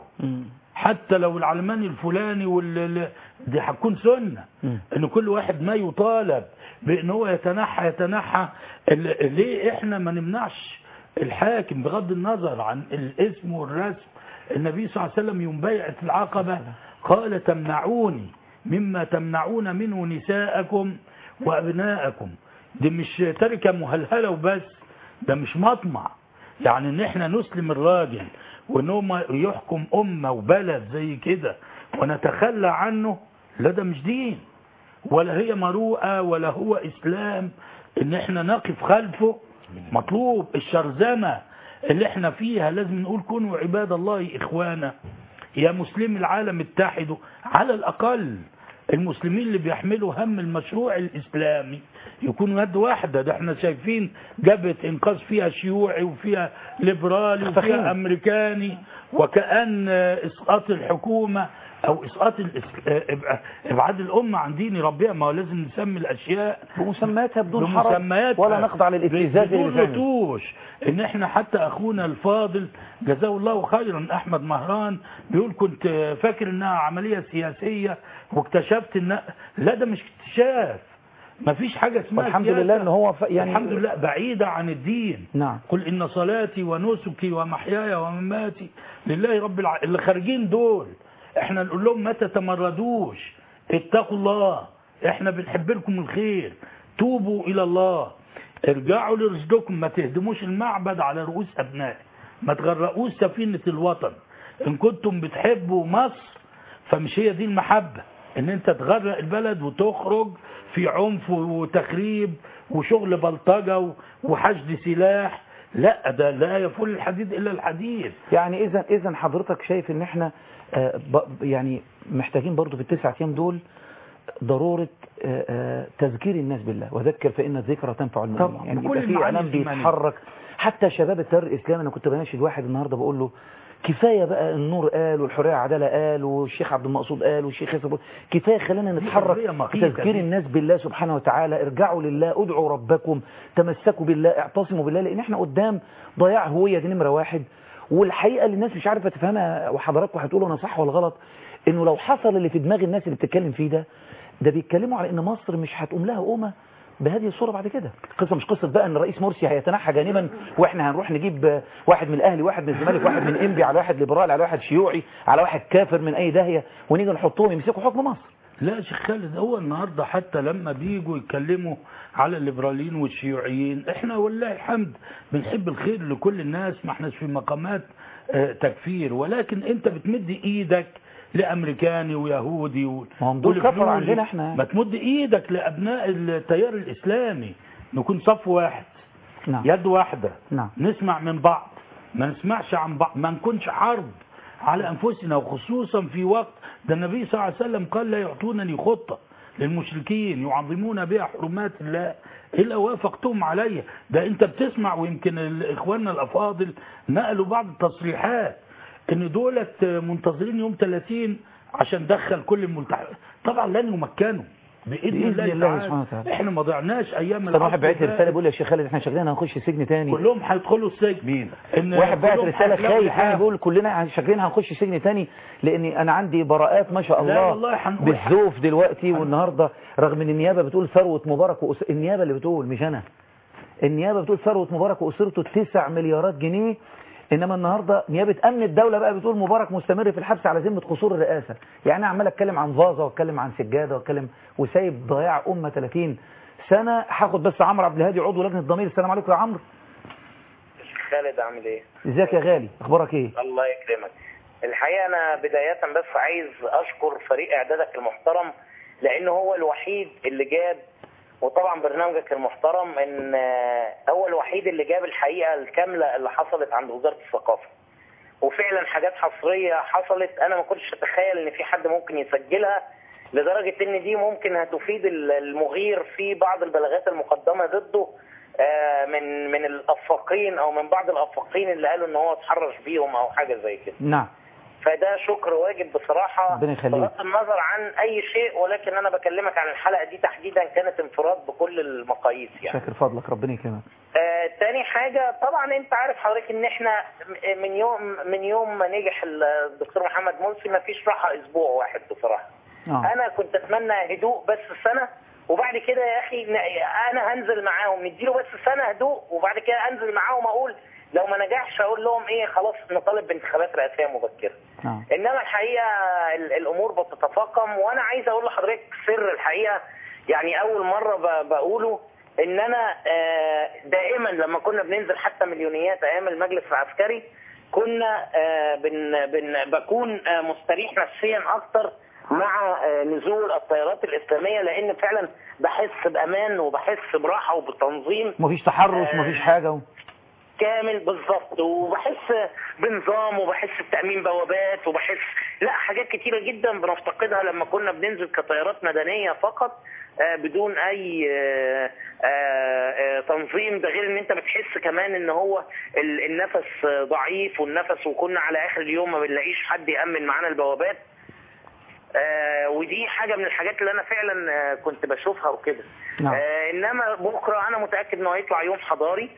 حتى لو العلماني الفلاني وال دي هتكون سنة ان كل واحد ما يطالب بان هو يتنحى يتنحى ال- ليه احنا ما نمنعش الحاكم بغض النظر عن الاسم والرسم النبي صلى الله عليه وسلم يوم بيعة العقبة قال تمنعوني مما تمنعون منه نساءكم وابناءكم دي مش تركة مهلهلة وبس ده مش مطمع يعني ان احنا نسلم الراجل وان هو يحكم امة وبلد زي كده ونتخلى عنه لا ده مش دين ولا هي مروءة ولا هو اسلام ان احنا نقف خلفه مطلوب الشرذمة اللي احنا فيها لازم نقول كونوا عباد الله اخوانا يا مسلمي العالم اتحدوا على الاقل المسلمين اللي بيحملوا هم المشروع الإسلامي يكونوا يد واحدة ده احنا شايفين جبهة إنقاذ فيها شيوعي وفيها ليبرالي وفيها أمريكاني وكأن إسقاط الحكومة أو إسقاط الإس- إب- إبعاد الأمة عن دين ربها ما هو لازم نسمي الأشياء بمسمياتها بدون حرج بمسمياتها ولا نخضع للابتزاز اللي بدون بيتعمل. رتوش ان احنا حتى اخونا الفاضل جزاه الله خيرا احمد مهران بيقول كنت فاكر انها عملية سياسية واكتشفت ان لا ده مش اكتشاف ما فيش حاجة اسمها والحمد سياسة. لله ان هو ف... يعني الحمد لله بعيدة عن الدين نعم قل إن صلاتي ونسكي ومحياي ومماتي لله رب الع... اللي خارجين دول احنا نقول لهم ما تتمردوش اتقوا الله احنا بنحب لكم الخير توبوا إلى الله ارجعوا لرشدكم ما تهدموش المعبد على رؤوس أبنائه ما تغرقوش سفينة الوطن إن كنتم بتحبوا مصر فمش هي دي المحبة ان انت تغرق البلد وتخرج في عنف وتخريب وشغل بلطجة و- وحشد سلاح لا ده لا يفل الحديد الا الحديد يعني اذا اذا حضرتك شايف ان احنا آه، ب- يعني محتاجين برضو في التسعة ايام دول ضرورة آه، آه، تذكير الناس بالله وذكر فإن الذكرى تنفع المؤمنين طبعا، يعني بكل يبقى في المعاني إعلام الإيمانية. بيتحرك حتى شباب التيار الإسلامي أنا كنت بناشد واحد النهاردة بقول له كفاية بقى النور قال والحرية عدالة قال والشيخ عبد المقصود قال والشيخ ياسر بقول كفاية خلينا نتحرك قضية في مقيتة تذكير دي. الناس بالله سبحانه وتعالى ارجعوا لله ادعوا ربكم تمسكوا بالله اعتصموا بالله لأن احنا قدام ضياع هوية دي نمرة واحد والحقيقة اللي الناس مش عارفة تفهمها وحضراتكم هتقولوا أنا صح ولا غلط إنه لو حصل اللي في دماغ الناس اللي بتتكلم فيه ده ده بيتكلموا على إن مصر مش هتقوم لها قومة بهذه الصورة بعد كده قصة مش قصة بقى ان الرئيس مرسي هيتنحى جانبا واحنا هنروح نجيب واحد من الاهلي واحد من الزمالك واحد من انبي على واحد ليبرالي على واحد شيوعي على واحد كافر من اي داهية ونيجي نحطهم يمسكوا حكم مصر لا يا شيخ خالد هو النهاردة حتى لما بيجوا يتكلموا على الليبراليين والشيوعيين احنا والله الحمد بنحب الخير لكل الناس ما احناش في مقامات آه، تكفير ولكن انت بتمد ايدك لامريكاني ويهودي و... ما هم دول كفر والفلولي. عندنا احنا. ما تمد ايدك لابناء التيار الاسلامي نكون صف واحد نعم يد واحدة نعم نسمع من بعض ما نسمعش عن بعض ما نكونش حرب على أنفسنا وخصوصا في وقت ده النبي صلى الله عليه وسلم قال لا يعطونني خطة للمشركين يعظمون بها حرمات الله إلا وافقتهم عليها ده أنت بتسمع ويمكن ال- إخواننا الأفاضل نقلوا بعض التصريحات ان دولت منتظرين يوم 30 عشان دخل كل الملتحق طبعا لن يمكنوا باذن, بإذن الله, الله تعالى. سبحانه وتعالى. احنا ما ضيعناش ايام طب واحد العصر بعت ده. رساله بيقول يا شيخ خالد احنا شكلنا هنخش سجن تاني كلهم هيدخلوا السجن مين إن واحد بعت كلهم رساله هيلاقوا خايف يعني لحاف. بيقول كلنا شكلنا هنخش سجن تاني لاني انا عندي براءات ما شاء لا الله والله هنقول بالزوف دلوقتي والنهارده رغم ان النيابه بتقول ثروه مبارك وأس... النيابه اللي بتقول مش انا النيابه بتقول ثروه مبارك واسرته 9 مليارات جنيه انما النهارده نيابه امن الدوله بقى بتقول مبارك مستمر في الحبس على ذمه قصور الرئاسه يعني انا عمال اتكلم عن فازه واتكلم عن سجاده واتكلم وسايب ضياع امه 30 سنه هاخد بس عمرو عبد الهادي عضو لجنه الضمير السلام عليكم يا عمرو خالد عامل ايه؟ ازيك يا غالي اخبارك ايه الله يكرمك. الحقيقه انا بدايه بس عايز اشكر فريق اعدادك المحترم لان هو الوحيد اللي جاب وطبعا برنامجك المحترم ان آه، هو الوحيد اللي جاب الحقيقه الكامله اللي حصلت عند وزاره الثقافه. وفعلا حاجات حصريه حصلت انا ما كنتش اتخيل ان في حد ممكن يسجلها لدرجه ان دي ممكن هتفيد ال- المغير في بعض البلاغات المقدمه ضده آه، من من الافاقين او من بعض الافاقين اللي قالوا ان هو اتحرش بيهم او حاجه زي كده نعم فده شكر واجب بصراحه ربنا يخليك. بغض النظر عن اي شيء ولكن انا بكلمك عن الحلقه دي تحديدا كانت انفراد بكل المقاييس يعني شاكر فضلك ربنا يكرمك آه، تاني حاجة طبعا انت عارف حضرتك ان احنا م- من يوم من يوم ما نجح الدكتور محمد مرسي ما فيش راحة اسبوع واحد بصراحة آه. انا كنت اتمنى هدوء بس سنة وبعد كده يا اخي ن- انا هنزل معاهم نديله بس سنة هدوء وبعد كده انزل معاهم اقول لو ما نجحش اقول لهم ايه خلاص نطالب بانتخابات رئاسية مبكرة نعم انما الحقيقه ال- الامور بتتفاقم وانا عايز اقول لحضرتك سر الحقيقه يعني اول مره ب- بقوله ان انا آه، دائما لما كنا بننزل حتى مليونيات ايام المجلس العسكري كنا آه، بن بن بكون آه، مستريح نفسيا اكتر مع آه، نزول الطيارات الاسلاميه لان فعلا بحس بامان وبحس براحه وبتنظيم مفيش تحرش مفيش حاجه و... كامل بالظبط وبحس بنظام وبحس بتأمين بوابات وبحس لا حاجات كتيرة جدا بنفتقدها لما كنا بننزل كطيارات مدنية فقط آه، بدون اي آه، آه، آه، تنظيم ده غير ان انت بتحس كمان ان هو ال- النفس آه، ضعيف والنفس وكنا على اخر اليوم ما بنلاقيش حد يأمن معانا البوابات آه، ودي حاجة من الحاجات اللي انا فعلا آه، كنت بشوفها وكده نعم. آه، انما بكره انا متاكد انه هيطلع يوم حضاري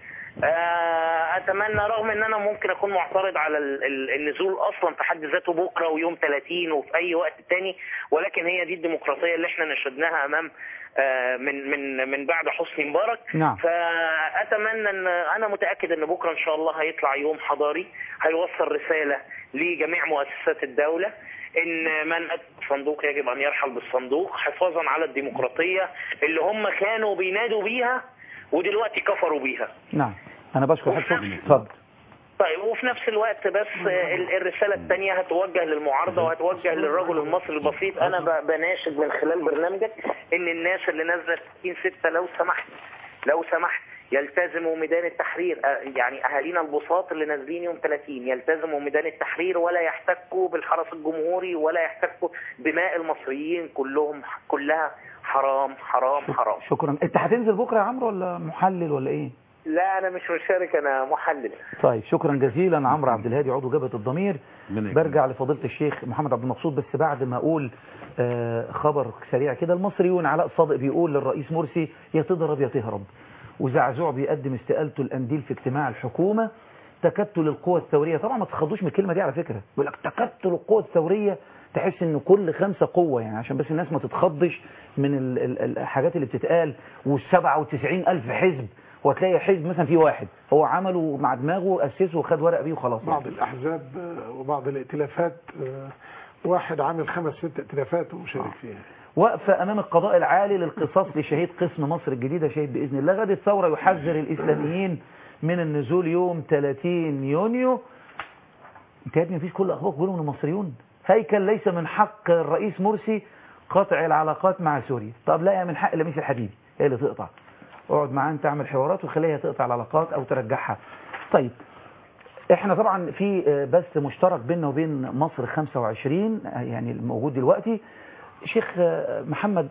آه، اتمنى رغم ان انا ممكن اكون معترض على ال- ال- النزول اصلا في حد ذاته بكره ويوم 30 وفي اي وقت تاني ولكن هي دي الديمقراطيه اللي احنا نشدناها امام آه، من من من بعد حسني مبارك نعم. فاتمنى ان انا متاكد ان بكره ان شاء الله هيطلع يوم حضاري هيوصل رساله لجميع مؤسسات الدوله ان من اتى الصندوق يجب ان يرحل بالصندوق حفاظا على الديمقراطيه اللي هم كانوا بينادوا بيها ودلوقتي كفروا بيها نعم انا بشكر حضرتك اتفضل طيب وفي نفس الوقت بس ال- الرسالة الثانية هتوجه للمعارضة وهتوجه للرجل المصري البسيط أنا ب- بناشد من خلال برنامجك إن الناس اللي نازلة 60 ستة لو سمحت لو سمحت يلتزموا ميدان التحرير آه، يعني أهالينا البساط اللي نازلين يوم 30 يلتزموا ميدان التحرير ولا يحتكوا بالحرس الجمهوري ولا يحتكوا دماء المصريين كلهم كلها حرام حرام حرام شكرا انت هتنزل بكره يا عمرو ولا محلل ولا ايه لا أنا مش مشارك أنا محلل طيب شكرا جزيلا عمرو عبد الهادي عضو جبهه الضمير برجع لفضيله الشيخ محمد عبد المقصود بس بعد ما اقول آه، خبر سريع كده المصريون علاء صادق بيقول للرئيس مرسي يا تضرب يا تهرب وزعزوع بيقدم استقالته الانديل في اجتماع الحكومه تكتل القوى الثوريه طبعا ما تخضوش من الكلمه دي على فكره بيقول لك تكتل القوى الثوريه تحس ان كل خمسه قوه يعني عشان بس الناس ما تتخضش من ال- ال- الحاجات اللي بتتقال وال97 الف حزب وتلاقي حزب مثلا فيه واحد هو عمله مع دماغه اسسه وخد ورق بيه وخلاص بعض الأحزاب آه، وبعض الائتلافات آه، واحد عامل خمس ست ائتلافات ومشارك فيها واقفة أمام القضاء العالي للقصاص لشهيد قسم مصر الجديدة شهيد بإذن الله غدا الثورة يحذر الإسلاميين من النزول يوم 30 يونيو انت يا ابني مفيش كل أخبار كلهم المصريون هيكل ليس من حق الرئيس مرسي قطع العلاقات مع سوريا طب لا يا من حق لميس الحديدي هي اللي تقطع اقعد معاه انت اعمل حوارات وخليها تقطع العلاقات او ترجعها طيب احنا طبعا في آه، بث مشترك بيننا وبين مصر 25 آه، يعني الموجود دلوقتي شيخ آه، محمد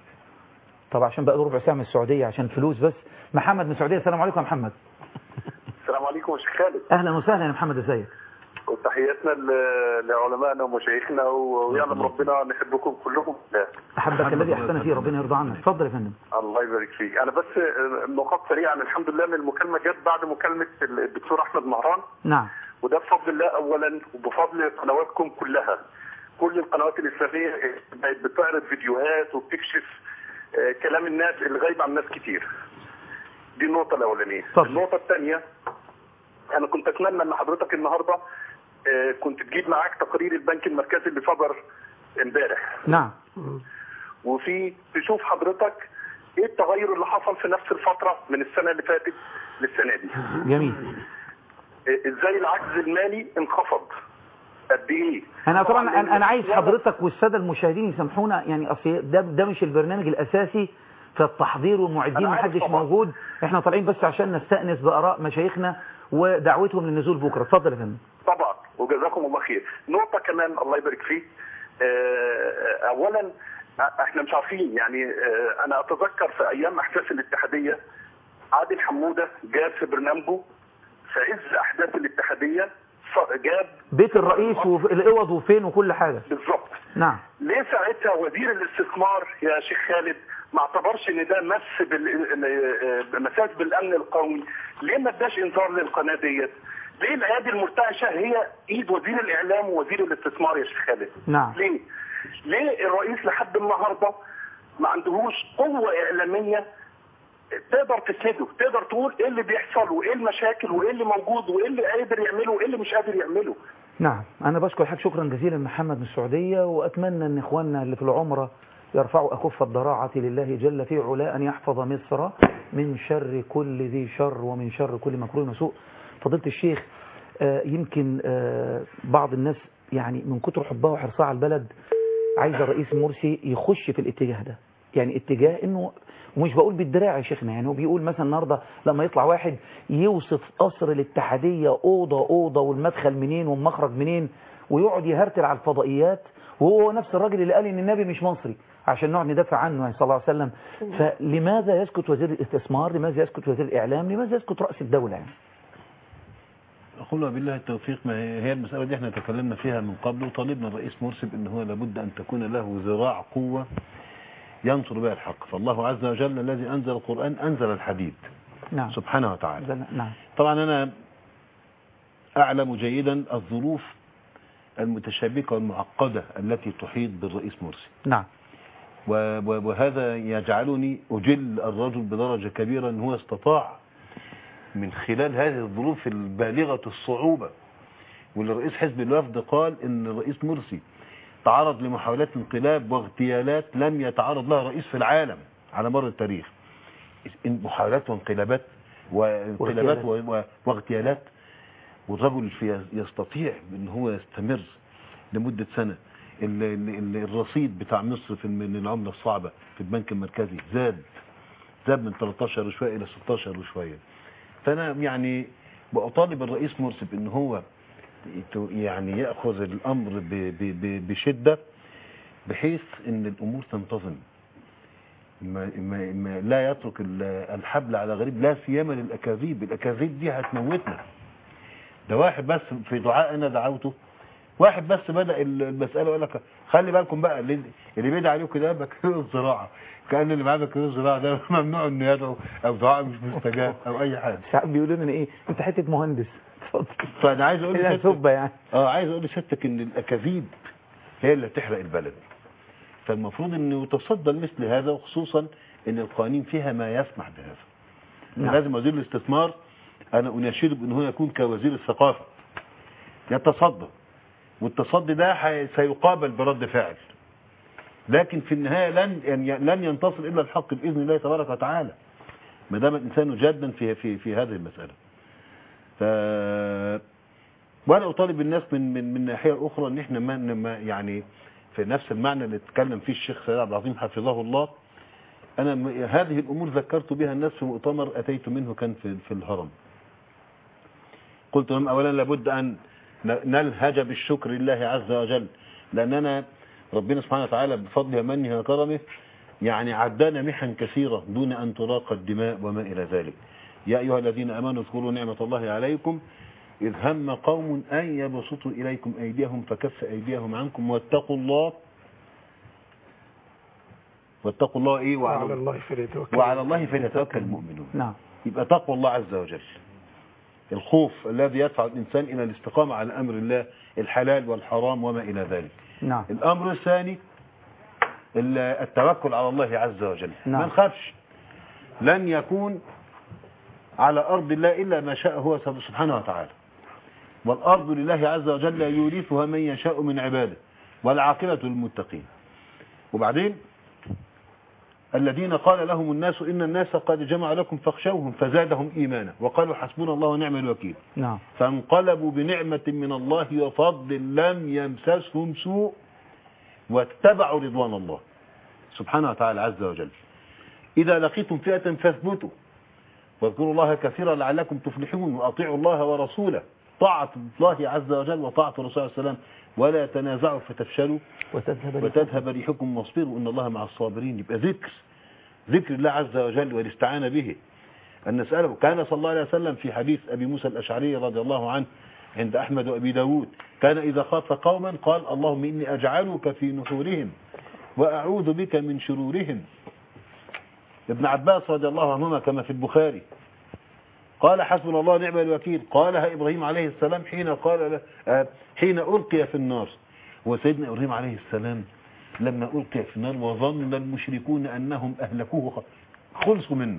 طبعا عشان بقى له ربع ساعه من السعوديه عشان فلوس بس محمد من السعوديه السلام عليكم يا محمد السلام عليكم يا شيخ خالد اهلا وسهلا يا محمد ازيك وتحياتنا ل- لعلمائنا ومشايخنا ويعلم ربنا نحبكم كلكم بالله. أحبك الذي أحسن فيه ربنا يرضى عنك اتفضل يا فندم الله يبارك فيك انا بس نقاط سريعه الحمد لله ان المكالمه جت بعد مكالمه الدكتور احمد مهران نعم وده بفضل الله اولا وبفضل قنواتكم كلها كل القنوات الاسلاميه بقت بتعرض فيديوهات وبتكشف آه، كلام الناس اللي غايب عن ناس كتير دي النقطه الاولانيه النقطه الثانيه انا كنت اتمنى ان حضرتك النهارده آه، كنت تجيب معاك تقرير البنك المركزي اللي صدر امبارح نعم وفي تشوف حضرتك ايه التغير اللي حصل في نفس الفتره من السنه اللي فاتت للسنه دي جميل إيه- ازاي العجز المالي انخفض قد ايه انا طبعا انا أنا عايز حضرتك والساده المشاهدين يسامحونا يعني اصل ده ده مش البرنامج الاساسي فالتحضير والمعدين أنا عارف محدش طبعا. موجود احنا طالعين بس عشان نستأنس باراء مشايخنا ودعوتهم للنزول بكره اتفضل يا فندم طبعا وجزاكم الله خير نقطه كمان الله يبارك فيك آه، اولا آه، احنا مش عارفين يعني آه، انا اتذكر في ايام احداث الاتحاديه عادل حموده جاب في برنامجه في عز احداث الاتحاديه ص- جاب بيت الرئيس والاوض وفين وكل حاجه بالظبط نعم ليه ساعتها وزير الاستثمار يا شيخ خالد ما اعتبرش ان ده مس بال- مساس بالامن القومي ليه ما اداش انذار للقناه ديت ليه الايادي المرتعشه هي ايد وزير الاعلام ووزير الاستثمار يا شيخ خالد نعم ليه ليه الرئيس لحد النهارده ما عندهوش قوه اعلاميه تقدر تسنده تقدر تقول ايه اللي بيحصل وايه المشاكل وايه اللي موجود وايه اللي قادر يعمله وايه اللي مش قادر يعمله نعم أنا بشكر حضرتك شكرا جزيلا محمد من السعودية وأتمنى أن إخواننا اللي في العمرة يرفعوا أكف الضراعة لله جل في علا أن يحفظ مصر من شر كل ذي شر ومن شر كل مكروه وسوء فضيلة الشيخ آه، يمكن آه، بعض الناس يعني من كتر حبها وحرصها على البلد عايز الرئيس مرسي يخش في الاتجاه ده يعني اتجاه انه ومش بقول بالدراع يا شيخنا يعني هو بيقول مثلا النهارده لما يطلع واحد يوصف قصر الاتحاديه اوضه اوضه والمدخل منين والمخرج منين ويقعد يهرتل على الفضائيات وهو نفس الراجل اللي قال ان النبي مش مصري عشان نقعد ندافع عنه يعني صلى الله عليه وسلم فلماذا يسكت وزير الاستثمار لماذا يسكت وزير الاعلام لماذا يسكت راس الدوله يعني أقول بالله التوفيق ما هي هي المسألة دي احنا تكلمنا فيها من قبل وطالبنا الرئيس مرسي بأن هو لابد أن تكون له ذراع قوة ينصر بها الحق فالله عز وجل الذي أنزل القرآن أنزل الحديد نعم سبحانه وتعالى نعم طبعا أنا أعلم جيدا الظروف المتشابكة والمعقدة التي تحيط بالرئيس مرسي نعم و- و- وهذا يجعلني أجل الرجل بدرجة كبيرة أن هو استطاع من خلال هذه الظروف البالغة الصعوبة واللي رئيس حزب الوفد قال أن الرئيس مرسي تعرض لمحاولات انقلاب واغتيالات لم يتعرض لها رئيس في العالم على مر التاريخ محاولات وانقلابات وانقلابات و- و- واغتيالات والرجل في يستطيع ان هو يستمر لمدة سنة ال- ال- ال- الرصيد بتاع مصر في الم- العملة الصعبة في البنك المركزي زاد زاد من 13 وشوية إلى 16 وشوية فأنا يعني بأطالب الرئيس مرسي بأن هو يت- يعني يأخذ الأمر ب- ب- ب- بشدة بحيث أن الأمور تنتظم ما ما ما لا يترك ال- الحبل على غريب لا سيما للأكاذيب الأكاذيب دي هتموتنا ده واحد بس في دعاء أنا دعوته واحد بس بدأ المسألة يقول لك خلي بالكم بقى اللي اللي بيدعي عليكم ده بكالوريوس الزراعة كأن اللي معاه بكالوريوس الزراعة ده ممنوع انه يدعو او دعاء مش مستجاب او اي حاجة ساعات بيقولوا لنا ايه انت حته مهندس اتفضل فانا عايز اقول هي لسيادتك سبة يعني اه عايز اقول لسيادتك ان الاكاذيب هي اللي بتحرق البلد فالمفروض انه يتصدى لمثل هذا وخصوصا ان القوانين فيها ما يسمح بهذا نعم. لازم وزير الاستثمار انا اناشده بان هو يكون كوزير الثقافه يتصدى والتصدي ده حي- سيقابل برد فعل لكن في النهايه لن يعني لن ينتصر الا الحق باذن الله تبارك وتعالى ما دام الانسان جادا في في في هذه المساله ف وانا اطالب الناس من من من ناحيه اخرى ان احنا ما ما- يعني في نفس المعنى اللي اتكلم فيه الشيخ سيد عبد العظيم حفظه الله انا م- هذه الامور ذكرت بها الناس في مؤتمر اتيت منه كان في في الهرم قلت لهم اولا لابد ان ن- نلهج بالشكر لله عز وجل لاننا ربنا سبحانه وتعالى بفضله ومنه وكرمه يعني عدانا محن كثيره دون ان تراق الدماء وما الى ذلك يا ايها الذين امنوا اذكروا نعمه الله عليكم إذ هم قوم أن يبسطوا إليكم أيديهم فكف أيديهم عنكم واتقوا الله واتقوا الله إيه وعلى وعلى, الله فليتوكل وعلى الله فليتوكل المؤمنون نعم يبقى تقوى الله عز وجل الخوف الذي يدفع الإنسان إلى الاستقامة على أمر الله الحلال والحرام وما إلى ذلك نعم الأمر الثاني ال- التوكل على الله عز وجل نعم. ما نخافش لن يكون على أرض الله إلا ما شاء هو سبحانه وتعالى والأرض لله عز وجل يورثها من يشاء من عباده والعاقبة للمتقين وبعدين الذين قال لهم الناس إن الناس قد جمع لكم فاخشوهم فزادهم إيمانا وقالوا حسبنا الله ونعم الوكيل نعم فانقلبوا بنعمة من الله وفضل لم يمسسهم سوء واتبعوا رضوان الله سبحانه وتعالى عز وجل إذا لقيتم فئة فاثبتوا واذكروا الله كثيرا لعلكم تفلحون وأطيعوا الله ورسوله طاعة الله عز وجل وطاعة الرسول صلى الله عليه وسلم ولا تنازعوا فتفشلوا وتذهب ريحكم. وتذهب ريحكم واصبروا إن الله مع الصابرين يبقى ذكر ذكر الله عز وجل والاستعانة به أن نسأله كان صلى الله عليه وسلم في حديث أبي موسى الأشعري رضي الله عنه عند أحمد وأبي داود كان إذا خاف قوما قال اللهم إني أجعلك في نحورهم وأعوذ بك من شرورهم ابن عباس رضي الله عنهما كما في البخاري قال حسبنا الله ونعم الوكيل قالها إبراهيم عليه السلام حين قال له آه، حين ألقي في النار وسيدنا إبراهيم عليه السلام لما ألقي في النار وظن المشركون أنهم أهلكوه خلصوا منه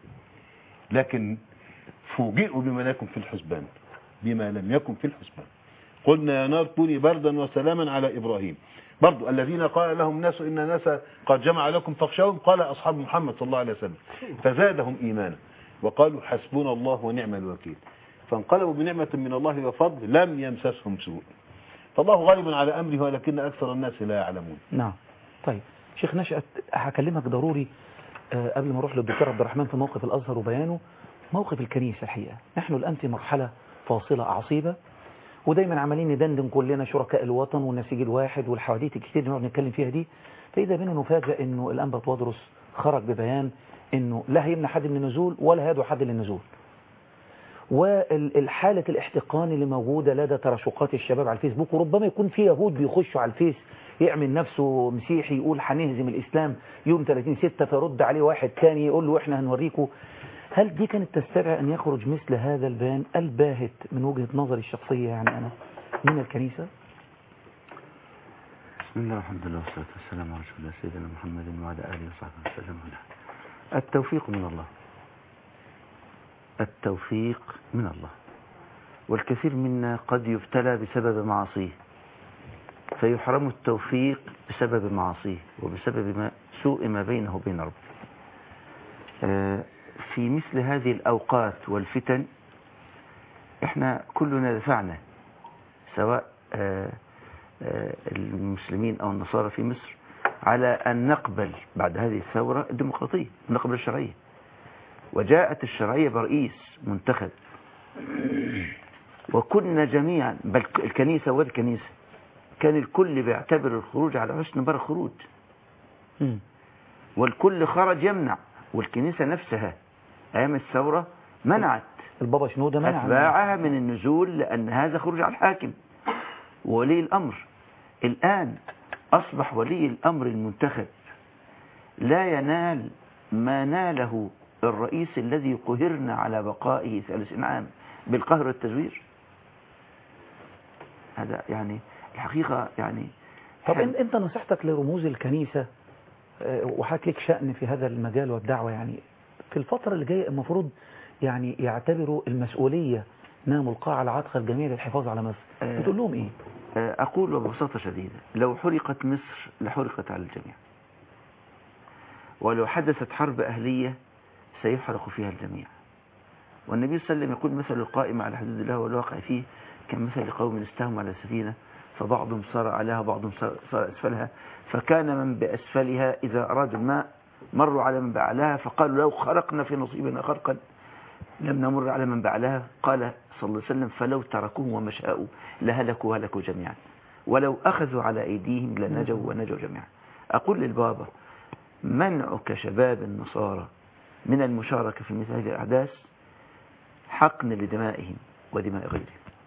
لكن فوجئوا بما لكم في الحسبان بما لم يكن في الحسبان قلنا يا نار كوني بردا وسلاما على إبراهيم برضو الذين قال لهم الناس إن الناس قد جمع لكم فاخشوهم قال أصحاب محمد صلى الله عليه وسلم فزادهم إيمانا وقالوا حسبنا الله ونعم الوكيل فانقلبوا بنعمة من الله وفضل لم يمسسهم سوء فالله غالب على أمره ولكن أكثر الناس لا يعلمون نعم طيب شيخ نشأت هكلمك ضروري آه، قبل ما اروح للدكتور عبد الرحمن في موقف الازهر وبيانه موقف الكنيسه الحقيقه نحن الان في مرحله فاصله عصيبه ودايما عمالين ندندن كلنا شركاء الوطن والنسيج الواحد والحواديت الكتير اللي نقعد نتكلم فيها دي فاذا بينا نفاجئ انه الانبا تودرس خرج ببيان انه لا هيمنع حد من النزول ولا هيدعو حد للنزول والحالة الاحتقان اللي موجودة لدى تراشقات الشباب على الفيسبوك وربما يكون في يهود بيخشوا على الفيس يعمل نفسه مسيحي يقول هنهزم الإسلام يوم 30 6 فرد عليه واحد تاني يقول له احنا هنوريكم هل دي كانت تستدعي أن يخرج مثل هذا البيان الباهت من وجهة نظري الشخصية يعني أنا من الكنيسة بسم الله والحمد لله والصلاة والسلام على رسول الله سيدنا محمد وعلى آله وصحبه وسلم وعلى التوفيق من الله التوفيق من الله والكثير منا قد يبتلى بسبب معاصيه فيحرم التوفيق بسبب معاصيه وبسبب ما سوء ما بينه وبين ربه آه، في مثل هذه الأوقات والفتن احنا كلنا دفعنا سواء آه، آه، المسلمين أو النصارى في مصر على أن نقبل بعد هذه الثورة الديمقراطية نقبل الشرعية وجاءت الشرعية برئيس منتخب وكنا جميعا بل الكنيسة والكنيسة كان الكل بيعتبر الخروج على حسن بر خروج والكل خرج يمنع والكنيسة نفسها أيام الثورة منعت البابا شنودة منع أتباعها من النزول لأن هذا خروج على الحاكم وولي الأمر الآن أصبح ولي الأمر المنتخب لا ينال ما ناله الرئيس الذي قهرنا على بقائه ثلاثين عام بالقهر والتزوير هذا يعني الحقيقة يعني طب إن- انت نصيحتك لرموز الكنيسة آه، وحضرتك لك شأن في هذا المجال والدعوة يعني في الفترة اللي جاية المفروض يعني يعتبروا المسؤولية انها ملقاة على عاتق الجميع للحفاظ على مصر آه. بتقول لهم ايه أقول ببساطة شديدة لو حرقت مصر لحرقت على الجميع ولو حدثت حرب أهلية سيحرق فيها الجميع والنبي صلى الله عليه وسلم يقول مثل القائم على حدود الله والواقع فيه كمثل قوم استهموا على سفينة فبعضهم صار عليها وبعضهم صار صار أسفلها فكان من بأسفلها إذا أرادوا الماء مروا على من بأعلاها فقالوا لو خرقنا في نصيبنا خرقا لم نمر على من بعلها قال صلى الله عليه وسلم فلو تركوه وما شاءوا لهلكوا هلكوا جميعا ولو أخذوا على أيديهم لنجوا ونجوا جميعا أقول للبابا منعك شباب النصارى من المشاركة في مثل هذه الأحداث حقن لدمائهم ودماء غيرهم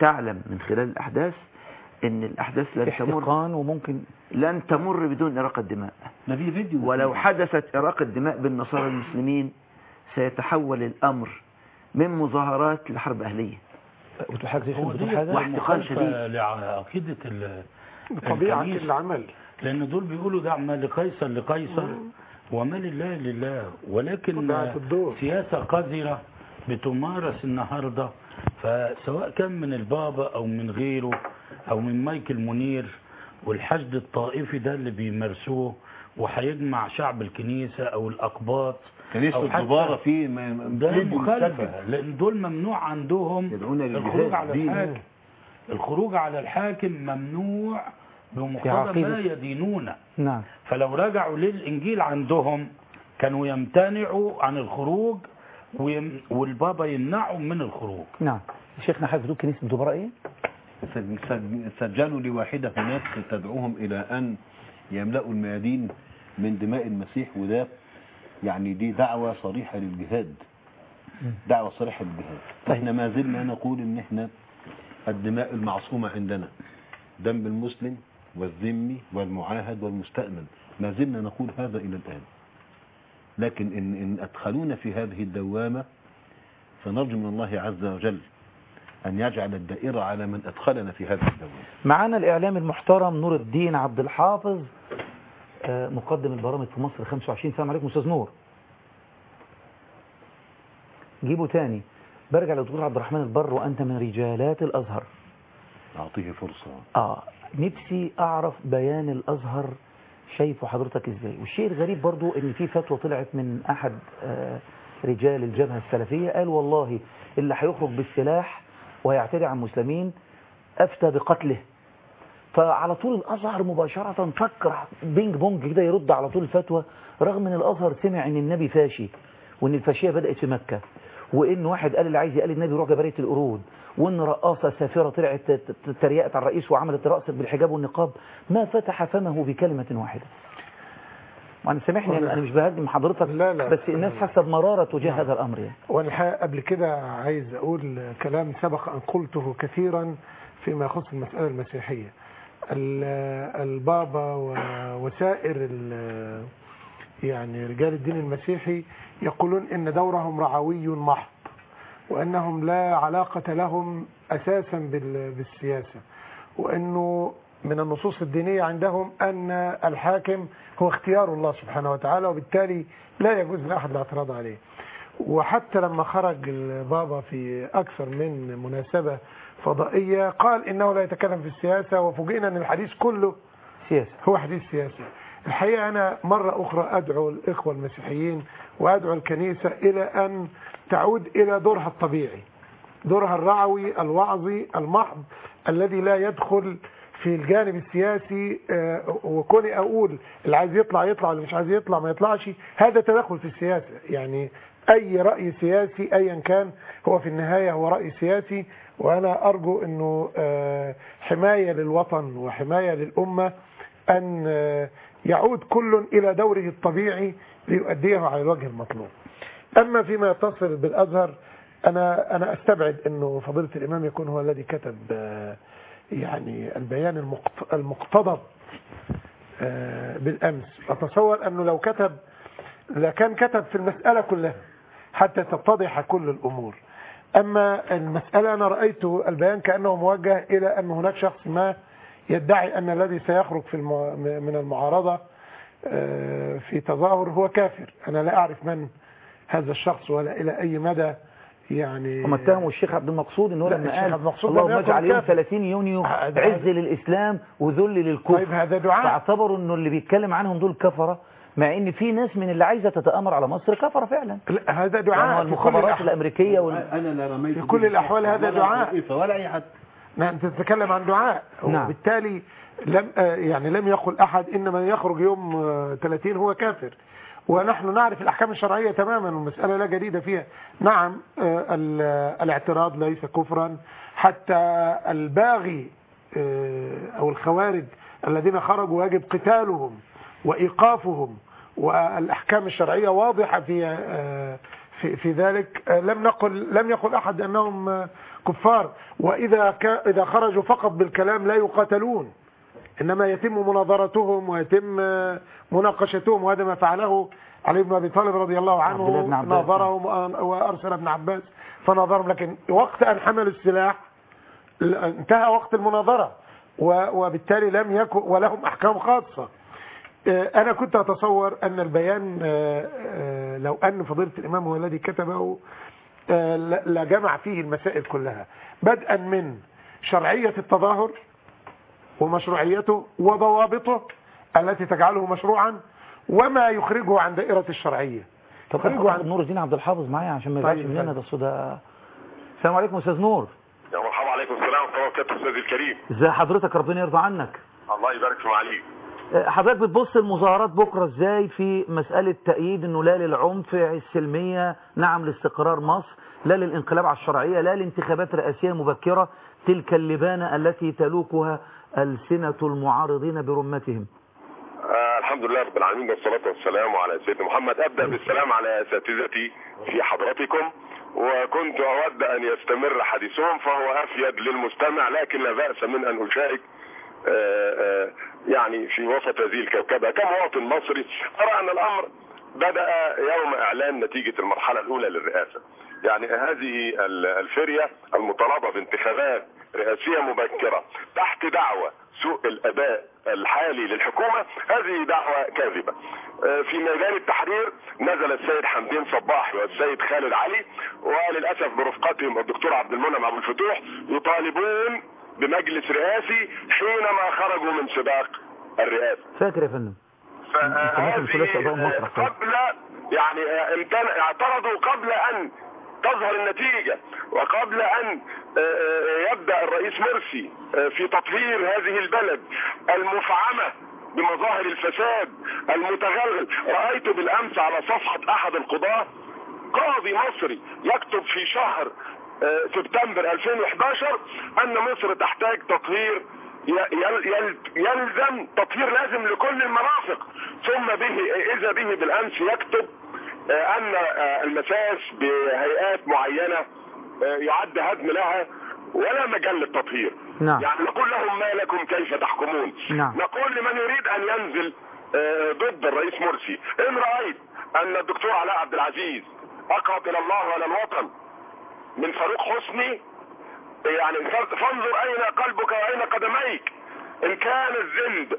تعلم من خلال الأحداث ان الأحداث لن تمر احتقان وممكن لن تمر بدون إراقة دماء ده في فيديو ولو حدثت إراقة دماء بالنصارى المسلمين سيتحول الأمر من مظاهرات لحرب أهلية وتحاك زي هو شو دي حاجة واحتقان مخالفة شديد. لعقيدة ال- طبيعة الكنيسة. العمل لأن دول بيقولوا دع ما لقيصر لقيصر وما لله لله ولكن طبيعة الدور. سياسة قذرة بتمارس النهاردة فسواء كان من البابا أو من غيره أو من مايكل منير والحشد الطائفي ده اللي بيمارسوه وهيجمع شعب الكنيسة أو الأقباط كنيسة أو حتى- الزبارة في م- ده فيديو مخالفة مسجل. لأن دول ممنوع عندهم يدعون الخروج للجهاد على دين. الحاكم الخروج على الحاكم ممنوع بمقتضى عقيدة. ما يدينون نعم فلو رجعوا للإنجيل عندهم كانوا يمتنعوا عن الخروج ويم- والبابا يمنعهم من الخروج نعم شيخنا حضرتك بتقول كنيسة دبراء ايه؟ سج- سج- سجلوا لواحدة هناك تدعوهم إلى أن يملأوا الميادين من دماء المسيح وده يعني دي دعوة صريحة للجهاد دعوة صريحة للجهاد طيب. احنا ما زلنا نقول ان احنا الدماء المعصومة عندنا دم المسلم والذمي والمعاهد والمستأمن ما زلنا نقول هذا إلى الآن لكن إن, إن أدخلونا في هذه الدوامة فنرجو من الله عز وجل أن يجعل الدائرة على من أدخلنا في هذه الدوامة معانا الإعلام المحترم نور الدين عبد الحافظ آه، مقدم البرامج في مصر 25 سنة عليكم أستاذ نور جيبه تاني برجع لدكتور عبد الرحمن البر وأنت من رجالات الأزهر أعطيه فرصة آه نفسي أعرف بيان الأزهر شايفه حضرتك إزاي والشيء الغريب برضو إن في فتوى طلعت من أحد آه، رجال الجبهة السلفية قال والله اللي هيخرج بالسلاح ويعتدي على المسلمين أفتى بقتله فعلى طول الأزهر مباشرة فكر بينج بونج كده يرد على طول الفتوى رغم ان الأزهر سمع ان النبي فاشي وان الفاشية بدأت في مكة وان واحد قال اللي عايز يقال النبي روح جبرية القرود وان رقاصة سافرة طلعت ت- ت- تريقت على الرئيس وعملت رقصة بالحجاب والنقاب ما فتح فمه بكلمة واحدة وانا سامحني انا أنا مش بهاجم حضرتك لا لا. بس الناس حاسه بمرارة تجاه هذا الامر يعني وانا الحقيقة قبل كده عايز اقول كلام سبق ان قلته كثيرا فيما يخص المسألة المسيحية ال- البابا و- وسائر ال- يعني رجال الدين المسيحي يقولون ان دورهم رعوي محض وانهم لا علاقة لهم اساسا بال- بالسياسة وانه من النصوص الدينية عندهم ان الحاكم هو اختيار الله سبحانه وتعالى وبالتالي لا يجوز لاحد الاعتراض عليه وحتى لما خرج البابا في أكثر من مناسبة فضائية قال إنه لا يتكلم في السياسة وفوجئنا أن الحديث كله سياسة هو حديث سياسي الحقيقة أنا مرة أخرى أدعو الإخوة المسيحيين وأدعو الكنيسة إلى أن تعود إلى دورها الطبيعي دورها الرعوي الوعظي المحض الذي لا يدخل في الجانب السياسي آه، وكوني أقول اللي عايز يطلع يطلع واللي مش عايز يطلع ما يطلعش هذا تدخل في السياسة يعني أي رأي سياسي أيا كان هو في النهاية هو رأي سياسي وأنا أرجو أنه آه، حماية للوطن وحماية للأمة أن آه، يعود كل إلى دوره الطبيعي ليؤديه على الوجه المطلوب أما فيما يتصل بالأزهر أنا أنا أستبعد أنه فضيلة الإمام يكون هو الذي كتب آه، يعني البيان المقت- المقتضب آه، بالأمس أتصور أنه لو كتب لكان كتب في المسألة كلها حتى تتضح كل الأمور أما المسألة أنا رأيت البيان كأنه موجه إلى أن هناك شخص ما يدعي أن الذي سيخرج في الم... من المعارضة آه، في تظاهر هو كافر أنا لا أعرف من هذا الشخص ولا إلى أي مدى يعني هم اتهموا الشيخ عبد المقصود ان هو لا، لما الشيخ قال عبد المقصود اللهم لم يكن اجعل يوم كافر. 30 يونيو هذا- عز للاسلام وذل للكفر طيب هذا دعاء. فاعتبروا انه اللي بيتكلم عنهم دول كفره مع ان في ناس من اللي عايزه تتامر على مصر كفره فعلا لا، هذا يعني دعاء هو في كل المخابرات الأحوال. الامريكيه وال... أنا لا رميت في كل به الأحوال هذا ولا دعاء. طائفة ولا أي حد نعم أنت تتكلم عن دعاء نعم. وبالتالي لم آه، يعني لم يقل أحد إن من يخرج يوم آه، 30 هو كافر ونحن نعرف الأحكام الشرعية تماما والمسألة لا جديدة فيها نعم آه، ال- آه، الاعتراض ليس كفرا حتى الباغي آه، أو الخوارج الذين خرجوا يجب قتالهم وإيقافهم والأحكام الشرعية واضحة في آه، في, في ذلك آه، لم نقل لم يقل أحد أنهم آه، كفار وإذا كا إذا خرجوا فقط بالكلام لا يقاتلون إنما يتم مناظرتهم ويتم آه، مناقشتهم وهذا ما فعله علي بن أبي طالب رضي الله عبد الله عنه بن عباس. ناظرهم وأن- وأرسل ابن عباس فناظرهم لكن وقت أن حملوا السلاح ل- انتهى وقت المناظرة و- وبالتالي لم يكن ولهم أحكام خاصة آه، أنا كنت أتصور أن البيان آه، آه، لو أن فضيلة الإمام هو الذي كتبه آه، ل- لجمع فيه المسائل كلها بدءا من شرعية التظاهر ومشروعيته وضوابطه التي تجعله مشروعا وما يخرجه عن دائرة الشرعية طب يخرجه خلينا عن نور الدين عبد الحافظ معايا عشان ما طيب، يزعلش مننا اتفضل. ده صدى السلام عليكم استاذ نور يا مرحبا عليكم السلام ورحمه الله وبركاته استاذ الكريم ازي حضرتك ربنا يرضى عنك الله يبارك في معاليك آه، حضرتك بتبص المظاهرات بكره ازاي في مساله تأييد انه لا للعنف السلميه نعم لاستقرار مصر لا للانقلاب على الشرعيه لا لانتخابات رئاسيه مبكره تلك اللبانه التي تلوكها السنه المعارضين برمتهم آه الحمد لله رب العالمين والصلاه والسلام على سيدنا محمد ابدا بالسلام على اساتذتي في حضرتكم وكنت اود ان يستمر حديثهم فهو افيد للمستمع لكن لا باس من ان اشارك آه، آه، يعني في وسط هذه الكوكبه كمواطن مصري ارى ان الامر بدا يوم اعلان نتيجه المرحله الاولى للرئاسه يعني هذه ال- الفريه المطالبه بانتخابات رئاسيه مبكره تحت دعوه سوء الاداء الحالي للحكومه هذه دعوه كاذبه آه، في ميدان التحرير نزل السيد حمدين صباح والسيد خالد علي وللاسف برفقتهم الدكتور عبد المنعم ابو الفتوح يطالبون بمجلس رئاسي حينما خرجوا من سباق الرئاسه فاكر يا فندم انتماء ثلاثي اعضاء مصر قبل يعني آه، امتن- اعترضوا قبل ان تظهر النتيجة وقبل ان آه، آه، يبدأ الرئيس مرسي آه، في تطهير هذه البلد المفعمة بمظاهر الفساد المتغلغل رأيت بالأمس على صفحة أحد القضاة قاضي مصري يكتب في شهر آه، سبتمبر 2011 أن مصر تحتاج تطهير ي- يل- يل- يلزم تطهير لازم لكل المرافق ثم به إذا به بالأمس يكتب آه، أن آه، المساس بهيئات معينة آه، يعد هدم لها ولا مجال للتطهير نعم. يعني نقول لهم ما لكم كيف تحكمون نعم. نقول لمن يريد أن ينزل آه، ضد الرئيس مرسي إن رأيت أن الدكتور علاء عبد العزيز أقرب إلى الله وإلى الوطن من فاروق حسني يعني فانظر أين قلبك وأين قدميك إن كان الزند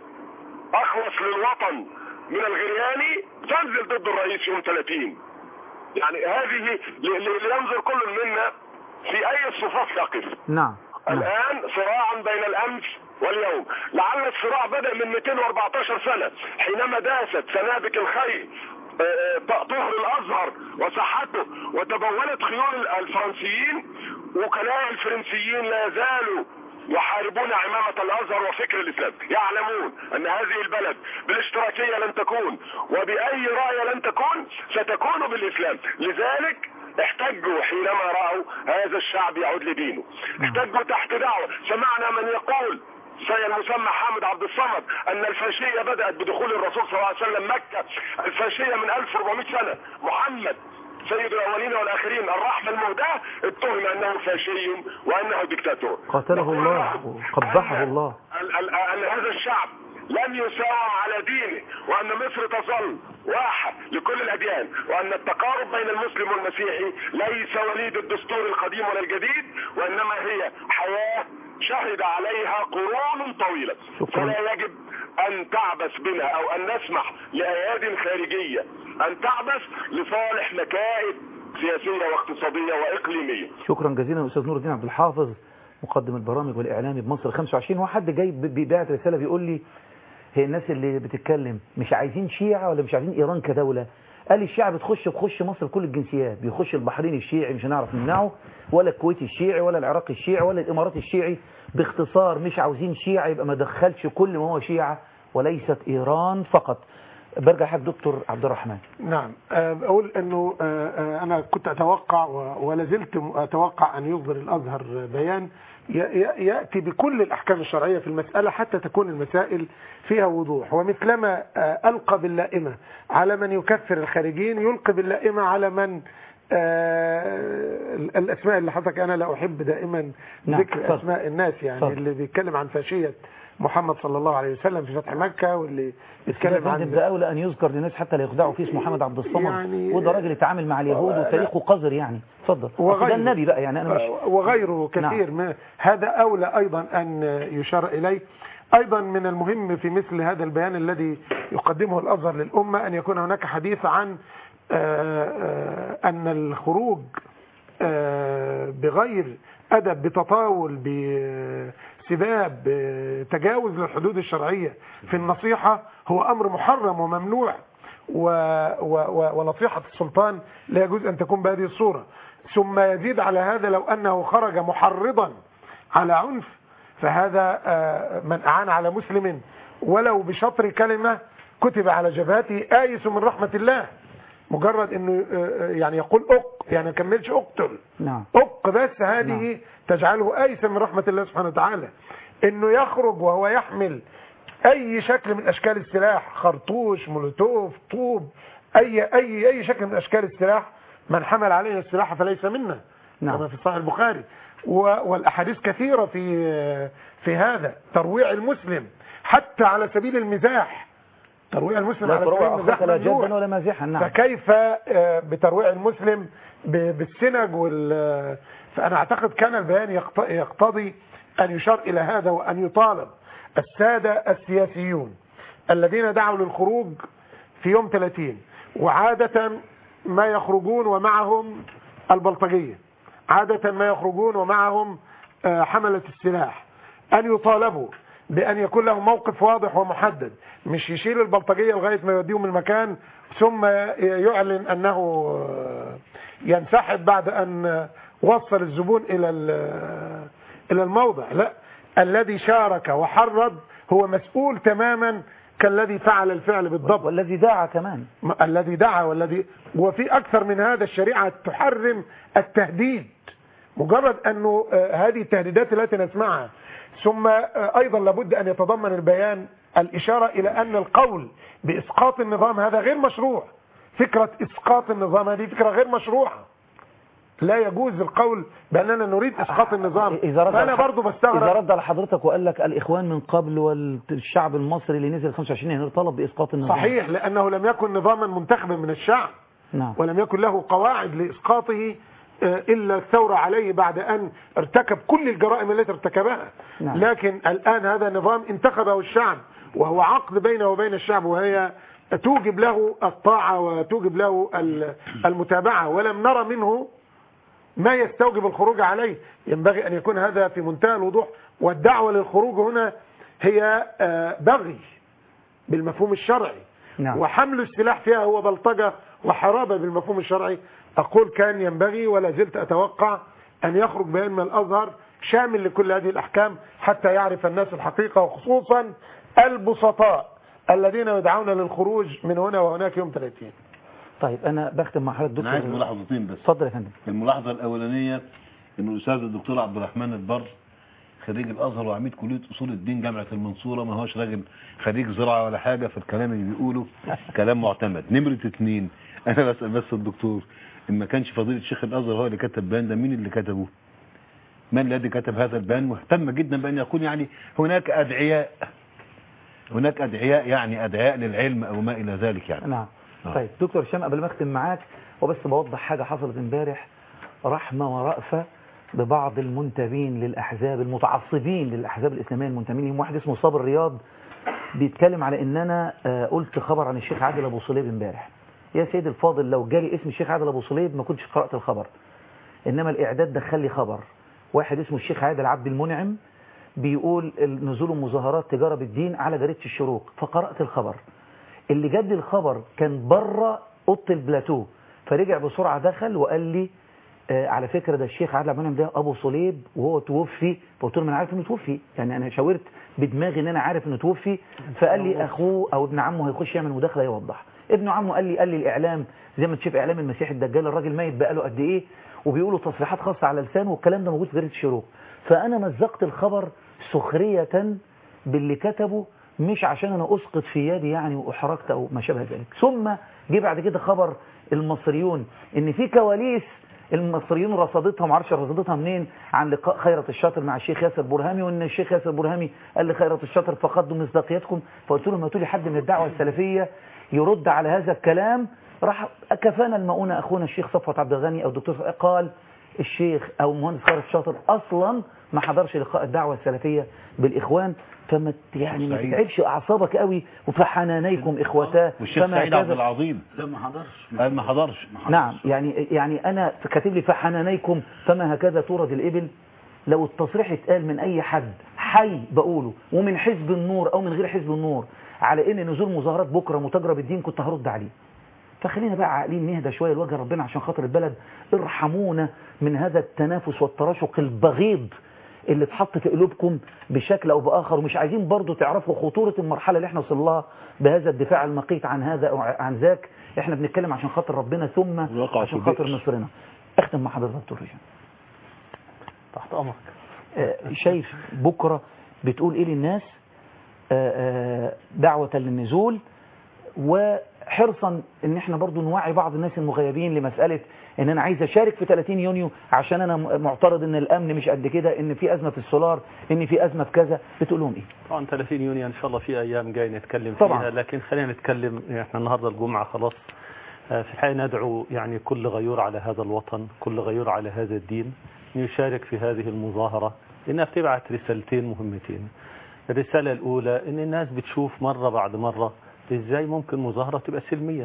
أخلص للوطن من الغرياني تنزل ضد الرئيس يوم 30 يعني هذه ل- ل- لينظر كل منا في أي الصفوف يقف نعم نعم الآن صراع بين الأمس واليوم لعل الصراع بدأ من 214 سنة حينما داست سنابك الخيل آه، آه، طهر الأزهر وصحته وتبولت خيول الفرنسيين وكلاء الفرنسيين لا يزالوا يحاربون عمامة الأزهر وفكر الإسلام يعلمون أن هذه البلد بالاشتراكية لن تكون وبأي رأي لن تكون ستكون بالإسلام لذلك احتجوا حينما رأوا هذا الشعب يعود لدينه احتجوا تحت دعوة سمعنا من يقول سي المسمى حامد عبد الصمد ان الفاشية بدأت بدخول الرسول صلى الله عليه وسلم مكة الفاشية من 1400 سنة محمد سيد الاولين والاخرين الرحمة المهداة اتهم انه فاشي وانه دكتاتور قاتله الله وقبحه الله ال- ال- ان هذا الشعب لن يساوم على دينه وان مصر تظل واحد لكل الاديان وان التقارب بين المسلم والمسيحي ليس وليد الدستور القديم ولا الجديد وانما هي حياة شهد عليها قرون طويلة فلا يجب ان تعبث بنا او ان نسمح لاياد خارجية ان تعبث لصالح مكائد سياسية واقتصادية واقليمية شكرا جزيلا استاذ نور الدين عبد الحافظ مقدم البرامج والاعلامي بمصر 25 واحد جاي ب- بيبعت رساله بيقول لي هي الناس اللي بتتكلم مش عايزين شيعة ولا مش عايزين ايران كدوله قال لي الشعب بتخش بخش مصر كل الجنسيات بيخش البحرين الشيعي مش هنعرف نمنعه ولا الكويتي الشيعي ولا العراقي الشيعي ولا الاماراتي الشيعي باختصار مش عاوزين شيعة يبقى ما دخلش كل ما هو شيعة وليست ايران فقط برجع حضرتك دكتور عبد الرحمن نعم آه، أقول أنه آه، آه، أنا كنت أتوقع و- ولا زلت م- أتوقع أن يصدر الأزهر بيان ي- ي- يأتي بكل الأحكام الشرعية في المسألة حتى تكون المسائل فيها وضوح ومثلما آه، ألقى باللائمة على من يكفر الخارجين يلقي باللائمة على من آه، الاسماء اللي حضرتك انا لا احب دائما نعم، ذكر اتفضل. اسماء الناس يعني اتفضل. اللي بيتكلم عن فاشيه محمد صلى الله عليه وسلم في فتح مكه واللي بيتكلم الكلام عن ده اولى ان يذكر للناس حتى لا يخدعوا فيه اسمه محمد عبد الصمد يعني- وده راجل اتعامل مع اليهود وتاريخه قذر يعني اتفضل أصل ده وغيره. النبي بقى يعني انا مش وغيره كثير ما هذا أولى أيضا أن يشار إليه أيضا من المهم في مثل هذا البيان الذي يقدمه الأزهر للأمة أن يكون هناك حديث عن آه، آه، أن الخروج آه، بغير أدب بتطاول بسباب بتجاوز للحدود الشرعية في النصيحة هو أمر محرم وممنوع و و و ونصيحة السلطان لا يجوز أن تكون بهذه الصورة ثم يزيد على هذا لو أنه خرج محرضا على عنف فهذا آه، من أعان على مسلم ولو بشطر كلمة كتب على جبهته آيس من رحمة الله مجرد انه آه، يعني يقول اق يعني ما كملش اقتل نعم اق بس هذه تجعله آيسا من رحمة الله سبحانه وتعالى انه يخرج وهو يحمل اي شكل من اشكال السلاح خرطوش مولوتوف طوب اي اي اي شكل من اشكال السلاح من حمل عليه السلاح فليس منا نعم. كما في صحيح البخاري و- والاحاديث كثيرة في في هذا ترويع المسلم حتى على سبيل المزاح ترويع المسلم لا على سبيل تروع المزاح اخاك لا ممنوع. جدا ولا مازحا نعم فكيف آه، بترويع المسلم ب- بالسنج وال فأنا أعتقد كان البيان يقت- يقتضي أن يشار إلى هذا وأن يطالب السادة السياسيون الذين دعوا للخروج في يوم 30 وعادة ما يخرجون ومعهم البلطجية عادة ما يخرجون ومعهم آه، حملة السلاح أن يطالبوا بأن يكون لهم موقف واضح ومحدد مش يشيل البلطجية لغاية ما يوديهم المكان ثم يعلن أنه آه، ينسحب بعد أن وصل الزبون إلى ال- إلى الموضع لا الذي شارك وحرض هو مسؤول تماما كالذي فعل الفعل بالضبط والذي دعا كمان م- الذي دعا والذي وفي أكثر من هذا الشريعة تحرم التهديد مجرد أنه آه، هذه التهديدات التي نسمعها ثم آه، أيضا لابد أن يتضمن البيان الإشارة إلى أن القول بإسقاط النظام هذا غير مشروع فكرة إسقاط النظام هذه فكرة غير مشروعة لا يجوز القول بأننا نريد إسقاط النظام إذا رد فأنا على- برضو بستغرب إذا رد على حضرتك وقال لك الإخوان من قبل والشعب المصري اللي نزل 25 يناير طلب بإسقاط النظام صحيح لأنه لم يكن نظاما منتخبا من الشعب نعم ولم يكن له قواعد لإسقاطه آه، إلا الثورة عليه بعد أن ارتكب كل الجرائم التي ارتكبها نعم. لكن الآن هذا نظام انتخبه الشعب وهو عقد بينه وبين الشعب وهي توجب له الطاعة وتوجب له ال- المتابعة ولم نرى منه ما يستوجب الخروج عليه ينبغي أن يكون هذا في منتهى الوضوح والدعوة للخروج هنا هي آه، بغي بالمفهوم الشرعي نعم. وحمل السلاح فيها هو بلطجة وحرابة بالمفهوم الشرعي أقول كان ينبغي ولا زلت أتوقع أن يخرج بيان من الأزهر شامل لكل هذه الأحكام حتى يعرف الناس الحقيقة وخصوصا البسطاء الذين يدعون للخروج من هنا وهناك يوم 30 طيب أنا بختم مع حضرتك انا عايز دكتور ملاحظتين بس اتفضل يا فندم الملاحظة الأولانية إن الأستاذ الدكتور عبد الرحمن البر خريج الأزهر وعميد كلية أصول الدين جامعة المنصورة ما هوش راجل خريج زراعة ولا حاجة في الكلام اللي بيقوله كلام معتمد نمرة اتنين أنا بسأل بس الدكتور إن ما كانش فضيلة شيخ الأزهر هو اللي كتب بيان ده مين اللي كتبه؟ من الذي كتب هذا البيان مهتم جدا بأن يكون يعني هناك أدعياء هناك أدعياء يعني أدعياء للعلم أو ما إلى ذلك يعني نعم آه. طيب دكتور هشام قبل ما اختم معاك وبس بوضح حاجة حصلت امبارح رحمة ورأفة ببعض المنتمين للأحزاب المتعصبين للأحزاب الإسلامية المنتمين لهم واحد اسمه صابر رياض بيتكلم على ان انا آه، قلت خبر عن الشيخ عادل ابو صليب امبارح يا سيدي الفاضل لو جالي اسم الشيخ عادل ابو صليب ما كنتش قرأت الخبر انما الاعداد دخل لي خبر واحد اسمه الشيخ عادل عبد المنعم بيقول نزول مظاهرات تجارة بالدين على جريدة الشروق فقرأت الخبر اللي جاب لي الخبر كان بره اوضه البلاتو فرجع بسرعه دخل وقال لي آه على فكره ده الشيخ عادل عبد المنعم ده ابو صليب وهو توفي فقلت له ما انا عارف انه توفي يعني انا شاورت بدماغي ان انا عارف انه توفي فقال لي اخوه او ابن عمه هيخش يعمل مداخله يوضح ابن عمه قال لي قال لي الاعلام زي ما تشوف اعلام المسيح الدجال الراجل ميت بقاله قد ايه وبيقولوا تصريحات خاصه على لسانه والكلام ده موجود في جريده الشروق فانا مزقت الخبر سخريه باللي كتبه مش عشان انا اسقط في يدي يعني واحرجت او ما شابه ذلك ثم جه بعد كده خبر المصريون ان في كواليس المصريون رصدتها معرفش رصدتها منين عن لقاء خيرت الشاطر مع الشيخ ياسر برهامي وان الشيخ ياسر برهامي قال لخيرت الشاطر فقدوا مصداقيتكم فقلت لهم هاتوا لي حد من الدعوه السلفيه يرد على هذا الكلام راح كفانا المؤونة اخونا الشيخ صفوت عبد الغني او الدكتور صفوت قال الشيخ او مهندس خيرت الشاطر اصلا ما حضرش لقاء الدعوه السلفيه بالاخوان فما ت- يعني ما سعيد. تتعبش اعصابك قوي وفحنانيكم اخوتاه والشيخ فما سعيد عبد كذا. العظيم لا ما حضرش قال ما حضرش نعم يعني يعني انا كاتب لي فحنانيكم فما هكذا تورد الابل لو التصريح اتقال من اي حد حي بقوله ومن حزب النور او من غير حزب النور على ان نزول مظاهرات بكره متاجره بالدين كنت هرد عليه فخلينا بقى عاقلين نهدى شويه لوجه ربنا عشان خاطر البلد ارحمونا من هذا التنافس والتراشق البغيض اللي اتحط في قلوبكم بشكل او باخر ومش عايزين برضو تعرفوا خطوره المرحله اللي احنا وصلنا لها بهذا الدفاع المقيت عن هذا او عن ذاك احنا بنتكلم عشان خاطر ربنا ثم عشان في خاطر بئر. مصرنا اختم مع حضرتك دكتور هشام تحت امرك آه، شايف بكرة بتقول ايه للناس آه، آه، دعوة للنزول وحرصا ان احنا برضو نوعي بعض الناس المغيبين لمسألة ان انا عايز اشارك في 30 يونيو عشان انا م- معترض ان الامن مش قد كده ان في ازمة في السولار ان في ازمة في كذا بتقول لهم ايه طبعا 30 يونيو ان شاء الله في ايام جاي نتكلم طبعاً. فيها لكن خلينا نتكلم احنا النهارده الجمعه خلاص آه، في الحقيقه ندعو يعني كل غيور على هذا الوطن كل غيور على هذا الدين أن يشارك في هذه المظاهره لانها بتبعت رسالتين مهمتين الرساله الاولى ان الناس بتشوف مره بعد مره ازاي ممكن مظاهره تبقى سلميه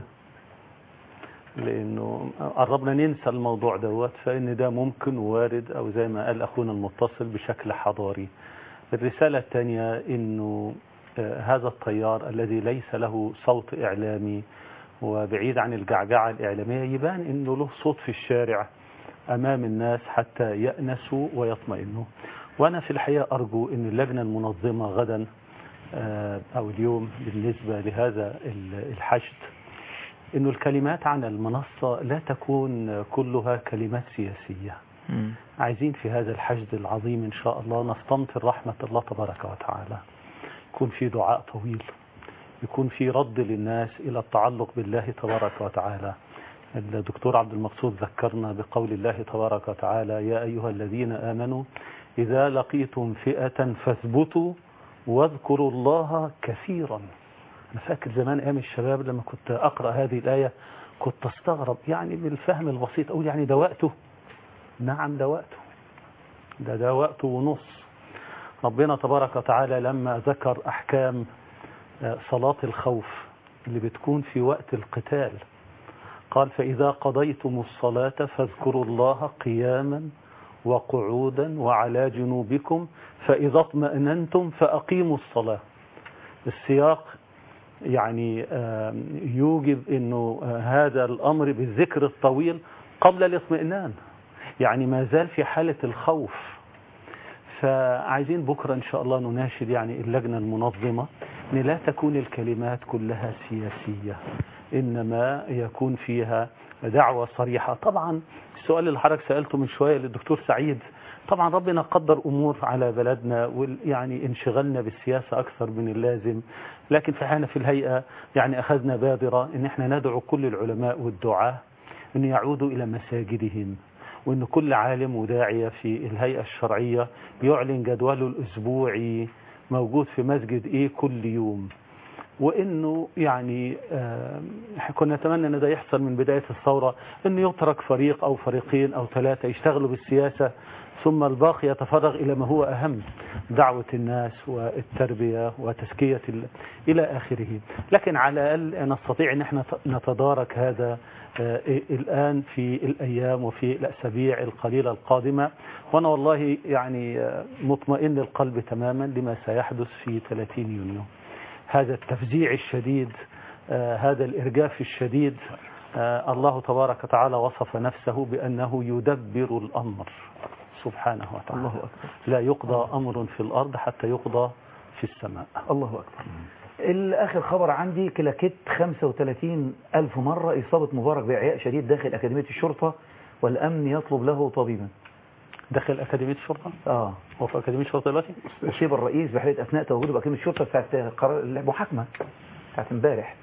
لانه قربنا ننسى الموضوع دوت فان ده ممكن وارد او زي ما قال اخونا المتصل بشكل حضاري الرسالة الثانية انه آه، هذا التيار الذي ليس له صوت اعلامي وبعيد عن الجعجعة الاعلامية يبان انه له صوت في الشارع امام الناس حتى يأنسوا ويطمئنوا وانا في الحقيقة ارجو ان اللجنة المنظمة غدا آه، او اليوم بالنسبة لهذا ال- الحشد انه الكلمات عن المنصة لا تكون كلها كلمات سياسية عايزين في هذا الحشد العظيم إن شاء الله نستمطر رحمة الله تبارك وتعالى يكون في دعاء طويل يكون في رد للناس إلى التعلق بالله تبارك وتعالى الدكتور عبد المقصود ذكرنا بقول الله تبارك وتعالى يا أيها الذين آمنوا إذا لقيتم فئة فاثبتوا واذكروا الله كثيرا أنا فاكر زمان أيام الشباب لما كنت أقرأ هذه الآية كنت أستغرب يعني بالفهم البسيط أقول يعني ده وقته نعم ده وقته ده ده وقته ونص ربنا تبارك وتعالى لما ذكر أحكام آه، صلاة الخوف اللي بتكون في وقت القتال قال فإذا قضيتم الصلاة فاذكروا الله قياما وقعودا وعلى جنوبكم فإذا اطمأننتم فأقيموا الصلاة السياق يعني آه، يوجب أنه آه، هذا الأمر بالذكر الطويل قبل الاطمئنان يعني ما زال في حالة الخوف فعايزين بكرة إن شاء الله نناشد يعني اللجنة المنظمة أن لا تكون الكلمات كلها سياسية إنما يكون فيها دعوة صريحة طبعا السؤال اللي حضرتك سألته من شوية للدكتور سعيد طبعا ربنا قدر أمور على بلدنا وال- يعني انشغلنا بالسياسة أكثر من اللازم لكن في حين في الهيئة يعني أخذنا بادرة إن احنا ندعو كل العلماء والدعاة أن يعودوا إلى مساجدهم وأن كل عالم وداعية في الهيئة الشرعية يعلن جدوله الأسبوعي موجود في مسجد إيه كل يوم وانه يعني آه، كنا نتمنى ان ده يحصل من بدايه الثوره انه يترك فريق او فريقين او ثلاثه يشتغلوا بالسياسه ثم الباقي يتفرغ الى ما هو اهم دعوه الناس والتربيه وتزكيه ال... الى اخره لكن على الاقل نستطيع ان احنا نتدارك هذا آه، الان في الايام وفي الاسابيع القليله القادمه وانا والله يعني آه، مطمئن القلب تماما لما سيحدث في 30 يونيو هذا التفزيع الشديد آه، هذا الإرجاف الشديد آه، الله تبارك وتعالى وصف نفسه بأنه يدبر الأمر سبحانه وتعالى الله أكبر لا يقضى أمر في الأرض حتى يقضى في السماء الله أكبر الآخر خبر عندي كلاكيت 35 ألف مرة إصابة مبارك بإعياء شديد داخل أكاديمية الشرطة والأمن يطلب له طبيبا داخل أكاديمية الشرطة آه هو في أكاديمية الشرطة دلوقتي أصيب الرئيس بحالة أثناء تواجده بأكاديمية الشرطة بتاعت قرار المحاكمة بتاعت امبارح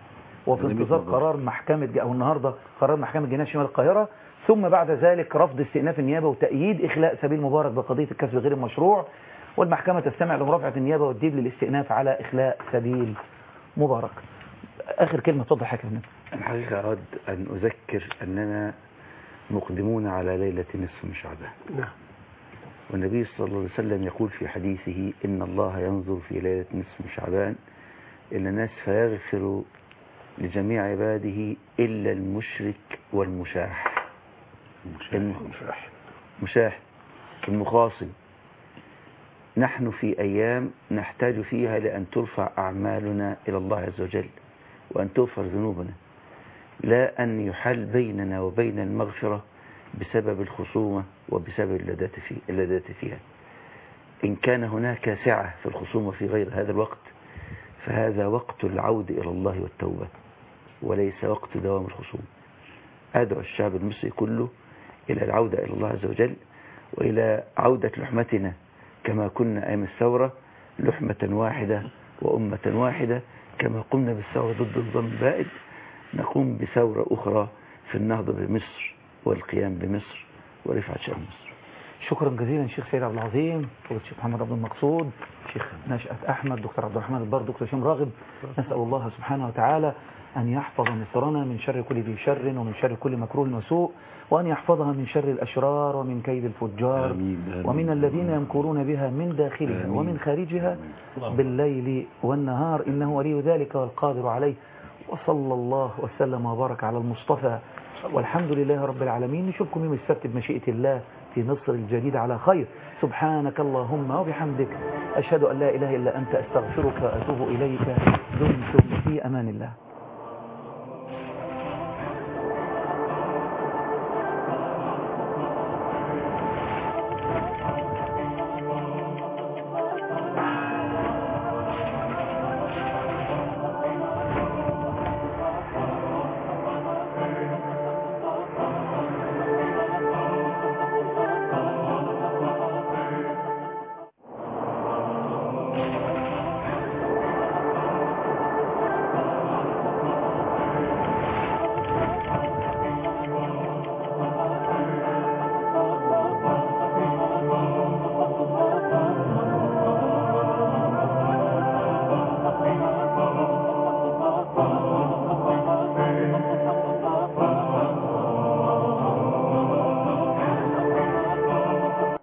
وفي أنا انتظار مية مرة. قرار محكمة أو النهاردة قرار محكمة جناية شمال القاهرة ثم بعد ذلك رفض استئناف النيابة وتأييد إخلاء سبيل مبارك بقضية الكسب غير المشروع والمحكمة تستمع لمرافعة النيابة والديب للاستئناف على إخلاء سبيل مبارك آخر كلمة اتفضل حضرتك يا فندم. الحقيقة أود أن أذكر أننا مقدمون على ليلة نصف من شعبان نعم والنبي صلى الله عليه وسلم يقول في حديثه إن الله ينظر في ليلة نصف من شعبان إلى الناس فيغفر لجميع عباده إلا المشرك والمشاح المشاح مشاح المخاصم نحن في أيام نحتاج فيها لأن ترفع أعمالنا إلى الله عز وجل وأن تغفر ذنوبنا لا أن يحل بيننا وبين المغفرة بسبب الخصومة وبسبب اللذات في اللذات فيها إن كان هناك سعة في الخصومة في غير هذا الوقت فهذا وقت العود إلى الله والتوبة وليس وقت دوام الخصوم أدعو الشعب المصري كله إلى العودة إلى الله عز وجل وإلى عودة لحمتنا كما كنا أيام الثورة لحمة واحدة وأمة واحدة كما قمنا بالثورة ضد النظام البائد نقوم بثورة أخرى في النهضة بمصر والقيام بمصر ورفعة شأن مصر شكرا جزيلا شيخ سيد عبد العظيم فضيلة الشيخ محمد عبد المقصود شيخ نشأة أحمد دكتور عبد الرحمن البر دكتور هشام راغب نسأل الله سبحانه وتعالى أن يحفظ مصرنا من شر كل ذي شر ومن شر كل مكروه وسوء وأن يحفظها من شر الأشرار ومن كيد الفجار آمين آمين. ومن الذين يمكرون بها من داخلها آمين. ومن خارجها بالليل والنهار إنه ولي ذلك والقادر عليه وصلى الله وسلم وبارك على المصطفى والحمد لله رب العالمين نشوفكم يوم السبت بمشيئة الله في مصر الجديدة على خير سبحانك اللهم وبحمدك أشهد أن لا إله إلا أنت أستغفرك وأتوب إليك دمتم في أمان الله